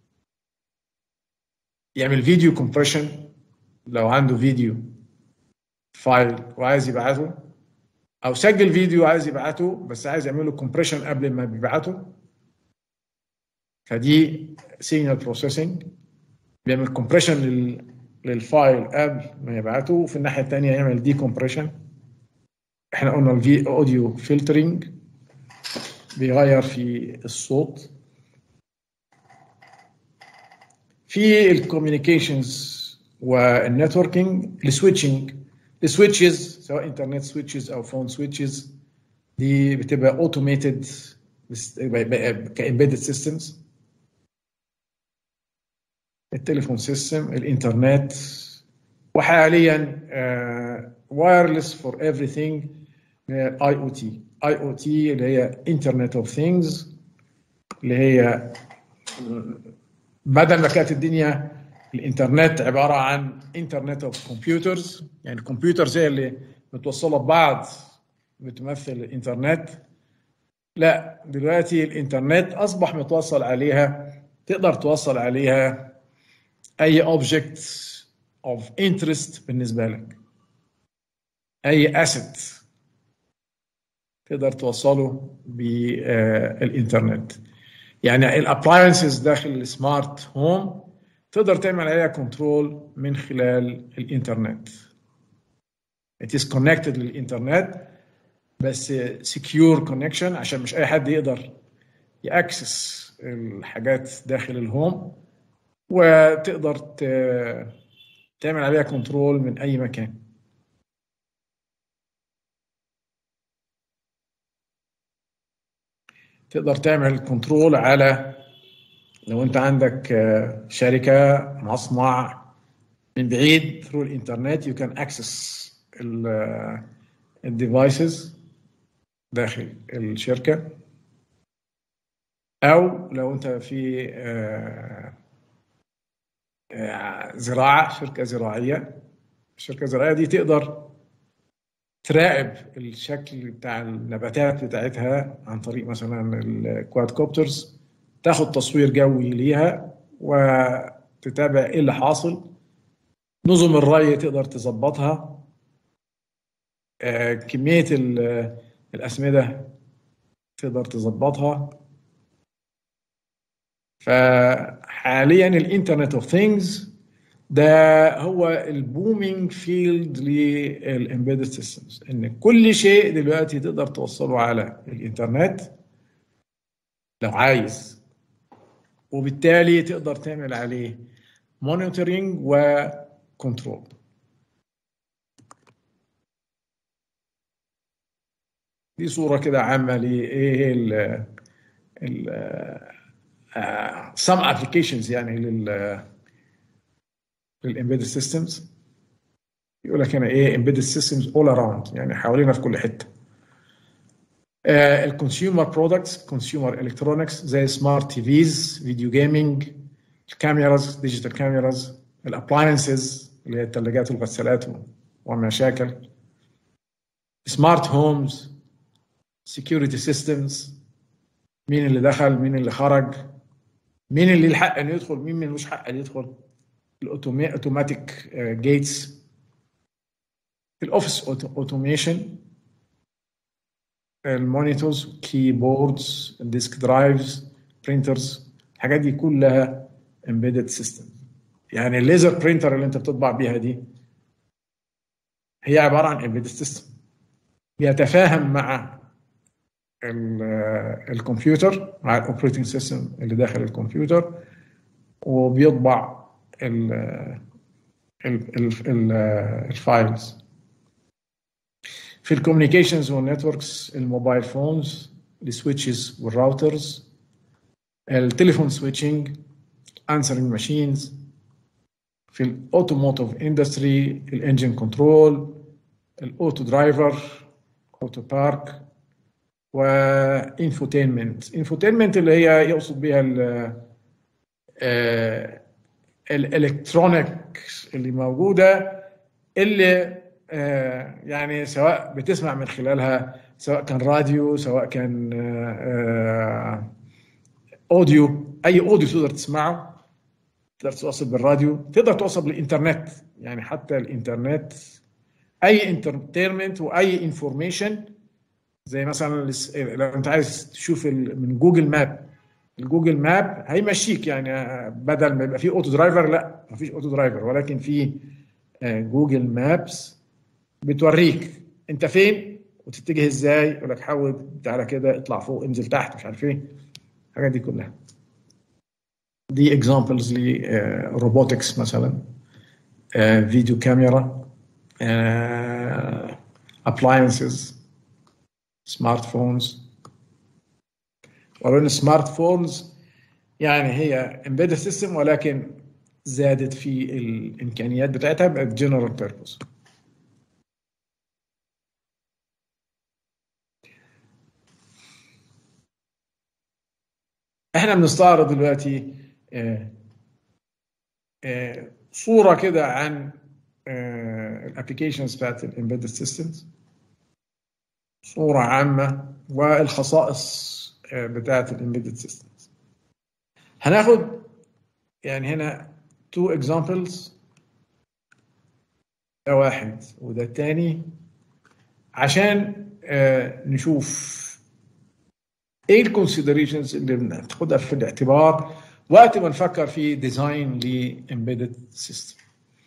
يعمل فيديو كومبريشن لو عنده فيديو فايل وعايز يبعته او سجل فيديو عايز يبعته بس عايز يعمل له كومبريشن قبل ما بيبعته فدي سيجنال بروسيسنج بيعمل كومبريشن للفايل قبل ما يبعته وفي الناحيه الثانيه يعمل دي كومبريشن احنا قلنا الفي اوديو فلترنج بيغير في الصوت في الكوميونيكيشنز والنتوركينج السويتشنج السويتشز سواء انترنت سويتشز او فون سويتشز دي بتبقى اوتوميتد كامبيدد سيستمز التليفون سيستم الانترنت وحاليا وايرلس فور everything اي او تي اي او تي اللي هي انترنت اوف ثينجز اللي هي بدل ما كانت الدنيا الانترنت عباره عن انترنت اوف كمبيوترز يعني الكمبيوترز هي اللي متوصله ببعض بتمثل الانترنت لا دلوقتي الانترنت اصبح متوصل عليها تقدر توصل عليها اي اوبجكت اوف انترست بالنسبه لك اي اسيت تقدر توصله بالانترنت يعني الابلاينسز داخل السمارت هوم تقدر تعمل عليها كنترول من خلال الانترنت it is connected للانترنت بس secure connection عشان مش اي حد يقدر ياكسس الحاجات داخل الهوم وتقدر تعمل عليها كنترول من اي مكان تقدر تعمل كنترول على لو انت عندك شركه مصنع من بعيد through الانترنت you can access الديفايسز داخل الشركه او لو انت في زراعه شركه زراعيه الشركه الزراعيه دي تقدر تراقب الشكل بتاع النباتات بتاعتها عن طريق مثلا الكواد كوبترز تاخد تصوير جوي ليها وتتابع ايه اللي حاصل نظم الري تقدر تظبطها كمية الأسمدة تقدر تظبطها فحاليا الانترنت اوف ثينجز ده هو البومينج فيلد للامبيدد سيستمز ان كل شيء دلوقتي تقدر توصله على الانترنت لو عايز وبالتالي تقدر تعمل عليه مونيتورنج وكنترول دي صورة كده عامة لإيه ال ال some applications يعني لل للامبيدد سيستمز يقول لك هنا ايه امبيدد سيستمز اول اراوند يعني حوالينا في كل حته الكونسيومر برودكتس كونسيومر الكترونكس زي سمارت تي فيز فيديو جيمنج الكاميراز ديجيتال كاميراز الابلاينسز اللي هي الثلاجات والغسالات وما شاكل سمارت هومز سكيورتي سيستمز مين اللي دخل مين اللي خرج مين اللي الحق انه يدخل مين ملوش حق انه يدخل الاوتوماتيك جيتس الاوفيس اوتوميشن المونيتورز كيبوردز الديسك درايفز برينترز الحاجات دي كلها امبيدد سيستم يعني الليزر برينتر اللي انت بتطبع بيها دي هي عباره عن امبيدد سيستم بيتفاهم مع الكمبيوتر مع الاوبريتنج سيستم اللي داخل الكمبيوتر وبيطبع ال ال الفايلز في الكوميونيكيشنز والنتوركس الموبايل فونز السويتشز والراوترز التليفون سويتشنج انسرنج ماشينز في الاوتوموتيف اندستري الانجن كنترول الاوتو درايفر اوتو بارك وانفوتينمنت انفوتينمنت اللي هي يقصد بها الالكترونيكس اللي موجوده اللي يعني سواء بتسمع من خلالها سواء كان راديو سواء كان اوديو اي اوديو تقدر تسمعه تقدر توصل بالراديو تقدر توصل بالانترنت يعني حتى الانترنت اي انترتينمنت واي انفورميشن زي مثلا لو انت عايز تشوف من جوجل ماب الجوجل ماب هيمشيك يعني بدل ما يبقى في اوتو درايفر لا ما فيش اوتو درايفر ولكن في جوجل مابس بتوريك انت فين وتتجه ازاي يقول لك حاول تعالى كده اطلع فوق انزل تحت مش عارف ايه الحاجات دي كلها دي اكزامبلز لروبوتكس مثلا فيديو كاميرا ابلاينسز سمارت فونز ولو ان سمارت فونز يعني هي امبيدد سيستم ولكن زادت في الامكانيات بتاعتها بقت جنرال بيربوز احنا بنستعرض دلوقتي آه، آه، صوره كده عن الابلكيشنز بتاعت الامبيدد سيستمز صوره عامه والخصائص آه، بتاعت الامبيدد سيستمز هناخد يعني هنا تو اكزامبلز ده واحد وده التاني عشان آه، نشوف ايه الكونسيدريشنز اللي بناخدها في الاعتبار وقت ما نفكر في ديزاين لامبيدد سيستم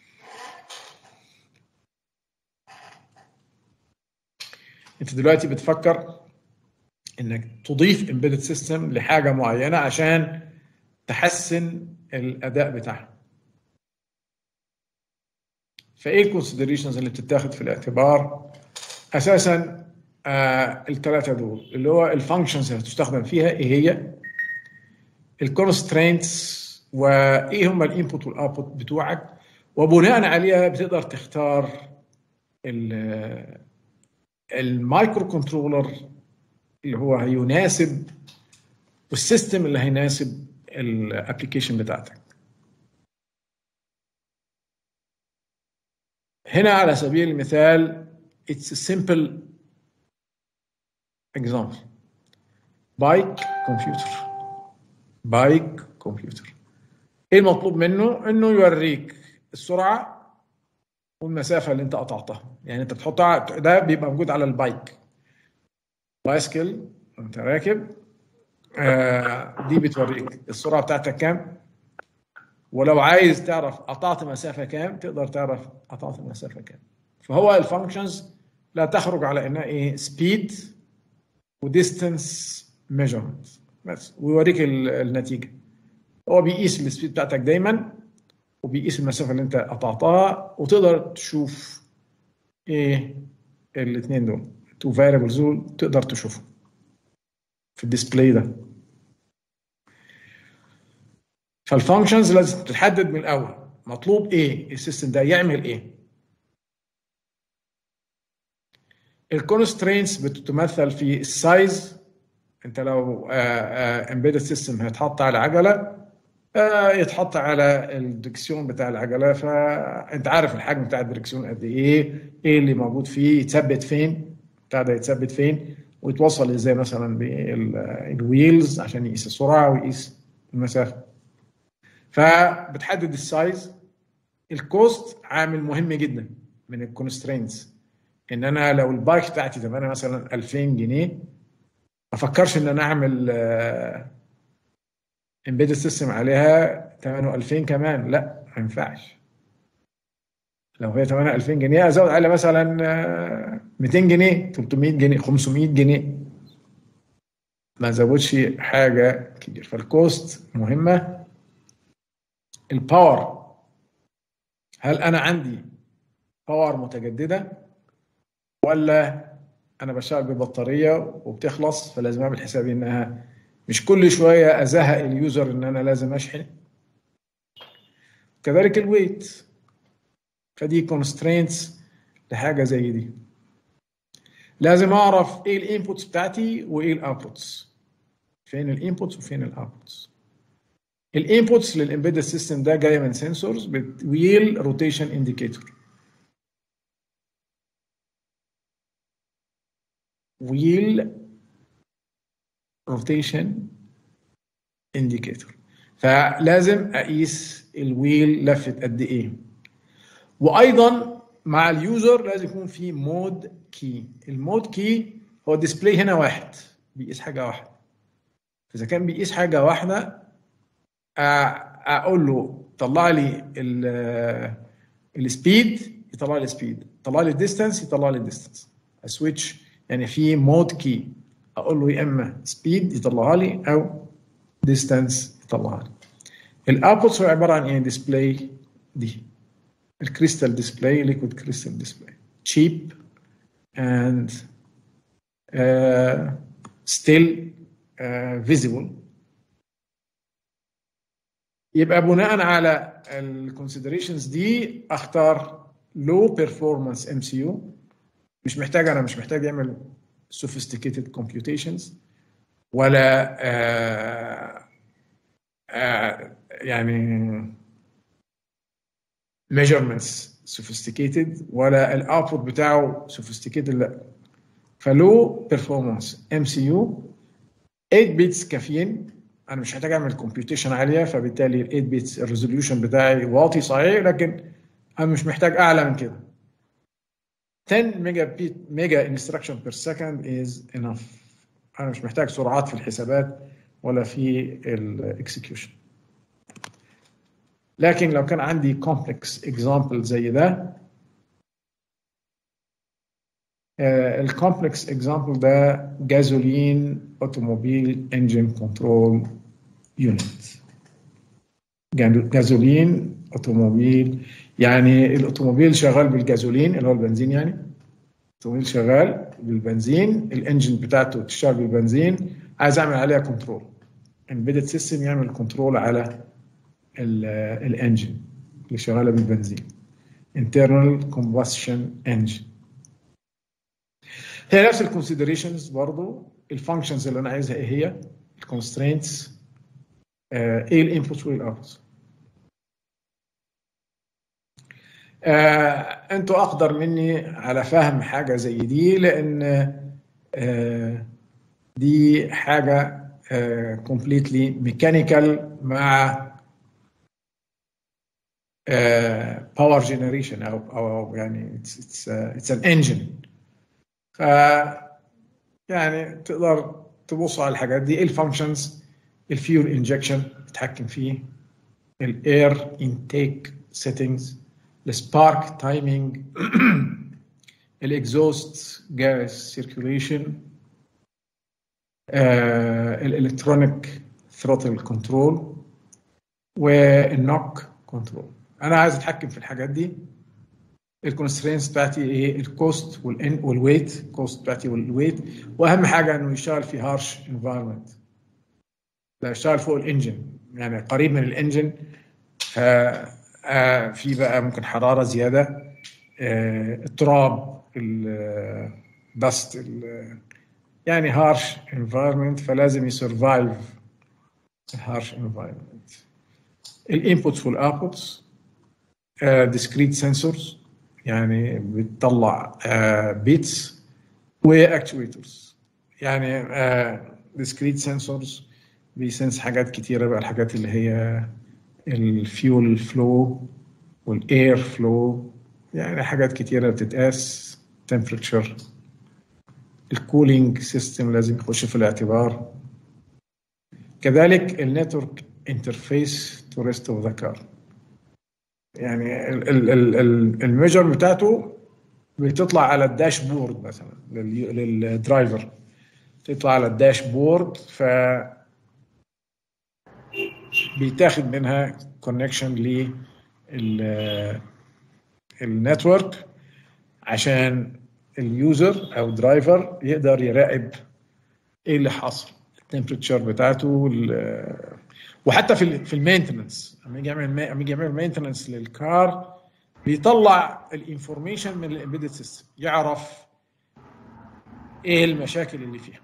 انت دلوقتي بتفكر انك تضيف امبيدد سيستم لحاجه معينه عشان تحسن الاداء بتاعها فايه الكونسيدريشنز اللي بتتاخد في الاعتبار اساسا آه الثلاثه دول اللي هو الفانكشنز اللي هتستخدم فيها ايه هي الكونسترينتس وايه هم الانبوت والاوتبوت بتوعك وبناء عليها بتقدر تختار المايكرو كنترولر اللي هو هيناسب والسيستم اللي هيناسب الابلكيشن بتاعتك هنا على سبيل المثال it's a simple example بايك كمبيوتر بايك كمبيوتر ايه المطلوب منه انه يوريك السرعه والمسافه اللي انت قطعتها يعني انت بتحطها ده بيبقى موجود على البايك بايسكل وانت راكب آه دي بتوريك السرعه بتاعتك كام ولو عايز تعرف قطعت مسافه كام تقدر تعرف قطعت مسافه كام فهو الفانكشنز لا تخرج على انها ايه سبيد وديستنس ميجرمنت بس ويوريك النتيجه هو بيقيس السبيد بتاعتك دايما وبيقيس المسافه اللي انت قطعتها وتقدر تشوف ايه الاثنين دول تو فاريبلز دول تقدر تشوفهم في الديسبلاي ده فالفانكشنز لازم تتحدد من الاول مطلوب ايه السيستم ده يعمل ايه الكونسترينتس بتتمثل في السايز انت لو امبيدد سيستم هيتحط على عجله يتحط على الدركسيون بتاع العجله فانت عارف الحجم بتاع الدركسيون قد ايه ايه اللي موجود فيه يتثبت فين بتاع ده يتثبت فين ويتوصل ازاي مثلا بالويلز عشان يقيس السرعه ويقيس المسافه فبتحدد السايز الكوست عامل مهم جدا من الكونسترينتس ان انا لو البايك بتاعتي ثمنها مثلا 2000 جنيه ما افكرش ان انا اعمل امبيدد سيستم عليها ثمنه 2000 كمان لا ما ينفعش لو هي ثمنها 2000 جنيه ازود عليها مثلا 200 جنيه 300 جنيه 500 جنيه ما ازودش حاجه كتير فالكوست مهمه الباور هل انا عندي باور متجدده ولا انا بشتغل ببطاريه وبتخلص فلازم اعمل حسابي انها مش كل شويه ازهق اليوزر ان انا لازم اشحن كذلك الويت فدي كونسترينتس لحاجه زي دي لازم اعرف ايه الانبوتس بتاعتي وايه الاوتبوتس فين الانبوتس وفين الاوتبوتس الانبوتس للامبيدد سيستم ده جايه من سنسورز ويل روتيشن انديكيتور wheel rotation indicator فلازم اقيس الويل لفت قد ايه وايضا مع اليوزر لازم يكون في مود كي المود كي هو الديسبلاي هنا واحد بيقيس حاجه واحده فاذا كان بيقيس حاجه واحده اقول له طلع لي السبيد يطلع لي السبيد طلع لي الديستانس يطلع لي الديستانس اسويتش يعني في مود كي اقول له يا اما سبيد يطلعها لي او ديستانس يطلعها لي الاوتبوتس هو عباره عن ايه ديسبلاي دي الكريستال ديسبلاي ليكويد كريستال ديسبلاي تشيب اند ستيل فيزيبل يبقى بناء على الكونسيدريشنز دي اختار لو بيرفورمانس ام سي يو مش محتاج انا مش محتاج اعمل sophisticated computations ولا آه آه يعني measurements sophisticated ولا الاوتبوت بتاعه sophisticated لا فلو performance ام سي يو 8 بيتس كافيين انا مش محتاج اعمل كومبيوتيشن عاليه فبالتالي ال 8 بيتس الريزوليوشن بتاعي واطي صحيح لكن انا مش محتاج اعلى من كده 10 ميجا بيت ميجا انستراكشن بير سكند از انف انا مش محتاج سرعات في الحسابات ولا في الاكسكيوشن لكن لو كان عندي كومبلكس اكزامبل زي ده الكومبلكس اكزامبل ده جازولين اوتوموبيل انجن كنترول يونت جازولين اوتوموبيل يعني الاوتوموبيل شغال بالجازولين اللي هو البنزين يعني الاوتوموبيل شغال بالبنزين الانجن بتاعته تشتغل بالبنزين عايز اعمل عليها كنترول امبيدد سيستم يعمل كنترول على الانجن اللي شغاله بالبنزين internal combustion engine هي نفس الكونسيدريشنز برضو الفانكشنز اللي انا عايزها ايه هي الكونسترينتس ايه الانبوتس وايه الاوتبوتس انتوا اقدر مني على فهم حاجه زي دي لان آه دي حاجه كومبليتلي ميكانيكال مع باور جنريشن او او يعني اتس اتس ان انجن ف يعني تقدر تبص على الحاجات دي الفانكشنز الفيول انجكشن تتحكم فيه الاير انتيك سيتنجز السبارك تايمينج الاكزوست جاز سيركيوليشن الالكترونيك ثروتل كنترول والنوك كنترول انا عايز اتحكم في الحاجات دي الكونسترينس بتاعتي ايه الكوست والان والويت الكوست بتاعتي والويت واهم حاجه انه يشتغل في هارش انفايرمنت لا يشتغل فوق الانجن يعني قريب من الانجن آه آه في بقى ممكن حراره زياده آه التراب الدست يعني هارش انفايرمنت فلازم يسرفايف الهارش انفايرمنت الانبوتس والاوتبوتس ديسكريت سنسورز يعني بتطلع بيتس واكتويترز يعني ديسكريت سنسورز بيسنس حاجات كتيرة بقى الحاجات اللي هي الفيول فلو والاير فلو يعني حاجات كتيرة بتتقاس temperature الكولينج سيستم لازم يخش في الاعتبار كذلك النتورك انترفيس تو ريست اوف ذا كار يعني الميجر بتاعته بتطلع على الداشبورد مثلا للدرايفر تطلع على الداشبورد ف بيتاخد منها كونكشن لل النتورك عشان اليوزر او درايفر يقدر يراقب ايه اللي حصل التمبريتشر بتاعته وحتى في في المينتننس لما يجي يعمل لما يجي يعمل مينتننس للكار بيطلع الانفورميشن من الامبيدد سيستم يعرف ايه المشاكل اللي فيها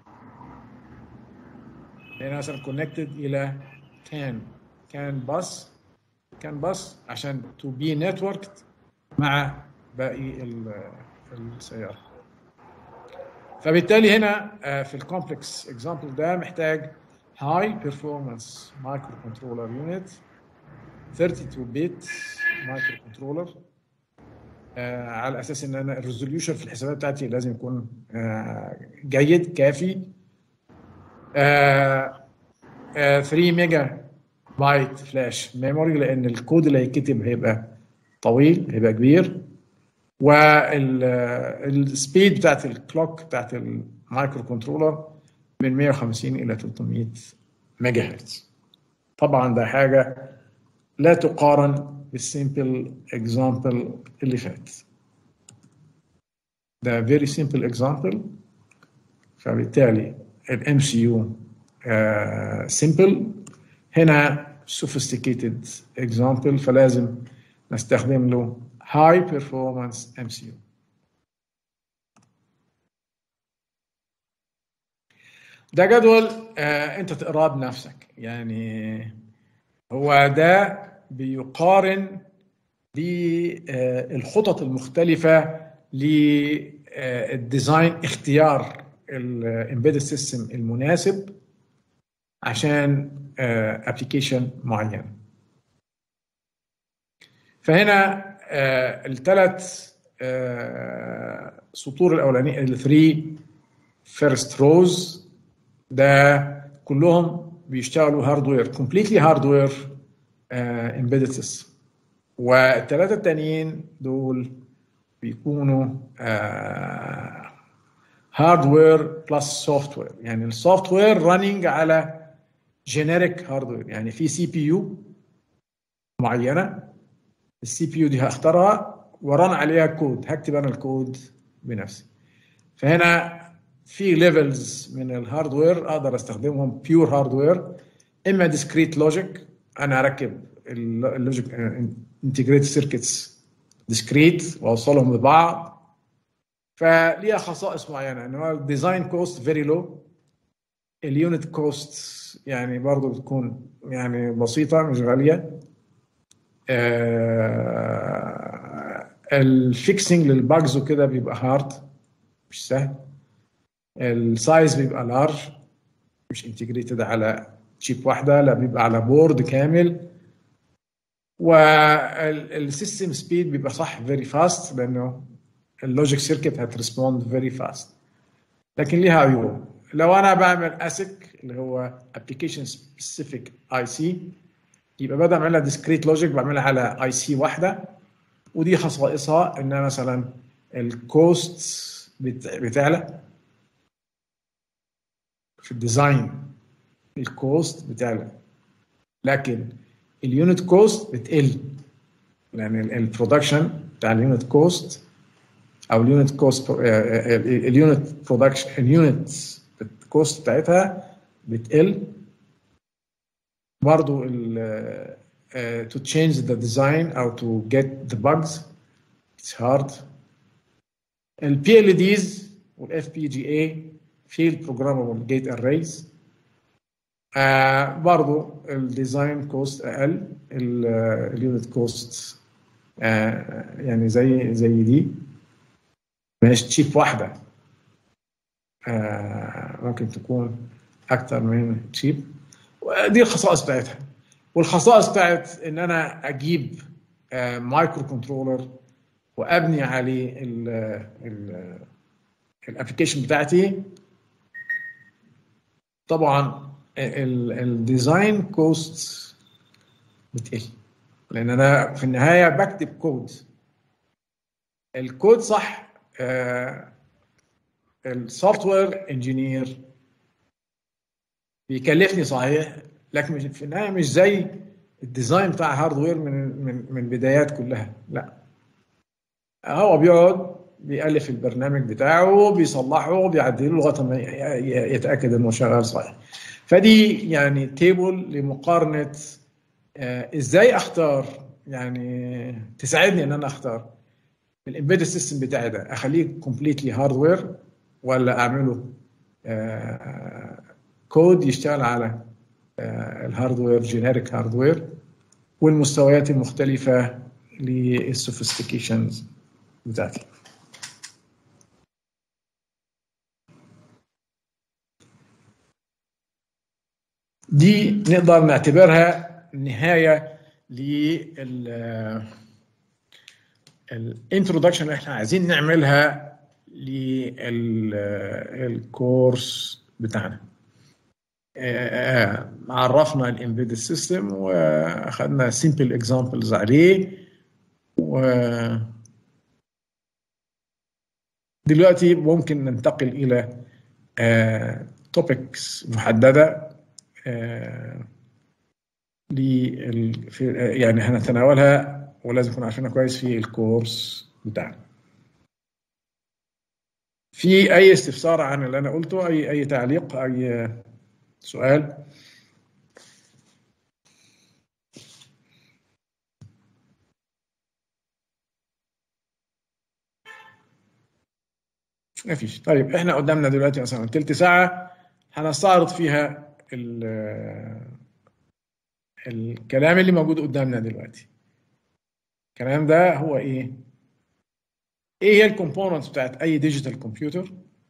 يعني مثلا كونكتد الى كان كان باص كان باص عشان تو بي نتوركت مع باقي السياره فبالتالي هنا في الكومبلكس اكزامبل ده محتاج هاي بيرفورمانس مايكرو كنترولر يونت 32 بيت مايكرو كنترولر على اساس ان انا الريزوليوشن في الحسابات بتاعتي لازم يكون آه جيد كافي آه آه 3 ميجا بايت فلاش ميموري لان الكود اللي هيتكتب هيبقى طويل هيبقى كبير والسبيد بتاعت الكلوك بتاعت المايكرو كنترولر من 150 الى 300 ميجا هرتز طبعا ده حاجه لا تقارن بالسيمبل اكزامبل اللي فات ده فيري سيمبل اكزامبل فبالتالي الام سي يو سمبل هنا sophisticated example فلازم نستخدم له high performance MCU ده جدول آه انت تقراه بنفسك يعني هو ده بيقارن بالخطط المختلفة للديزاين اختيار الامبيدد سيستم المناسب عشان ابلكيشن معين فهنا الثلاث سطور الاولانيه الثري فيرست روز ده كلهم بيشتغلوا هاردوير كومبليتلي هاردوير امبيدد سيستم والثلاثه التانيين دول بيكونوا هاردوير بلس سوفت وير يعني السوفت وير راننج على جينيريك هاردوير يعني في سي بي يو معينه السي بي يو دي هختارها وران عليها كود هكتب انا الكود بنفسي فهنا في ليفلز من الهاردوير اقدر استخدمهم بيور هاردوير اما ديسكريت لوجيك انا اركب اللوجيك انتجريت سيركتس ديسكريت واوصلهم ببعض فليها خصائص معينه ان هو الديزاين كوست فيري لو اليونت كوست يعني برضه بتكون يعني بسيطه مش غاليه آه الفيكسنج للباجز وكده بيبقى هارد مش سهل السايز بيبقى لارج مش انتجريتد على تشيب واحده لا بيبقى على بورد كامل والسيستم سبيد بيبقى صح فيري فاست لانه اللوجيك سيركت هتريسبوند فيري فاست لكن ليها عيوب لو انا بعمل اسك اللي هو ابلكيشن سبيسيفيك اي سي يبقى بدل ما اعملها ديسكريت لوجيك بعملها على اي سي واحده ودي خصائصها ان مثلا الكوست بتعلى في الديزاين الكوست بتعلى لكن اليونت كوست بتقل لان البرودكشن بتاع اليونت كوست او اليونت كوست اليونت برودكشن اليونت الكوست بتاعتها بتقل برضو ال uh, to change the design او to get the bugs it's hard ال PLDs وال FPGA field programmable gate arrays آه برضو الديزاين كوست اقل اليونت كوست آه يعني زي زي دي مش تشيب واحده آه ممكن تكون اكتر من تشيب ودي الخصائص بتاعتها والخصائص بتاعت ان انا اجيب آه مايكرو كنترولر وابني عليه الابلكيشن بتاعتي طبعا الديزاين كوست بتقل لان انا في النهايه بكتب كود الكود صح السوفت وير انجينير بيكلفني صحيح لكن في النهايه مش زي الديزاين بتاع هاردوير من من من بدايات كلها لا هو بيقعد بيألف البرنامج بتاعه بيصلحه بيعدله لغايه ما يتاكد انه شغال صحيح فدي يعني تيبل لمقارنه آه ازاي اختار يعني تساعدني ان انا اختار الامبيدد سيستم بتاعي ده اخليه كومبليتلي هاردوير ولا اعمله آه كود يشتغل على آه الهاردوير جينيريك هاردوير والمستويات المختلفه للسوفيستيكيشنز بتاعتي دي نقدر نعتبرها نهايه لل الانترودكشن اللي احنا عايزين نعملها للكورس بتاعنا عرفنا الامبيدد سيستم واخذنا سيمبل اكزامبلز عليه و دلوقتي ممكن ننتقل الى توبكس محدده لل يعني هنتناولها ولازم نكون عارفينها كويس في الكورس بتاعنا. في اي استفسار عن اللي انا قلته اي اي تعليق اي سؤال ما فيش طيب احنا قدامنا دلوقتي مثلا تلت ساعة هنستعرض فيها ال- الكلام اللي موجود قدامنا دلوقتي الكلام ده هو ايه؟ ايه هي الكومبوننتس بتاعت اي ديجيتال كمبيوتر؟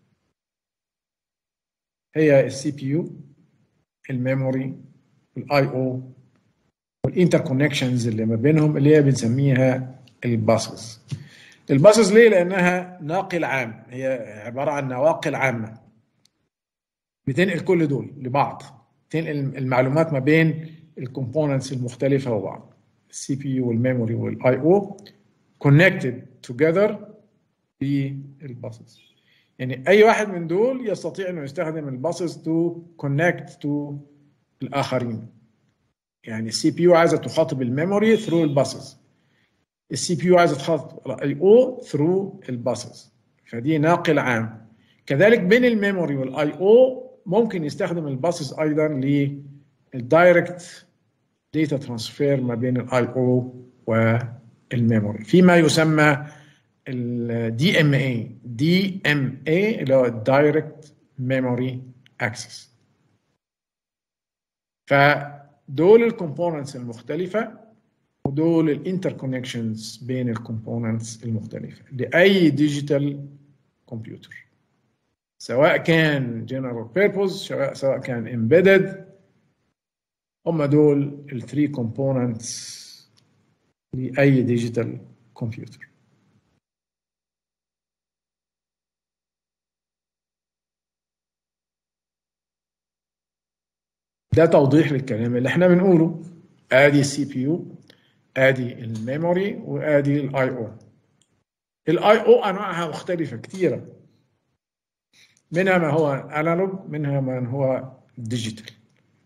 هي السي بي يو الميموري الاي او والانتر كونكشنز اللي ما بينهم اللي هي بنسميها الباسز الباسز ليه؟ لانها ناقل عام هي عباره عن نواقل عامه بتنقل كل دول لبعض تنقل المعلومات ما بين الكومبوننتس المختلفه وبعض السي بي يو والميموري والاي او كونكتد توجذر بالباسز يعني اي واحد من دول يستطيع انه يستخدم الباسز تو كونكت تو الاخرين يعني السي بي يو عايزه تخاطب الميموري ثرو الباسز السي بي يو عايزه تخاطب الاي او ثرو الباسز فدي ناقل عام كذلك بين الميموري والاي او ممكن يستخدم الباسز ايضا للدايركت داتا ترانسفير ما بين الاي او والميموري فيما يسمى الدي ام اي دي ام اي اللي هو الدايركت ميموري اكسس فدول الكومبوننتس المختلفه ودول الانتر كونكشنز بين الكومبوننتس المختلفه لاي ديجيتال كمبيوتر سواء كان جنرال بيربوز سواء سواء كان امبيدد هم دول الثري كومبوننتس لاي ديجيتال كمبيوتر ده توضيح للكلام اللي احنا بنقوله ادي السي بي يو ادي الميموري وادي الاي او الاي او انواعها مختلفه كثيره منها ما هو انالوج منها ما هو ديجيتال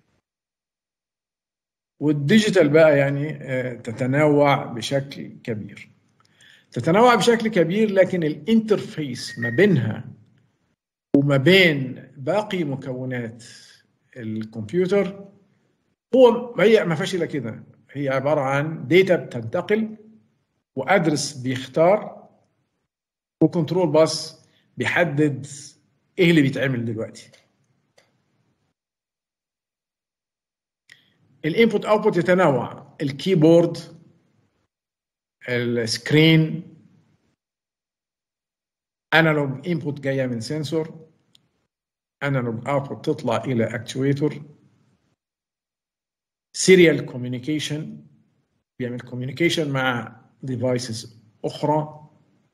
والديجيتال بقى يعني آه، تتنوع بشكل كبير تتنوع بشكل كبير لكن الانترفيس ما بينها وما بين باقي مكونات الكمبيوتر هو هي ما فيهاش الا كده هي عباره عن داتا بتنتقل وادرس بيختار وكنترول باس بيحدد ايه اللي بيتعمل دلوقتي الانبوت اوتبوت يتنوع الكيبورد السكرين انالوج انبوت جايه من سنسور انالوج اوتبوت تطلع الى اكتويتور سيريال كوميونيكيشن بيعمل كوميونيكيشن مع ديفايسز اخرى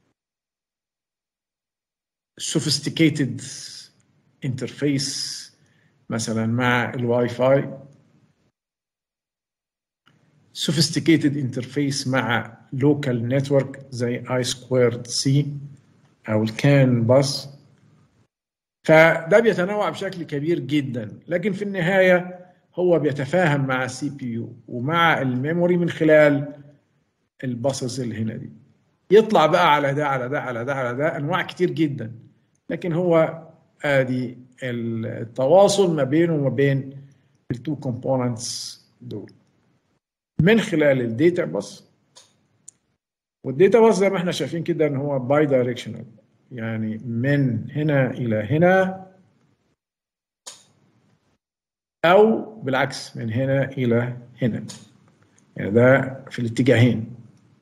sophisticated interface مثلا مع الواي فاي sophisticated interface مع local network زي اي سكويرد سي او الكان باس فده بيتنوع بشكل كبير جدا لكن في النهايه هو بيتفاهم مع السي بي يو ومع الميموري من خلال الباصز اللي هنا دي يطلع بقى على ده على ده على ده على ده انواع كتير جدا لكن هو ادي التواصل ما بينه وما بين التو كومبوننتس دول من خلال الداتا باص والداتا باص زي ما احنا شايفين كده ان هو باي دايركشنال يعني من هنا الى هنا او بالعكس من هنا الى هنا يعني ده في الاتجاهين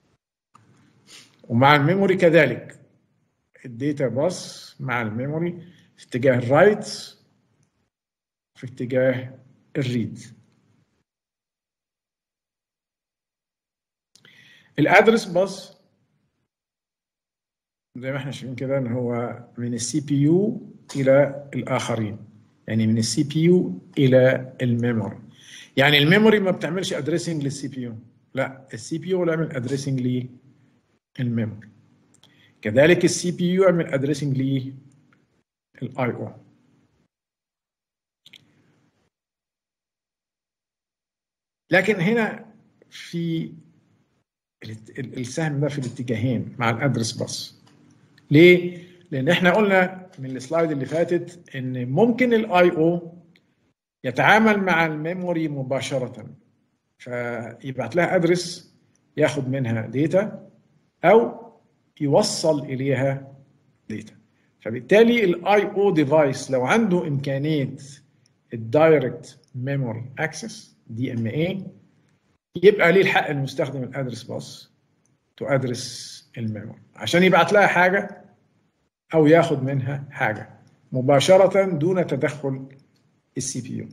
ومع الميموري كذلك الداتا باص مع الميموري في اتجاه الرايت في اتجاه الريد الادرس باص زي ما احنا شايفين كده ان هو من السي بي يو الى الاخرين يعني من السي بي يو الى الميموري يعني الميموري ما بتعملش ادريسنج للسي بي يو لا السي بي يو يعمل ادريسنج للميموري كذلك السي بي يو يعمل ادريسنج للاي او لكن هنا في السهم ده في الاتجاهين مع الادرس باص ليه؟ لان احنا قلنا من السلايد اللي فاتت ان ممكن الاي او يتعامل مع الميموري مباشره فيبعت لها ادرس ياخد منها داتا او يوصل اليها داتا فبالتالي الاي او ديفايس لو عنده امكانيه الدايركت ميموري اكسس دي ام اي يبقى ليه الحق انه يستخدم الادرس باص تو ادرس الميموري عشان يبعت لها حاجه او ياخد منها حاجه مباشره دون تدخل السي بي يو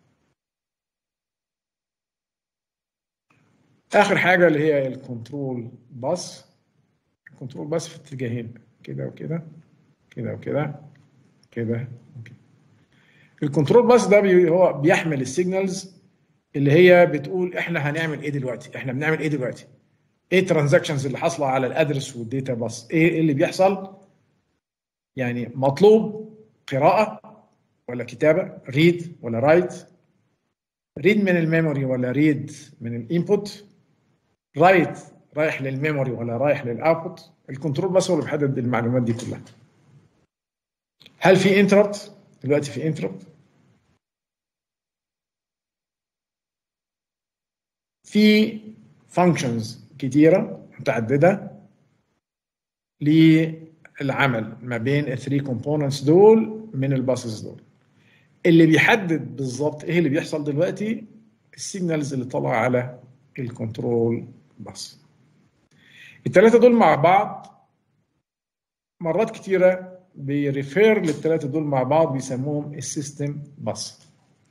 اخر حاجه اللي هي الكنترول باص الكنترول باص في اتجاهين كده وكده كده وكده كده وكده الكنترول باص ده بي هو بيحمل السيجنالز اللي هي بتقول احنا هنعمل ايه دلوقتي احنا بنعمل ايه دلوقتي ايه الترانزاكشنز اللي حاصله على الادرس والداتا باص ايه اللي بيحصل يعني مطلوب قراءه ولا كتابه ريد ولا رايت ريد من الميموري ولا ريد من الانبوت رايت رايح للميموري ولا رايح للاوتبوت الكنترول بس هو اللي بيحدد المعلومات دي كلها هل في انتربت دلوقتي في انتربت في فانكشنز كتيره متعدده للعمل ما بين الثري كومبوننتس دول من الباسز دول اللي بيحدد بالظبط ايه اللي بيحصل دلوقتي السيجنالز اللي طالعه على الكنترول باص الثلاثه دول مع بعض مرات كتيره بيريفير للثلاثه دول مع بعض بيسموهم السيستم باص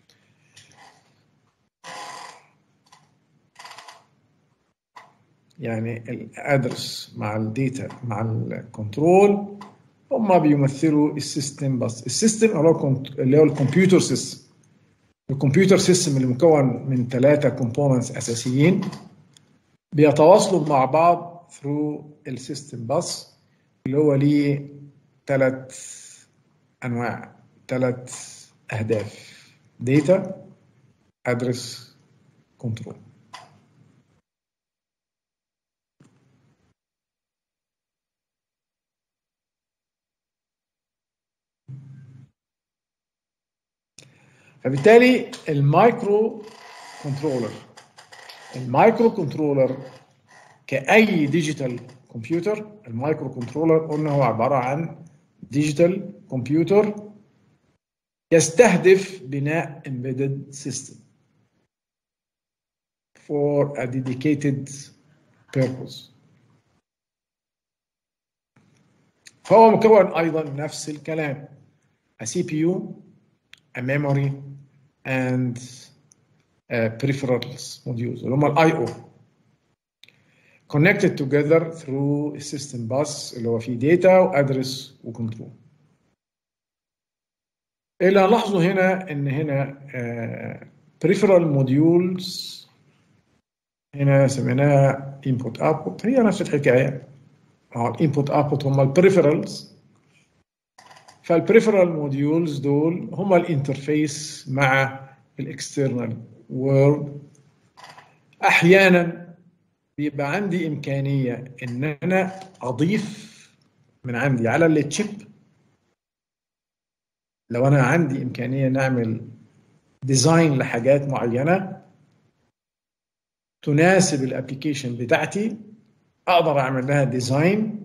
يعني الادرس مع الداتا مع الكنترول هم بيمثلوا السيستم بس السيستم اللي هو اللي هو الكمبيوتر سيستم الكمبيوتر سيستم اللي مكون من ثلاثه كومبوننتس اساسيين بيتواصلوا مع بعض ثرو السيستم باس اللي هو ليه ثلاث انواع ثلاث اهداف داتا ادرس كنترول فبالتالي المايكرو كنترولر المايكرو كنترولر كأي ديجيتال كمبيوتر المايكرو كنترولر قلنا هو عبارة عن ديجيتال كمبيوتر يستهدف بناء embedded system for a dedicated purpose فهو مكون أيضا نفس الكلام a CPU a memory and uh, peripherals modules اللي هم الاي او connected together through a system bus اللي هو فيه داتا وادرس وكنترول اللي هنلاحظه هنا ان هنا uh, peripheral modules هنا سميناها input output هي نفس الحكايه الانبوت اوتبوت هم البريفرالز فالبريفرال موديولز دول هم الانترفيس مع الاكسترنال وورلد احيانا بيبقى عندي امكانيه ان انا اضيف من عندي على التشيب لو انا عندي امكانيه نعمل ديزاين لحاجات معينه تناسب الابلكيشن بتاعتي اقدر اعمل لها ديزاين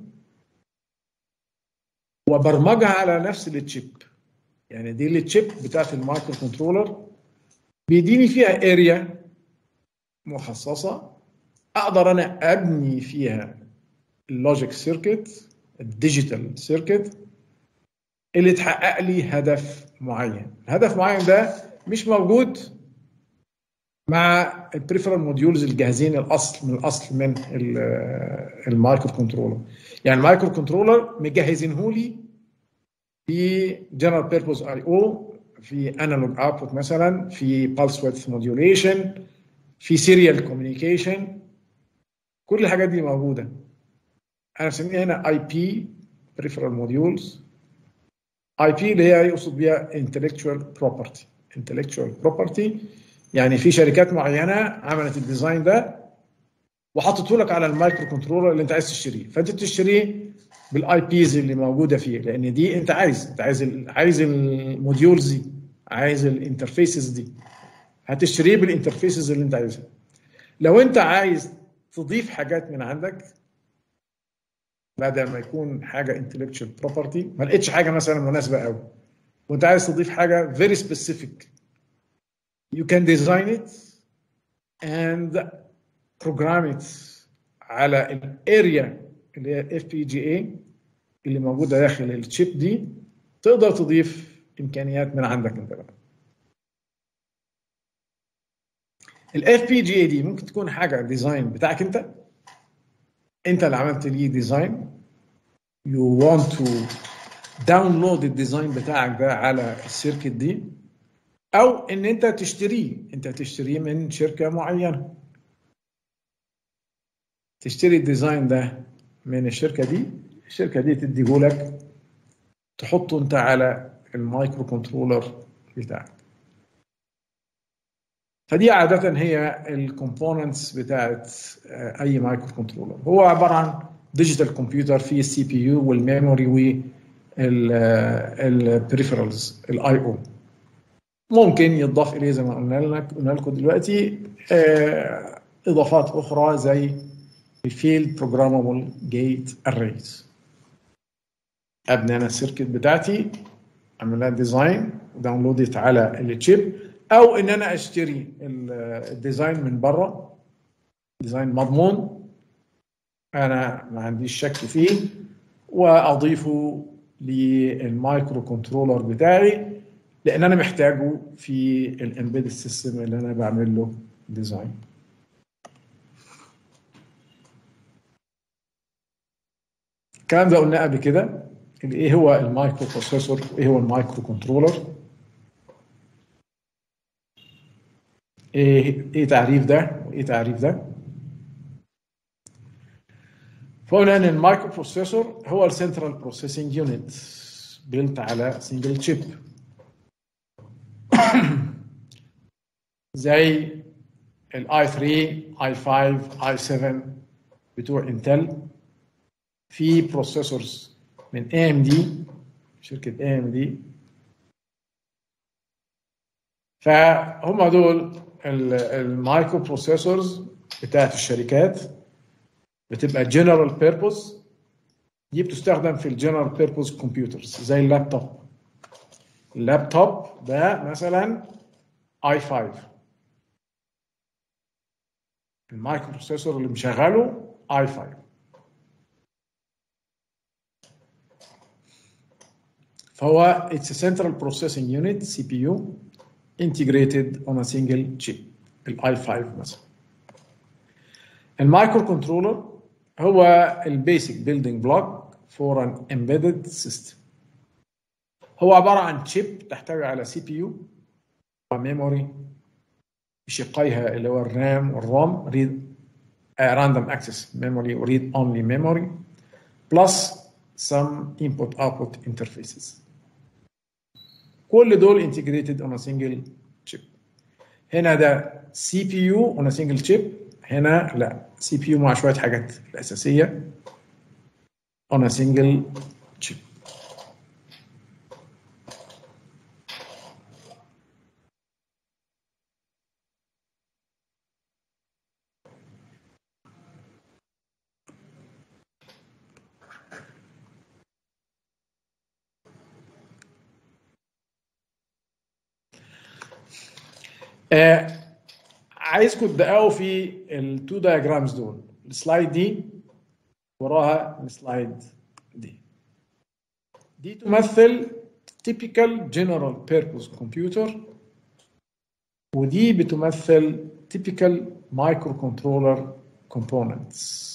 وبرمجها على نفس التشيب يعني دي التشيب بتاعت المايكرو كنترولر بيديني فيها اريا مخصصه اقدر انا ابني فيها اللوجيك سيركت الديجيتال سيركت اللي تحقق لي هدف معين الهدف معين ده مش موجود مع البريفرال موديولز الجاهزين الاصل من الاصل من المايكرو كنترولر يعني المايكرو كنترولر مجهزينه لي في جنرال بيربوز اي او في انالوج اوتبوت مثلا في بالس ويدث موديوليشن في سيريال كوميونيكيشن كل الحاجات دي موجوده انا بسميها هنا اي بي بريفرال موديولز اي بي اللي هي يقصد بيها intellectual property intellectual property يعني في شركات معينه عملت الديزاين ده وحطته لك على المايكرو كنترولر اللي انت عايز تشتريه فانت بتشتريه بالاي بيز اللي موجوده فيه لان دي انت عايز انت عايز ال عايز الموديولز دي عايز الانترفيسز دي هتشتريه بالانترفيسز اللي انت عايزها لو انت عايز تضيف حاجات من عندك بدل ما يكون حاجه intellectual property ما لقيتش حاجه مثلا مناسبه قوي وانت عايز تضيف حاجه very specific you can design it and program it على الاريا اللي هي FPGA اللي موجوده داخل الشيب دي تقدر تضيف امكانيات من عندك انت بقى الاف بي جي اي دي ممكن تكون حاجه ديزاين بتاعك انت انت اللي عملت ليه ديزاين يو want تو داونلود الديزاين بتاعك ده على السيركت دي او ان انت تشتريه انت تشتريه من شركه معينه تشتري الديزاين ده من الشركه دي الشركه دي تديهولك تحطه انت على المايكرو كنترولر بتاعك فدي عادة هي الكومبوننتس بتاعت آه، أي مايكرو كنترولر هو عبارة عن ديجيتال كمبيوتر فيه السي بي يو والميموري والبريفرالز الاي او ممكن يضاف إليه زي ما قلنا لك قلنا لكم دلوقتي آه، إضافات أخرى زي الفيلد بروجرامبل جيت اريز ابني انا السيركت بتاعتي اعمل لها ديزاين وداونلودت على التشيب او ان انا اشتري ال- الديزاين من بره ديزاين مضمون انا ما عنديش شك فيه واضيفه للمايكرو كنترولر بتاعي لان انا محتاجه في الامبيدد سيستم اللي انا بعمل له ديزاين الكلام ده قلناه قبل كده اللي ايه هو المايكرو بروسيسور وايه هو المايكرو كنترولر ايه ايه تعريف ده وايه تعريف ده فقلنا ان المايكرو بروسيسور هو السنترال بروسيسنج يونت بيلت على سنجل تشيب زي الاي 3 اي 5 اي 7 بتوع انتل في بروسيسورز من اي ام دي شركه اي ام دي فهم دول المايكرو بروسيسورز بتاعت الشركات بتبقى جنرال بيربوز دي بتستخدم في الجنرال بيربوز كمبيوترز زي اللابتوب اللابتوب ده مثلا اي 5 المايكرو بروسيسور اللي مشغله اي 5 فهو it's a central processing unit CPU integrated on a single chip الاي 5 مثلا المايكرو كنترولر هو البيسك بيلدينج بلوك فور ان embedded system هو عباره عن تشيب تحتوي على سي بي يو وميموري بشقيها اللي هو الرام والروم ريد راندوم اكسس ميموري وريد اونلي ميموري بلس some input output interfaces كل دول integrated on a single chip هنا ده سي بي يو on a single chip هنا لا سي بي يو مع شويه حاجات الاساسيه on a single chip آه عايزكم تدققوا في التو دايجرامز دول السلايد دي وراها السلايد دي دي تمثل typical general purpose computer ودي بتمثل typical microcontroller components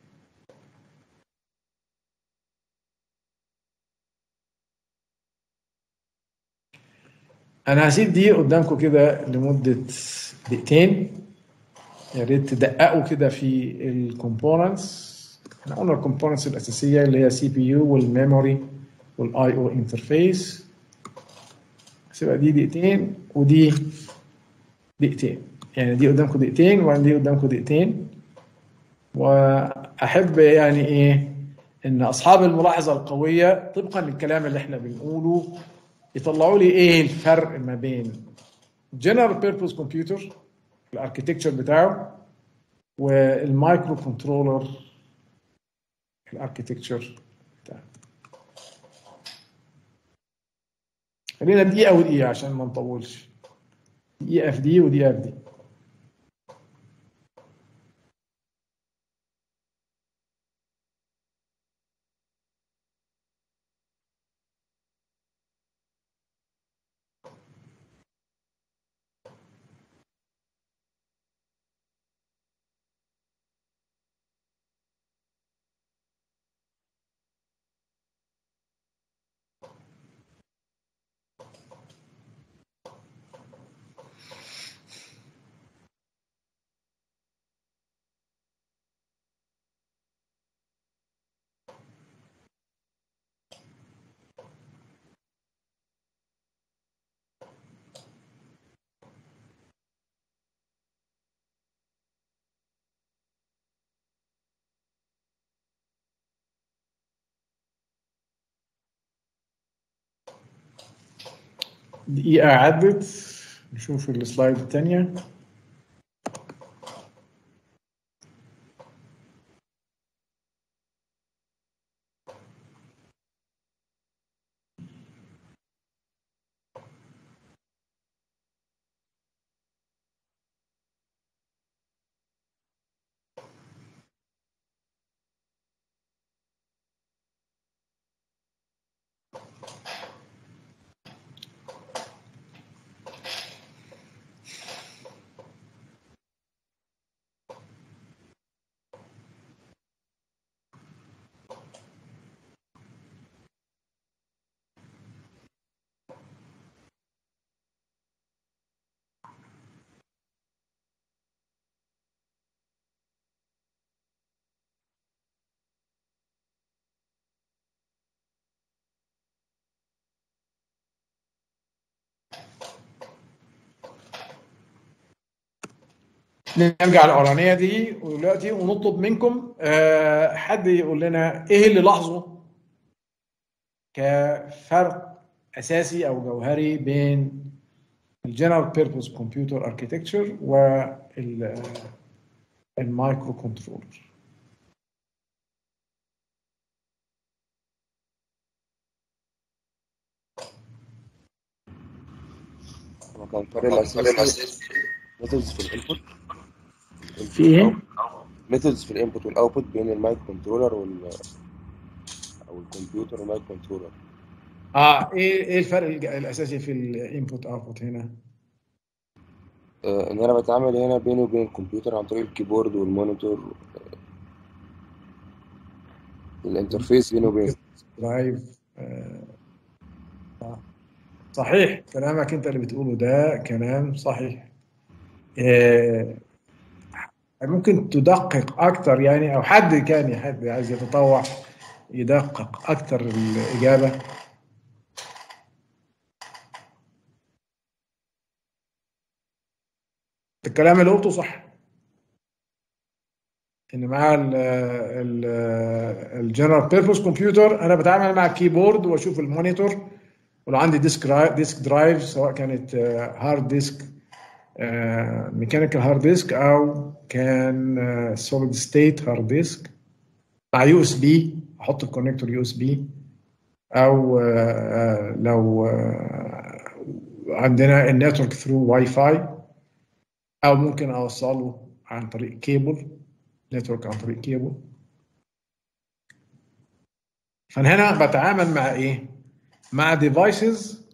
انا هسيب دي قدامكم كده لمده دقيقتين يا ريت تدققوا كده في الكومبوننتس احنا قلنا الكومبوننتس الاساسيه اللي هي سي بي يو والميموري والاي او انترفيس هسيبها دي دقيقتين ودي دقيقتين يعني دي قدامكم دقيقتين وبعدين دي قدامكم دقيقتين واحب يعني ايه ان اصحاب الملاحظه القويه طبقا للكلام اللي احنا بنقوله يطلعوا لي ايه الفرق ما بين جنرال بيربوز كمبيوتر الاركتكتشر بتاعه والمايكرو كنترولر الاركتكتشر بتاعه خلينا دقيقة ودقيقة عشان ما نطولش دقيقة في دي ودقيقة في دي دقيقة عدت نشوف السلايد التانية نرجع الاولانيه دي ودلوقتي ونطلب منكم آه، حد يقول لنا ايه اللي لاحظه كفرق اساسي او جوهري بين الجنرال بيربوز كمبيوتر اركيتكتشر والمايكرو كنترولر هو كان الفرق الأساسي ميثودز في الانبوت في ايه؟ ميثودز في الانبوت والاوتبوت بين المايك كنترولر وال او الكمبيوتر والمايك كنترولر اه ايه ايه الفرق الج- الاساسي في الانبوت اوتبوت هنا؟ آه، ان انا بتعامل هنا بيني وبين الكمبيوتر عن طريق الكيبورد والمونيتور آه، الانترفيس بيني وبينه درايف آه، آه. صحيح كلامك انت اللي بتقوله ده كلام صحيح آه، ممكن تدقق اكتر يعني او حد كان حد عايز يتطوع يدقق اكتر الاجابه الكلام اللي قلته صح ان مع الجنرال بيربوس كمبيوتر انا بتعامل مع الكيبورد واشوف المونيتور ولو عندي ديسك ديسك درايف سواء كانت هارد ديسك ميكانيكال هارد ديسك او كان سوليد ستيت هارد ديسك مع يو اس بي احط الكونكتور يو اس بي او آه، لو آه، عندنا النتورك ثرو واي فاي او ممكن اوصله عن طريق كيبل نتورك عن طريق كيبل فانا هنا بتعامل مع ايه مع ديفايسز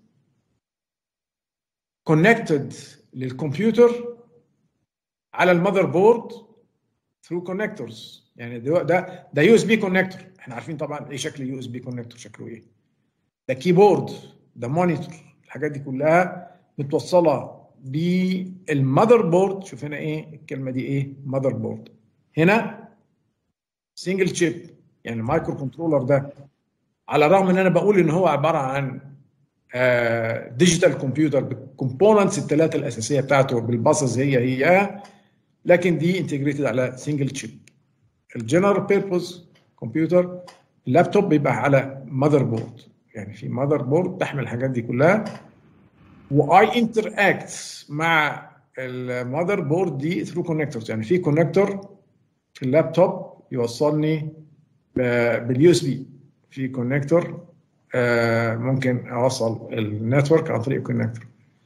كونكتد للكمبيوتر على المذر بورد ثرو كونكتورز يعني ده ده ده يو اس بي كونكتور احنا عارفين طبعا ايه شكل اليو اس بي كونكتور شكله ايه ده كيبورد ده مونيتور الحاجات دي كلها متوصله بالمذر بورد شوف هنا ايه الكلمه دي ايه مذر بورد هنا سنجل تشيب يعني المايكرو كنترولر ده على الرغم ان انا بقول ان هو عباره عن ديجيتال كمبيوتر بالكومبوننتس الثلاثه الاساسيه بتاعته بالباسز هي هي لكن دي انتجريتد على سنجل تشيب الجنرال بيربوز كمبيوتر اللابتوب بيبقى على ماذر بورد يعني في ماذر بورد تحمل الحاجات دي كلها واي انتراكت مع الماذر بورد دي ثرو كونكتورز يعني في كونكتور في اللابتوب يوصلني باليو اس بي في كونكتور ممكن اوصل النتورك عن طريق الكونكتور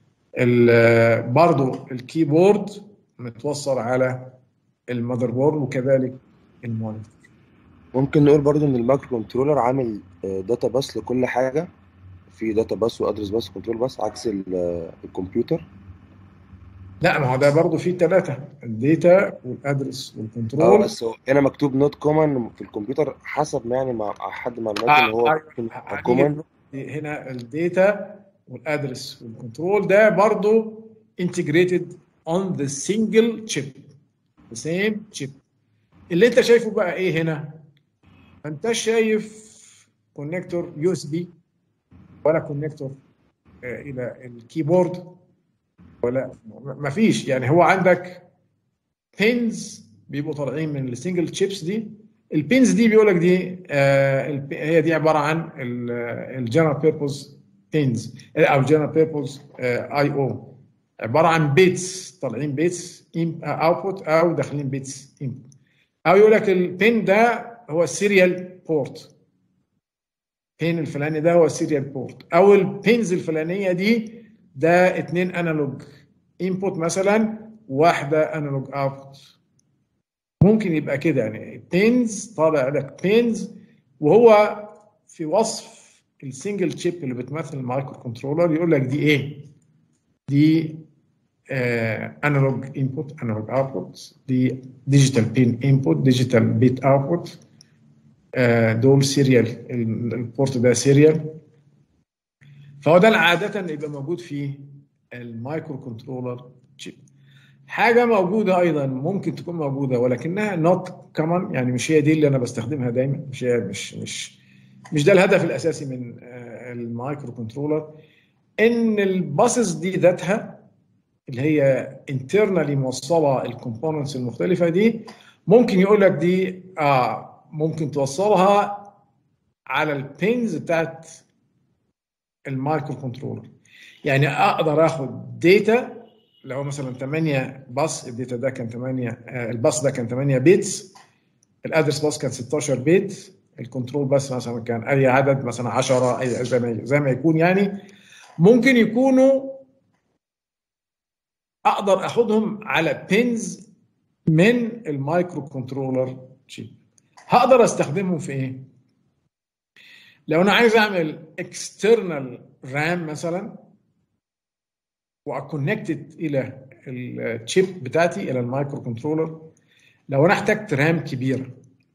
برضه الكيبورد متوصل على المذر بورد وكذلك المونيتور ممكن نقول برضو ان المايكرو كنترولر عامل داتا باس لكل حاجه في داتا باس وادرس باس وكنترول باس عكس ال- الكمبيوتر لا ما هو ده برضه فيه ثلاثه الداتا والادرس اه والكنترول بس هو هنا مكتوب نوت كومن في الكمبيوتر حسب ما يعني مع حد معلومات ان هو آه، ممكن كومن هنيجي هنا الداتا والادرس والكنترول ده برضه integrated on the single chip the same chip اللي انت شايفه بقى ايه هنا انت شايف كونكتور يو اس بي ولا كونكتور الى الكيبورد ولا ما فيش يعني هو عندك بينز بيبقوا طالعين من السنجل تشيبس دي البينز دي بيقول لك دي آه الب- هي دي عباره عن الجنرال بيربوز بينز او جنرال بيربوز اي او عباره عن بيتس طالعين بيتس اوتبوت او داخلين بيتس انبوت او يقول لك البين ده هو السيريال بورت بين الفلاني ده هو السيريال بورت او البينز الفلانيه دي ده اتنين انالوج انبوت مثلا واحده انالوج اوتبوت ممكن يبقى كده يعني بينز طالع لك بينز وهو في وصف السنجل تشيب اللي بتمثل المايكرو كنترولر يقول لك دي ايه؟ دي انالوج انبوت انالوج اوتبوت دي ديجيتال بين انبوت ديجيتال بيت اوتبوت دول سيريال البورت ده سيريال فهو ده عادة يبقى موجود في المايكرو كنترولر تشيب حاجة موجودة أيضا ممكن تكون موجودة ولكنها not common يعني مش هي دي اللي أنا بستخدمها دايما مش هي مش مش مش ده الهدف الأساسي من آه، المايكرو كنترولر إن الباسز دي ذاتها اللي هي internally موصلة الكومبوننتس المختلفة دي ممكن يقول لك دي آه ممكن توصلها على البينز بتاعت المايكرو كنترولر يعني اقدر اخد داتا لو مثلا 8 باص الداتا ده كان 8 آه، الباص ده كان 8 بيتس الادرس باص كان 16 بيت الكنترول بس مثلا كان اي عدد مثلا 10 اي زي ما زي ما يكون يعني ممكن يكونوا اقدر اخدهم على بينز من المايكرو كنترولر شيب هقدر استخدمهم في ايه؟ لو انا عايز اعمل اكسترنال رام مثلا واكونكتد الى الشيب بتاعتي الى المايكرو كنترولر لو انا احتجت رام كبيره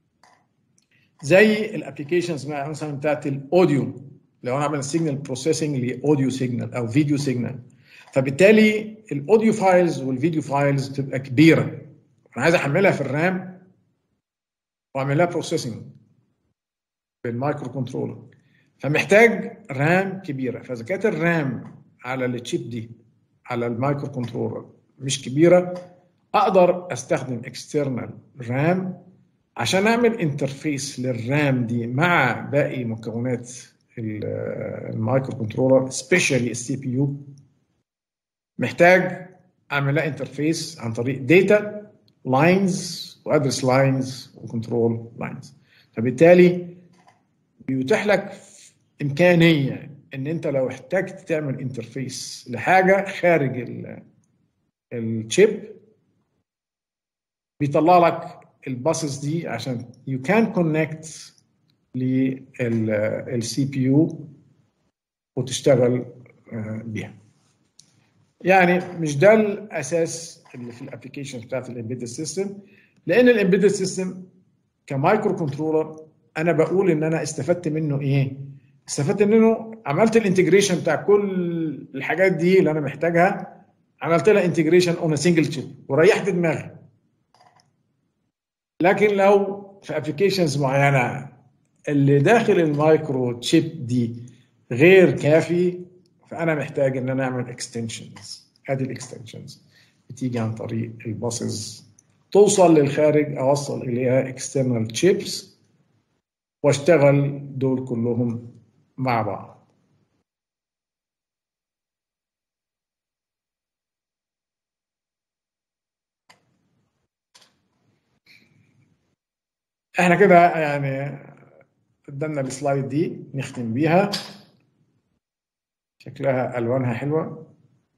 زي الابلكيشنز مثلا بتاعت الاوديو لو انا اعمل سيجنال بروسيسنج لاوديو سيجنال او فيديو سيجنال فبالتالي الاوديو فايلز والفيديو فايلز بتبقى كبيره انا عايز احملها في الرام واعمل لها بروسيسنج بالمايكرو كنترولر فمحتاج رام كبيره فاذا كانت الرام على التشيب دي على المايكرو كنترولر مش كبيره اقدر استخدم اكسترنال رام عشان اعمل انترفيس للرام دي مع باقي مكونات ال- المايكرو كنترولر سبيشالي السي بي يو محتاج اعمل لها انترفيس عن طريق داتا لاينز وادرس لاينز وكنترول لاينز فبالتالي بيتيح لك امكانيه ان انت لو احتجت تعمل انترفيس لحاجه خارج ال- الشيب بيطلع لك الباسز دي عشان يو كان كونكت للسي بي يو وتشتغل آه، بيها يعني مش ده الاساس اللي في الابلكيشن بتاعت الامبيدد سيستم لان الامبيدد سيستم كمايكرو كنترولر انا بقول ان انا استفدت منه ايه؟ استفدت منه عملت الانتجريشن بتاع كل الحاجات دي اللي انا محتاجها عملت لها انتجريشن اون سنجل شيب وريحت دماغي لكن لو في ابلكيشنز معينه اللي داخل المايكرو تشيب دي غير كافي فانا محتاج ان انا اعمل اكستنشنز هذه الاكستنشنز بتيجي عن طريق الباسز توصل للخارج اوصل اليها اكسترنال تشيبس واشتغل دول كلهم مع بعض احنا كده يعني قدامنا السلايد دي نختم بيها شكلها الوانها حلوه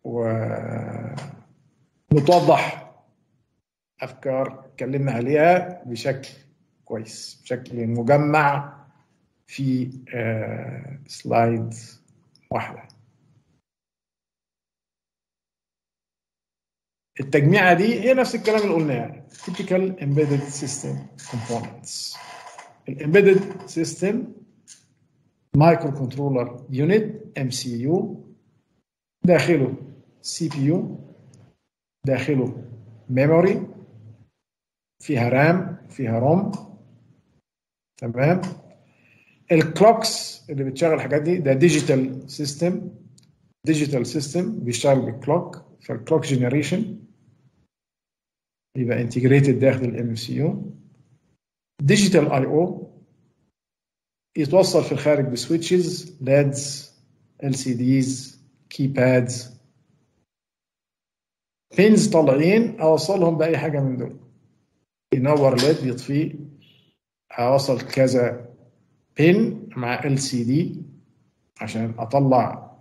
ومتوضح افكار اتكلمنا عليها بشكل كويس بشكل مجمع في آه، سلايد واحده التجميعه دي هي نفس الكلام اللي قلناه typical embedded system components الامبيدد سيستم مايكرو كنترولر يونت ام سي يو داخله سي بي يو داخله ميموري فيها رام فيها روم تمام الكلوكس اللي بتشغل الحاجات دي ده ديجيتال سيستم ديجيتال سيستم بيشتغل بالكلوك فالكلوك جنريشن يبقى انتجريتد داخل الام سي يو ديجيتال اي او يتوصل في الخارج بسويتشز لادز ال سي ديز كيبادز بينز طالعين اوصلهم باي حاجه من دول ينور ليد يطفيه اوصل كذا بين مع ال سي دي عشان اطلع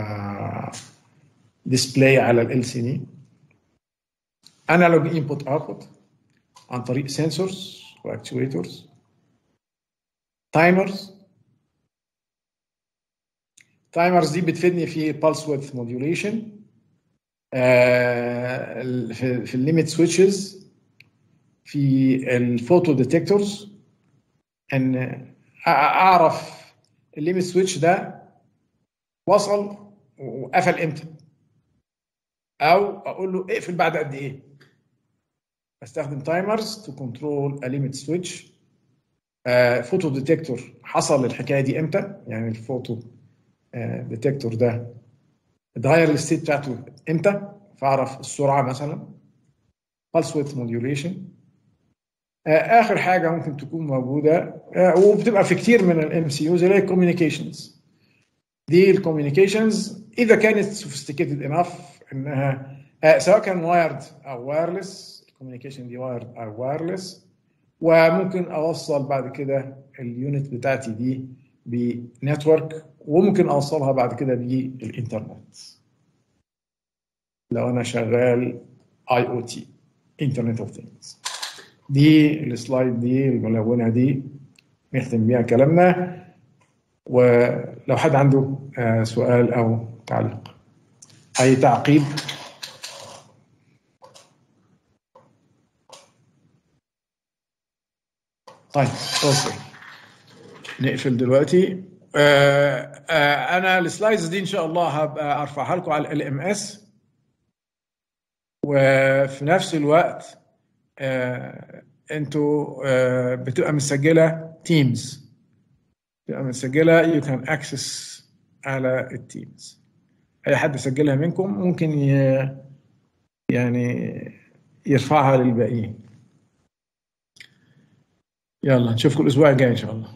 ديسبلاي على ال سي دي انالوج انبوت اوتبوت عن طريق سنسورز واكتويترز تايمرز تايمرز دي بتفيدني في pulse width modulation آه، في في الليميت سويتشز في الفوتو ديتكتورز ان أ- اعرف الليميت سويتش ده وصل وقفل امتى او اقول له اقفل بعد قد ايه بستخدم تايمرز تو كنترول ا ليميت سويتش فوتو ديتكتور حصل الحكايه دي امتى يعني الفوتو ديتكتور ده اتغير الستيت بتاعته امتى فاعرف السرعه مثلا pulse width modulation آه، اخر حاجه ممكن تكون موجوده آه، وبتبقى في كتير من الام سي يوز اللي هي الكوميونيكيشنز دي الكوميونيكيشنز اذا كانت سوفيستيكيتد انف انها آه، سواء كان وايرد او وايرلس الكوميونيكيشن دي وايرد او وايرلس وممكن اوصل بعد كده اليونت بتاعتي دي بنتورك وممكن اوصلها بعد كده بالانترنت لو انا شغال اي او تي انترنت اوف ثينجز دي السلايد دي الملونه دي نختم بيها كلامنا ولو حد عنده آه، سؤال او تعليق اي تعقيب طيب اوكي نقفل دلوقتي آه آه انا السلايدز دي ان شاء الله هبقى ارفعها لكم على ال ام اس وفي نفس الوقت آه انتوا آه بتبقى مسجله تيمز بتبقى مسجله يو كان اكسس على التيمز اي حد سجلها منكم ممكن ي- يعني يرفعها للباقيين يلا نشوفكم الاسبوع الجاي ان شاء الله